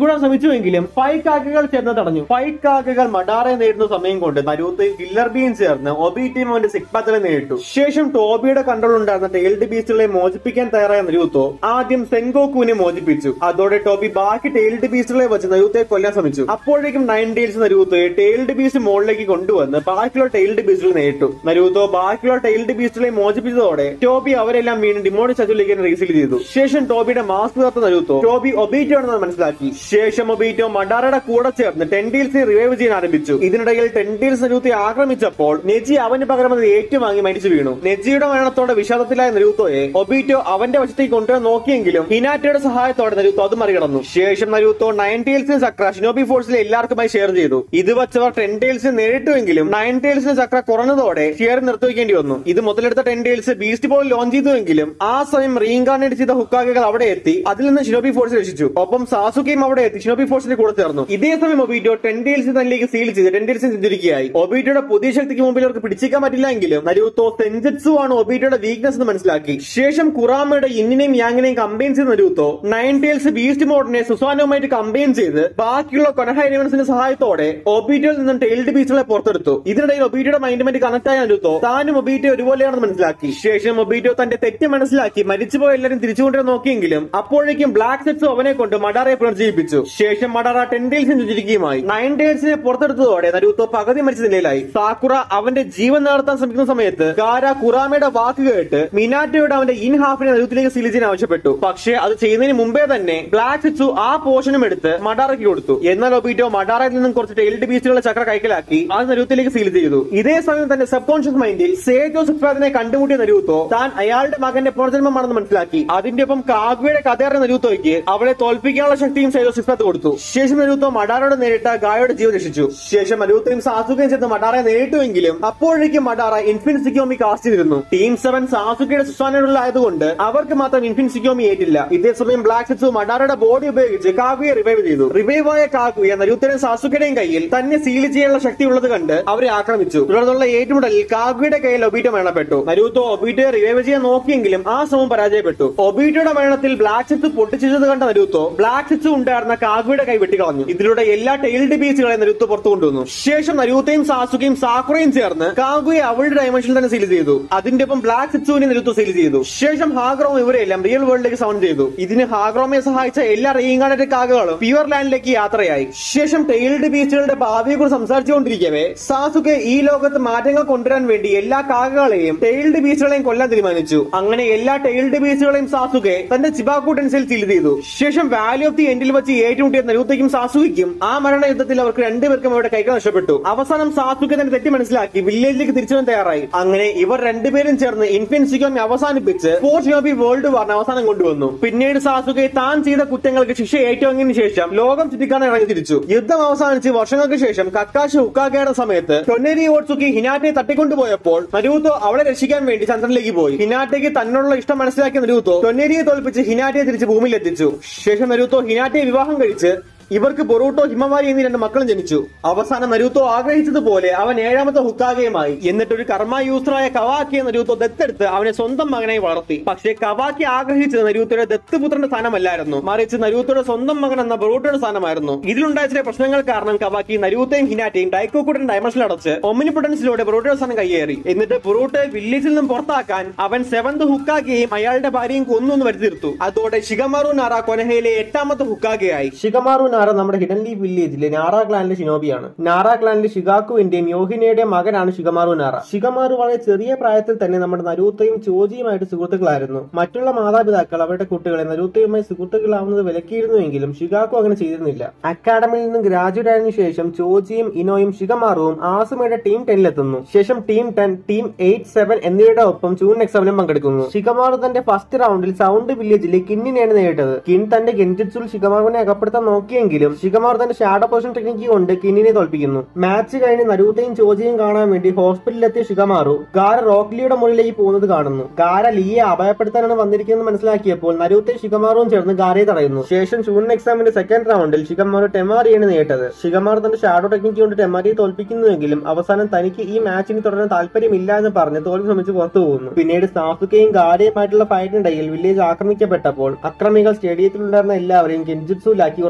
പിടികൂടാൻ ശ്രമിച്ചുവെങ്കിലും ഫൈവ് കാക്കകൾ ചേർന്ന് തടഞ്ഞു ഫൈവ് കാക്കകൾ മഡാറെ നേരിടുന്ന സമയം കൊണ്ട് നരൂത്ത് കില്ലർ ബീൻ ചേർന്ന് ഒബിറ്റിയും അവന്റെ സിക്പാത്തിലെ നേരിട്ടു ശേഷം ടോബിയുടെ കൺട്രോൾ ഉണ്ടായിരുന്ന ടെയിൽഡ് ബീസ്റ്റുകളെ മോചിപ്പിക്കാൻ തയ്യാറായ നരൂത്തോ ആദ്യം സെൻഗോക്കുവിനെ മോചിപ്പിച്ചു അതോടെ ടോബി ബാക്കി ടെയിൽഡ് ബീസ്റ്റുകളെ വെച്ച് നരൂത്തെ കൊല്ലാൻ ശ്രമിച്ചു അപ്പോഴേക്കും നയൻ ടൈൽസ് നരൂത്ത് ടെയിൽഡ് ബീസ്റ്റ് മുകളിലേക്ക് കൊണ്ടുവന്ന് ബാക്കിയുള്ള ടെയിൽഡ് ബീസ്റ്റുകൾ നേരിട്ടു നരൂത്തോ ബാക്കിയുള്ള ടെയിൽഡ് ബീസ്റ്റുകളെ മോചിപ്പിച്ചതോടെ ടോബി അവരെല്ലാം വീണ്ടും ഡിമോണി ചതുലേക്ക് റീസിൽ ചെയ്തു ശേഷം ടോബിയുടെ മാസ്ക് തത്ത നരൂത്തോ ടോബി ഒബീറ്റോ ആണെന്ന് മനസ്സിലാക്കി ശേഷം ഒബീറ്റോ മഡാറയുടെ കൂടെ ചേർന്ന് ടെൻഡീൽസിനെ റിവൈവ് ചെയ്യാൻ ആരംഭിച്ചു ഇതിനിടയിൽ ടെൻഡീൽസ് നരൂത്തെ ആക്രമിച്ചപ്പോൾ നെജി അവന് പകരം അത് ഏറ്റുവാങ്ങി മരിച്ചു വീണു നെജിയുടെ മരണത്തോടെ വിഷാദത്തിലായ നരൂത്തോയെ ഒബീറ്റോ അവന്റെ വശത്തേക്ക് കൊണ്ടുവരാൻ നോക്കിയെങ്കിലും ഹിനാറ്റയുടെ സഹായത്തോടെ നരൂത്തോ അത് മറികടന്നു ശേഷം നരൂത്തോ നയൻ ടൈൽസിന് ചക്ര ഷിനോബി ഫോഴ്സിലെ എല്ലാവർക്കുമായി ഷെയർ ചെയ്തു ഇത് വച്ചവർ ടെൻ ടൈൽസിന് നേരിട്ടുവെങ്കിലും നയൻ ടൈൽസിന് ചക്ര കുറഞ്ഞതോടെ ഷെയർ നിർത്തിവെക്കേണ്ടി വന്നു ഇത് മുതലെടുത്ത ten tails beast ball launch ചെയ്തുവെങ്കിലും ആ സമയം റീഇൻകാർണേറ്റ് ചെയ്ത ഹുക്കാകകൾ അവിടെ എത്തി അതിൽ നിന്ന് ഷിനോബി ഫോഴ്സ് രക്ഷിച്ചു ഒപ്പം സാസുക്കയും അവിടെ എത്തി ഷിനോബി ഫോഴ്സിന്റെ കൂടെ ചേർന്നു ഇതേ സമയം ഒബീറ്റോ ടെൻ ടൈൽസ് തന്നിലേക്ക് സീൽ ചെയ്ത് ടെൻ ടൈൽസിന് ചിന്തിരിക്കുകയായി ഒബീറ്റോയുടെ പുതിയ ശക്തിക്ക് മുമ്പിൽ അവർക്ക് പിടിച്ചേക്കാൻ പറ്റില്ല എങ്കിലും നരൂത്തോ സെൻജറ്റ്സു ആണ് ഒബീറ്റോയുടെ വീക്ക്നെസ് എന്ന് മനസ്സിലാക്കി ശേഷം കുറാമയുടെ ഇന്നിനെയും യാങ്ങിനെയും കമ്പൈൻ ചെയ്ത് നരൂത്തോ നയൻ ടൈൽസ് ബീസ്റ്റ് മോഡിനെ സുസാനുമായിട്ട് കമ്പൈൻ ചെയ്ത് ബാക്കിയുള്ള കൊനഹ എലിമെന്റ്സിന്റെ സഹായത്തോടെ ഒബീറ്റോയിൽ നിന്നും ടൈൽഡ് ബീസ്റ്റുകളെ പുറത്തെടുത്തു ഇതിനിടയിൽ ഒബീറ്റോയുടെ മൈൻഡുമായിട്ട് കണക്ട് ആയ നരൂത്തോ താനും ഒബീറ്റോ ഒരുപോലെയാണെന്ന് മനസ്സിലാക്കി ശേഷം ഒബീറ്റോ തന്റെ തെറ്റ് മനസ്സിലാക്കി മരിച്ചുപോയ എല്ലാവരും തിരിച്ചുകൊണ്ടുവരാൻ നോക്കിയെങ്കിലും അപ്പോഴേക്കും ബ്ലാക്ക് സെറ്റ്സ് അവനെ കൊണ്ട് മഡാറയെ പുനർജീവിപ്പിച്ചു ശേഷം മഡാറ ടെൻ ടൈൽസിന് ചുരുക്കുകയുമായി നയൻ ടൈൽസിനെ പുറത്തെടുത്തതോടെ നരൂത്തോ പകുതി മരിച്ച നിലയിലായി സാക്കുറ അവന്റെ ജീവൻ നടത്താൻ ശ്രമിക്കുന്ന സമയത്ത് കാര കുറാമയുടെ വാക്ക് കേട്ട് മിനാറ്റോയുടെ അവന്റെ ഇൻ ഹാഫിനെ നരൂത്തിലേക്ക് സീൽ ചെയ്യാൻ ആവശ്യപ്പെട്ടു പക്ഷേ അത് ചെയ്യുന്നതിന് മുമ്പേ തന്നെ ബ്ലാക്ക് സെറ്റ്സു ആ പോർഷനും എടുത്ത് മഡാറയ്ക്ക് കൊടുത്തു എന്നാൽ ഒബീറ്റോ മഡാറയിൽ നിന്നും കുറച്ച് ടൈൽഡ് ബീസ്റ്റുകളെ ചക്ര കൈക്കലാക്കി അത് നരൂത്തിലേക്ക് സീൽ ചെയ്തു ഇതേ സമയം തന്നെ സബ് കോൺഷ്യസ് മൈൻഡിൽ സേജോ സുക്രാദിനെ കണ്ടുമുട്ടിയ നരൂത്തോ താൻ അയാളുടെ മകന്റെ പുനർജന്മമാണെന്ന് മനസ്സിലാക്കി അതിന്റെ ഒപ്പം കാഗ്വയുടെ കഥയറിയ നരൂത്തോയ്ക്ക് അവളെ തോൽപ്പിക്കാനുള്ള ശക്തിയും സേജോ സുക്രാദ് കൊടുത്തു ശേഷം നരൂത്തോ മഡാറയോട് നേരിട്ട ഗായയുടെ ജീവൻ രക്ഷിച്ചു ശേഷം നരൂത്തയും സാസുകയും ചേർന്ന് മഡാറയെ നേരിട്ടുവെങ്കിലും അപ്പോഴേക്കും മഡാറ ഇൻഫിൻ സിക്കോമി കാസ്റ്റ് ചെയ്തിരുന്നു ടീം സെവൻ സാസുക്കയുടെ സുസാനോടുള്ള ആയതുകൊണ്ട് അവർക്ക് മാത്രം ഇൻഫിൻ സിക്കോമി ഏറ്റില്ല ഇതേസമയം ബ്ലാക്ക് സെറ്റ്സു മഡാറയുടെ ബോഡി ഉപയോഗിച്ച് കാഗുയെ റിവൈവ് ചെയ്തു റിവൈവ് ആയ കാഗുയ നരൂത്തയുടെയും സാസുക്കയുടെയും കയ്യിൽ തന്നെ സീൽ ചെയ്യാനുള്ള ശക്തി ഉള്ളത് കണ്ട് അവരെ ആക്രമിച്ചു തുടർന്നുള്ള ഏറ്റുമുട്ടലിൽ കാഗുയുടെ കയ്യിൽ ഒബീറ്റോ മരണപ്പെട്ടു നരൂത്തോ ഒബീറ്റോയെ റിവൈവ് ചെയ്യാൻ നോക്കിയെങ്കിലും ആ ശ്രമം പരാജയപ്പെട്ടു ഒബീറ്റോയുടെ മരണത്തിൽ ബ്ലാക്ക് സെറ്റ്സ് പൊട്ടിച്ചത് കണ്ട നരൂത്തോ ബ്ലാക്ക് സെറ്റ്സ് ഉണ്ടായിരുന്ന കാഗുയുടെ കൈ വെട്ടിക്കളഞ്ഞു ഇതിലൂടെ എല്ലാ ടൈൽഡ് ബീച്ചുകളെ നരൂത്തോ പുറത്തു കൊണ്ടുവന്നു ശേഷം നരൂത്തയും സാസുകയും സാക്കുറയും ചേർന്ന് കാഗുയെ അവളുടെ ഡയമെൻഷനിൽ തന്നെ സീൽ ചെയ്തു അതിന്റെ ഒപ്പം ബ്ലാക്ക് സെറ്റ്സുവിനെ നരൂത്തോ സീൽ ചെയ്തു ശേഷം ഹാഗ്രോം ഇവരെല്ലാം റിയൽ വേൾഡിലേക്ക് സൗണ്ട് ചെയ്തു ഇതിന് ഹാഗ്രോമെ സഹായിച്ച എല്ലാ റീഇൻകാർണേറ്റഡ് കാകകളും പ്യുവർ ലാൻഡിലേക്ക് യാത്രയായി ശേഷം ടൈൽഡ് ബീച്ചുകളുടെ ഭാവിയെ കുറിച്ച് സംസാരിച്ചുകൊണ്ടിരിക്കവേ സാസുക്കെ ഈ ലോകത്ത് മാറ്റങ്ങൾ കൊണ്ടുവരാൻ വേണ്ടി എല്ലാ കാകകളെയും ടൈൽഡ് ബീച്ചുകളെയും കൊല്ലാൻ തീരുമാനിച്ചു അങ്ങനെ എല്ലാ ടൈൽഡ് ബീച്ചുകളെയും സാസുക്കെ തന്റെ ചിബാക്കു ടെൻസിൽ സീൽ ചെയ്തു ശേഷം വാലി ഓഫ് ദി എൻഡിൽ വെച്ച് ഏറ്റുമുട്ടിയ നരൂത്തയ്ക്കും സാസുക്കും ആ മരണ യുദ്ധത്തിൽ അവർക്ക് രണ്ടുപേർക്കും അവരുടെ കൈകൾ നഷ്ടപ്പെട്ടു അവസാനം സാസുക്കെ തന്റെ തെറ്റ് മനസ്സിലാക്കി വില്ലേജിലേക്ക് തിരിച്ചു വരാൻ തയ്യാറായി അങ്ങനെ ഇവർ രണ്ടുപേരും ചേർന്ന് ഇൻഫിൻസിക്കോമി അവസാനിപ്പിച്ച് ഫോർട്ട് യോബി വേൾഡ് വാറിന് അവസാനം കൊണ്ടുവന്നു പിന്നീട് സാസുകെ താൻ ചെയ്ത കുറ്റങ്ങൾക്ക് ശിക്ഷ ഏറ്റുവാങ്ങിയതിനു ശേഷം ലോകം ചുറ്റിക്കാൻ ഇറങ്ങി തിരിച്ചു യുദ്ധം അവസാനിച്ച് വർഷങ്ങൾക്ക് ശേഷം കക്കാശി ഹുക്കാക്കയുടെ സമയത്ത് ടൊന്നേരി ഓട്സുക്കി ഹിനാറ്റയെ തട്ടിക്കൊണ്ടുപോയപ്പോൾ നരൂത്തോ അവളെ രക്ഷിക്കാൻ വേണ്ടി ചന്ദ്രനിലേക്ക് പോയി ഹിനാറ്റയ്ക്ക് തന്നോടുള്ള ഇഷ്ടം മനസ്സിലാക്കിയ നരൂത്തോ ടൊന്നേരിയെ തോൽപ്പിച്ച് ഹിനാറ്റയെ തിരിച്ച് ഭൂമിയിൽ എത്തിച്ചു ശേഷം നരൂത്തോ ഹിനാറ്റയെ വിവാഹം കഴിച്ച് ഇവർക്ക് ബൊറൂട്ടോ ഹിമവാരി എന്നീ രണ്ട് മക്കളും ജനിച്ചു അവസാനം നരൂത്തോ ആഗ്രഹിച്ചതുപോലെ അവൻ ഏഴാമത്തെ ഹുക്കാഗയുമായി എന്നിട്ട് ഒരു കർമ്മ യൂസറായ കവാക്കിയെ നരൂത്തോ ദത്തെടുത്ത് അവനെ സ്വന്തം മകനായി വളർത്തി പക്ഷേ കവാക്കി ആഗ്രഹിച്ചത് നരൂത്തോയുടെ ദത്തുപുത്രന്റെ സ്ഥാനമല്ലായിരുന്നു മറിച്ച് നരൂത്തോയുടെ സ്വന്തം മകൻ എന്ന ബൊറൂട്ടോയുടെ സ്ഥാനമായിരുന്നു ഇതിലുണ്ടായ ചില പ്രശ്നങ്ങൾ കാരണം കവാക്കി നരൂത്തയും ഹിനാറ്റയും ഡൈക്കോക്കുടൻ ഡയമെൻഷനിൽ അടച്ച് ഒമിനിപൊട്ടൻസിലൂടെ ബൊറൂട്ടോയുടെ സ്ഥാനം കയ്യേറി എന്നിട്ട് ബൊറൂട്ടോയെ വില്ലേജിൽ നിന്നും പുറത്താക്കാൻ അവൻ സെവന്ത് ഹുക്കാഗയെയും അയാളുടെ ഭാര്യയും കൊന്നു എന്ന് വരുത്തി തീർത്തു അതോടെ ഷിഗമാറു നാറ കൊനഹയിലെ എട്ടാമത്തെ ഹുക്കാഗയായി ഷിഗമാറു നാറ നമ്മുടെ ഹിഡൻ ലീഫ് വില്ലേജിലെ നാറ ക്ലാനിലെ ഷിനോബിയാണ് നാറ ക്ലാനിലെ ഷിഗാക്കുവിന്റെയും യോഹിനയുടെയും മകനാണ് ഷിഗമാറു നാറ ഷിഗമാറു വളരെ ചെറിയ പ്രായത്തിൽ തന്നെ നമ്മുടെ നരൂത്തയും ചോജിയുമായിട്ട് സുഹൃത്തുക്കളായിരുന്നു മറ്റുള്ള മാതാപിതാക്കൾ അവരുടെ കുട്ടികളെ നരൂത്തയുമായി സുഹൃത്തുക്കളാവുന്നത് വിലക്കിയിരുന്നുവെങ്കിലും ഷിഗാക്കു അങ്ങനെ ചെയ്തിരുന്നില്ല അക്കാഡമിയിൽ നിന്നും ഗ്രാജുവേറ്റ് ആയതിനു ശേഷം ചോജിയും ഇനോയും ഷിഗമാറുവും ആസുമയുടെ ടീം ടെന്നിലെത്തുന്നു ശേഷം team ten team eight seven എന്നിവയുടെ ഒപ്പം ജൂൺ എക്സാമിനും പങ്കെടുക്കുന്നു ഷിഗമാറു തന്റെ ഫസ്റ്റ് റൗണ്ടിൽ സൗണ്ട് വില്ലേജിലെ കിന്നിനെയാണ് നേരിട്ടത് കിൻ തന്റെ ഗെൻജിറ്റ്സുൽ ഷിഗമാറുവിനെ അകപ്പെടുത്താൻ നോക്കിയെങ്കിലും ഷിഗമാർ തന്റെ ഷാഡോ പൊസിഷൻ ടെക്നിക്ക് കൊണ്ട് കിന്നിനെ തോൽപ്പിക്കുന്നു മാച്ച് കഴിഞ്ഞ് നരൂത്തയും ചോജിയും കാണാൻ വേണ്ടി ഹോസ്പിറ്റലിലെത്തിയ ഷിഗമാറു ഗാര റോക്ലിയുടെ മുകളിലേക്ക് പോകുന്നത് കാണുന്നു ഗാര ലീയെ അഭയപ്പെടുത്താനാണ് വന്നിരിക്കുന്നത് മനസ്സിലാക്കിയപ്പോൾ നരൂത്തയും ഷിഗമാറും ചേർന്ന് ഗാരയെ തടയുന്നു ശേഷം ഷൂൺ എക്സാമിന്റെ സെക്കൻഡ് റൗണ്ടിൽ ഷിഗമാറു ടെമാറിയാണ് നേരിട്ടത് ഷിഗമാർ തന്റെ ഷാഡോ ടെക്നിക്ക് കൊണ്ട് ടെമാരിയെ തോൽപ്പിക്കുന്നുവെങ്കിലും അവസാനം തനിക്ക് ഈ മാച്ചിന് തുടരാൻ താല്പര്യമില്ല എന്ന് പറഞ്ഞ് തോൽവി ശ്രമിച്ച് പുറത്തു പോകുന്നു പിന്നീട് സാസുക്കയും ഗാരയുമായിട്ടുള്ള ഫൈറ്റിനിടയിൽ വില്ലേജ് ആക്രമിക്കപ്പെട്ടപ്പോൾ അക്രമികൾ സ്റ്റേഡിയത്തിലുണ്ടായിരുന്ന എല്ലാവരെയും കെൻജിത്സുലാക്കി ഉറക്കി കിടത്തുന്നു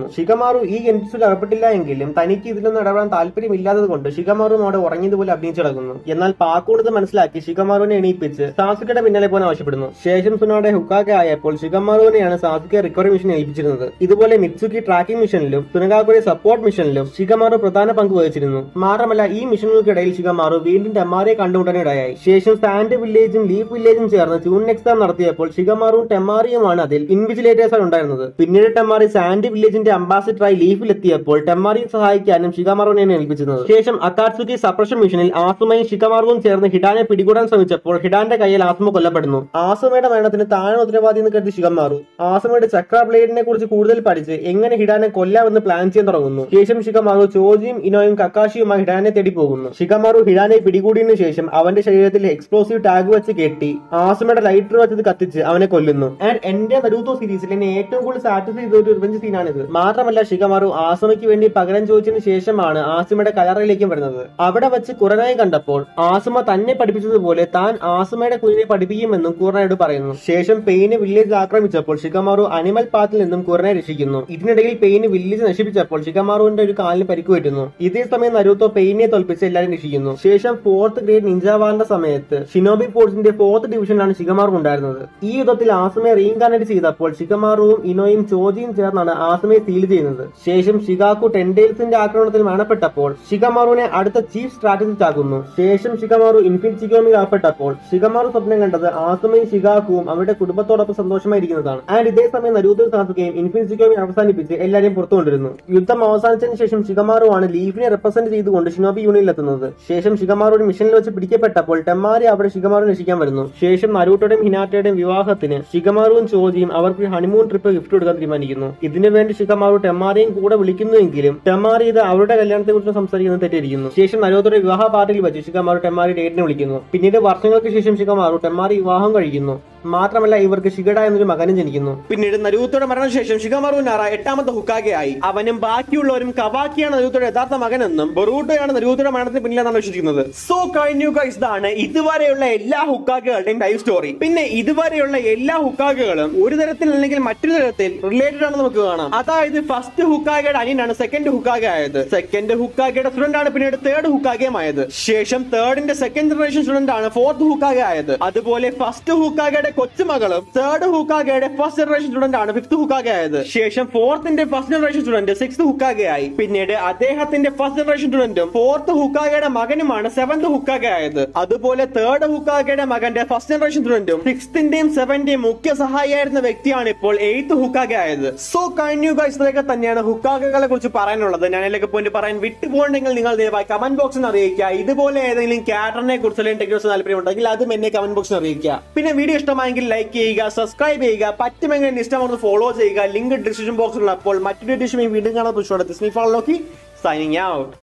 ഉറങ്ങുന്നു ഷിഗമാറു ഈ ഗെൻജുസിൽ അകപ്പെട്ടില്ല എങ്കിലും തനിക്ക് ഇതിലൊന്നും ഇടപെടാൻ താല്പര്യമില്ലാത്തത് കൊണ്ട് ഷിഗമാറും അവിടെ ഉറങ്ങിയതുപോലെ അഭിനയിച്ചു കിടക്കുന്നു എന്നാൽ പാക്കൂണത് മനസ്സിലാക്കി ഷിഗമാറുവിനെ എണീപ്പിച്ച് സാസുക്കയുടെ പിന്നാലെ പോകാൻ ആവശ്യപ്പെടുന്നു ശേഷം സുനോടെ ഹുക്കാക്കെ ആയപ്പോൾ ഷിഗമാറുവിനെയാണ് സാസുക്കെ റിക്കവറി മിഷൻ ഏൽപ്പിച്ചിരുന്നത് ഇതുപോലെ മിത്സുക്കി ട്രാക്കിംഗ് മിഷനിലും സുനഗാക്കുടെ സപ്പോർട്ട് മിഷനിലും ഷിഗമാറു പ്രധാന പങ്ക് വഹിച്ചിരുന്നു മാത്രമല്ല ഈ മിഷനുകൾക്കിടയിൽ ഷിഗമാറു വീണ്ടും ടെമാറെ കണ്ടുമുട്ടാനിടയായി ശേഷം സാൻഡ് വില്ലേജും ലീഫ് വില്ലേജും ചേർന്ന് ട്യൂൺ എക്സാം നടത്തിയപ്പോൾ ഷിഗമാറും ടെമാറിയുമാണ് അതിൽ ഇൻവിജിലേറ്റേഴ്സ് ഉണ്ടായിരുന്നത് പിന്നീട് ടെമാറി സാൻഡ് വില്ലേജിന്റെ അംബാസിഡറായി ലീഫിലെത്തിയപ്പോൾ ടെമാറിയെ സഹായിക്കാനും ഷിഗമാറുവിനെയാണ് ഏൽപ്പിച്ചത് ശേഷം അക്കാത്സുക്കി സപ്രഷൻ മിഷനിൽ ആസുമയും ഷിഗമാറുവും ചേർന്ന് ഹിഡാനെ പിടികൂടാൻ ശ്രമിച്ചപ്പോൾ ഹിഡാന്റെ കയ്യിൽ ആസുമ കൊല്ലപ്പെടുന്നു ആസുമയുടെ മരണത്തിന് താഴെ ഉത്തരവാദി എന്ന് കരുതി ഷിഗമാറു ആസുമയുടെ ചക്ര ബ്ലേഡിനെ കുറിച്ച് കൂടുതൽ പഠിച്ച് എങ്ങനെ ഹിഡാനെ കൊല്ലാമെന്ന് പ്ലാൻ ചെയ്യാൻ തുടങ്ങുന്നു ശേഷം ഷിഗമാറു ചോജിയും ഇനോയും കക്കാഷിയുമായി ഹിഡാനെ തേടി പോകുന്നു ഷിഗമാറു ഹിഡാനെ പിടികൂടിയതിനു ശേഷം അവന്റെ ശരീരത്തിൽ എക്സ്പ്ലോസീവ് ടാഗ് വെച്ച് കെട്ടി ആസുമയുടെ ലൈറ്റർ വെച്ചത് കത്തിച്ച് അവനെ കൊല്ലുന്നു ആൻഡ് എന്റെ നരൂത്തോ സീരീസിൽ എന്നെ ഏറ്റവും കൂടുതൽ സാറ്റിസ്ഫൈ ചെയ്ത ഒരു റിവഞ്ച് സീനാണിത് മാത്രമല്ല ഷിഗമാറു ആസുമയ്ക്ക് വേണ്ടി പകരം ചോദിച്ചതിന് ശേഷമാണ് ആസുമയുടെ കലറയിലേക്കും വരുന്നത് അവിടെ വെച്ച് കുറനായി കണ്ടപ്പോൾ ആസുമ തന്നെ പഠിപ്പിച്ചതുപോലെ താൻ ആസുമയുടെ കുഞ്ഞിനെ പഠിപ്പിക്കുമെന്നും കുർണയോട് പറയുന്നു ശേഷം പെയിന് വില്ലേജ് ആക്രമിച്ചപ്പോൾ ഷിഗമാറു അനിമൽ പാത്തിൽ നിന്നും കുർണയെ രക്ഷിക്കുന്നു ഇതിനിടയിൽ പെയിന് വില്ലേജ് നശിപ്പിച്ചപ്പോൾ ഷിഗമാറുവിന്റെ ഒരു കാലിന് പരിക്ക് പറ്റുന്നു ഇതേ സമയം നരൂത്തോ പെയിനെ തോൽപ്പിച്ച് എല്ലാവരും രക്ഷിക്കുന്നു ശേഷം ഫോർത്ത് ഗ്രേഡ് നിഞ്ചാവാറിന്റെ സമയത്ത് ഷിനോബി ഫോഴ്സിന്റെ ഫോർത്ത് ഡിവിഷനിലാണ് ഷിഗമാറു ഉണ്ടായിരുന്നത് ഈ യുദ്ധത്തിൽ ആസുമയെ റീഇൻകാർണേറ്റ് ചെയ്തപ്പോൾ ഷിഗമാറുവും ഇനോയും ചോജിയും ചേർന്നാണ് ആസുമയെ സീൽ ചെയ്യുന്നത് ശേഷം ഷിഗാക്കു ടെൻഡേൽസിന്റെ ആക്രമണത്തിൽ മരണപ്പെട്ടപ്പോൾ ഷിഗമാറുവിനെ അടുത്ത ചീഫ് സ്ട്രാറ്റജിസ്റ്റ് ആകുന്നു ശേഷം ഷിഗമാറു ഇൻഫിൻസിഗോമിൽ അകപ്പെട്ടപ്പോൾ ഷിഗമാറു സ്വപ്നം കണ്ടത് ആസുമയും ഷിഗാക്കുവും അവരുടെ കുടുംബത്തോടൊപ്പം സന്തോഷമായിരിക്കുന്നതാണ് ആൻഡ് ഇതേ സമയം നരൂത്തോ സാസുകയും ഇൻഫിൻസിഗോമി അവസാനിപ്പിച്ച് എല്ലാവരെയും പുറത്തു കൊണ്ടിരുന്നു യുദ്ധം അവസാനിച്ചതിന് ശേഷം ഷിഗമാറു ആണ് ലീഫിനെ റെപ്രസെന്റ് ചെയ്തുകൊണ്ട് ഷിനോബി യൂണിയനിൽ എത്തുന്നത് ശേഷം ഷിഗമാറു ഒരു മിഷനിൽ വെച്ച് പിടിക്കപ്പെട്ടപ്പോൾ ടെമ്മാരി അവിടെ ഷിഗമാറു രക്ഷിക്കാൻ വരുന്നു ശേഷം നരൂട്ടോയുടെയും ഹിനാറ്റയുടെയും വിവാഹത്തിന് ഷിഗമാറുവും ചോജിയും അവർക്ക് ഹണിമൂൺ ട്രിപ്പ് ഗിഫ്റ്റ് കൊടുക്കാൻ തീരുമാനിക്കുന്നു ഇതിനു വേണ്ടി ഷിഗമാറു ടെമ്മാരെയും കൂടെ വിളിക്കുന്നുവെങ്കിലും ടെമ്മാരി ഇത് അവരുടെ കല്യാണത്തെ കുറിച്ച് സംസാരിക്കുന്നത് തെറ്റിയിരിക്കുന്നു ശേഷം നരോത്തോയുടെ വിവാഹ പാർട്ടിയിൽ വെച്ച് ഷിഗമാറു ടെമ്മാരി ഡേറ്റിനെ വിളിക്കുന്നു പിന്നീട് വർഷങ്ങൾക്ക് ശേഷം ഷിഗമാറു ടെമ്മാരി വിവാഹം കഴിക്കുന്നു മാത്രമല്ല ഇവർക്ക് ഷിഗഡ എന്നൊരു മകനും ജനിക്കുന്നു പിന്നീട് നരൂത്തോയുടെ മരണശേഷം ഷിഗമാറു നാറ എട്ടാമത്തെ ഹുക്കാഗയായി അവനും ബാക്കിയുള്ളവരും കവാക്കിയാണ് നരൂത്തോയുടെ യഥാർത്ഥ മകനെന്നും ബൊറൂട്ടോയാണ് നരൂത്തോയുടെ മരണത്തിന് പിന്നിലെന്നാണ് വിശ്വസിക്കുന്നത് സോ കഴിഞ്ഞു ഗൈസ് ഇതാണ് ഇതുവരെയുള്ള എല്ലാ ഹുക്കാഗകളുടെയും ലൈഫ് സ്റ്റോറി പിന്നെ ഇതുവരെയുള്ള എല്ലാ ഹുക്കാഗകളും ഒരു തരത്തിൽ അല്ലെങ്കിൽ മറ്റൊരു തരത്തിൽ റിലേറ്റഡ് ആണ് നമുക്ക് കാണാം അതായത് ഫസ്റ്റ് ഹുക്കാഗയുടെ അനിയനാണ് സെക്കൻഡ് ഹുക്കാഗ ആയത് സെക്കൻഡ് ഹുക്കാഗയുടെ സ്റ്റുഡന്റ് ആണ് പിന്നീട് തേർഡ് ഹുക്കാഗയും ആയത് ശേഷം തേർഡിന്റെ സെക്കൻഡ് ജനറേഷൻ സ്റ്റുഡന്റ് ആണ് ഫോർത്ത് ഹുക്കാഗ ആയത് അതുപോലെ ഫസ്റ്റ് ഹുക്കാഗയുടെ കൊച്ചുമകളും തേർഡ് ഹുക്കാഗയുടെ ഫസ്റ്റ് ജനറേഷൻ സ്റ്റുഡന്റ് ആണ് ഫിഫ്ത് ഹുക്കാഗ ആയത് ശേഷം ഫോർത്തിന്റെ ഫസ്റ്റ് ജനറേഷൻ സ്റ്റുഡന്റ് സിക്സ് ഹുക്കാഗയായി പിന്നീട് അദ്ദേഹത്തിന്റെ ഫസ്റ്റ് ജനറേഷൻ സ്റ്റുഡന്റും ഫോർത്ത് ഹുക്കാഗയുടെ മകനുമാണ് സെവന്ത് ഹുക്കാഗ ആയത് അതുപോലെ തേർഡ് ഹുക്കാഗയുടെ മകന്റെ ഫസ്റ്റ് ജനറേഷൻ സ്റ്റുഡന്റും സിക്സ്തിന്റെയും സെവന്റെയും മുഖ്യ സഹായിയായിരുന്ന വ്യക്തിയാണ് ഇപ്പോൾ എയ്ത്ത് ഹുക്കാഗ ആയത് സോ കഴിഞ്ഞു ഗൈസ് ഇതൊക്കെ തന്നെയാണ് ഹുക്കാഗകളെ കുറിച്ച് പറയാനുള്ളത് ഞാൻ അതിലേക്ക് പോയിന്റ് പറയാൻ വിട്ടുപോകണമെങ്കിൽ നിങ്ങൾ ദയവായി കമന്റ് ബോക്സിൽ അറിയിക്കുക ഇതുപോലെ ഏതെങ്കിലും ക്യാരക്ടറിനെ കുറിച്ച് അല്ലെങ്കിൽ ടെക്നോസ് താല്പര്യമുണ്ടെങ്കിൽ അതും എന്നെ കമന്റ് ബോക്സിൽ അറിയിക്കുക പിന്നെ വീഡിയോ ഇഷ്ടമായെങ്കിൽ ലൈക്ക് ചെയ്യുക സബ്സ്ക്രൈബ് ചെയ്യുക പറ്റുമെങ്കിൽ ഇഷ്ടമാണെന്ന് ഫോളോ ചെയ്യുക ലിങ്ക് ഡിസ്ക്രിപ്ഷൻ ബോക്സിൽ അപ്പോൾ മറ്റൊരു ഡിഷും വീണ്ടും കാണാൻ പുഷ്പമാണ് സൈനിങ് ഔട്ട്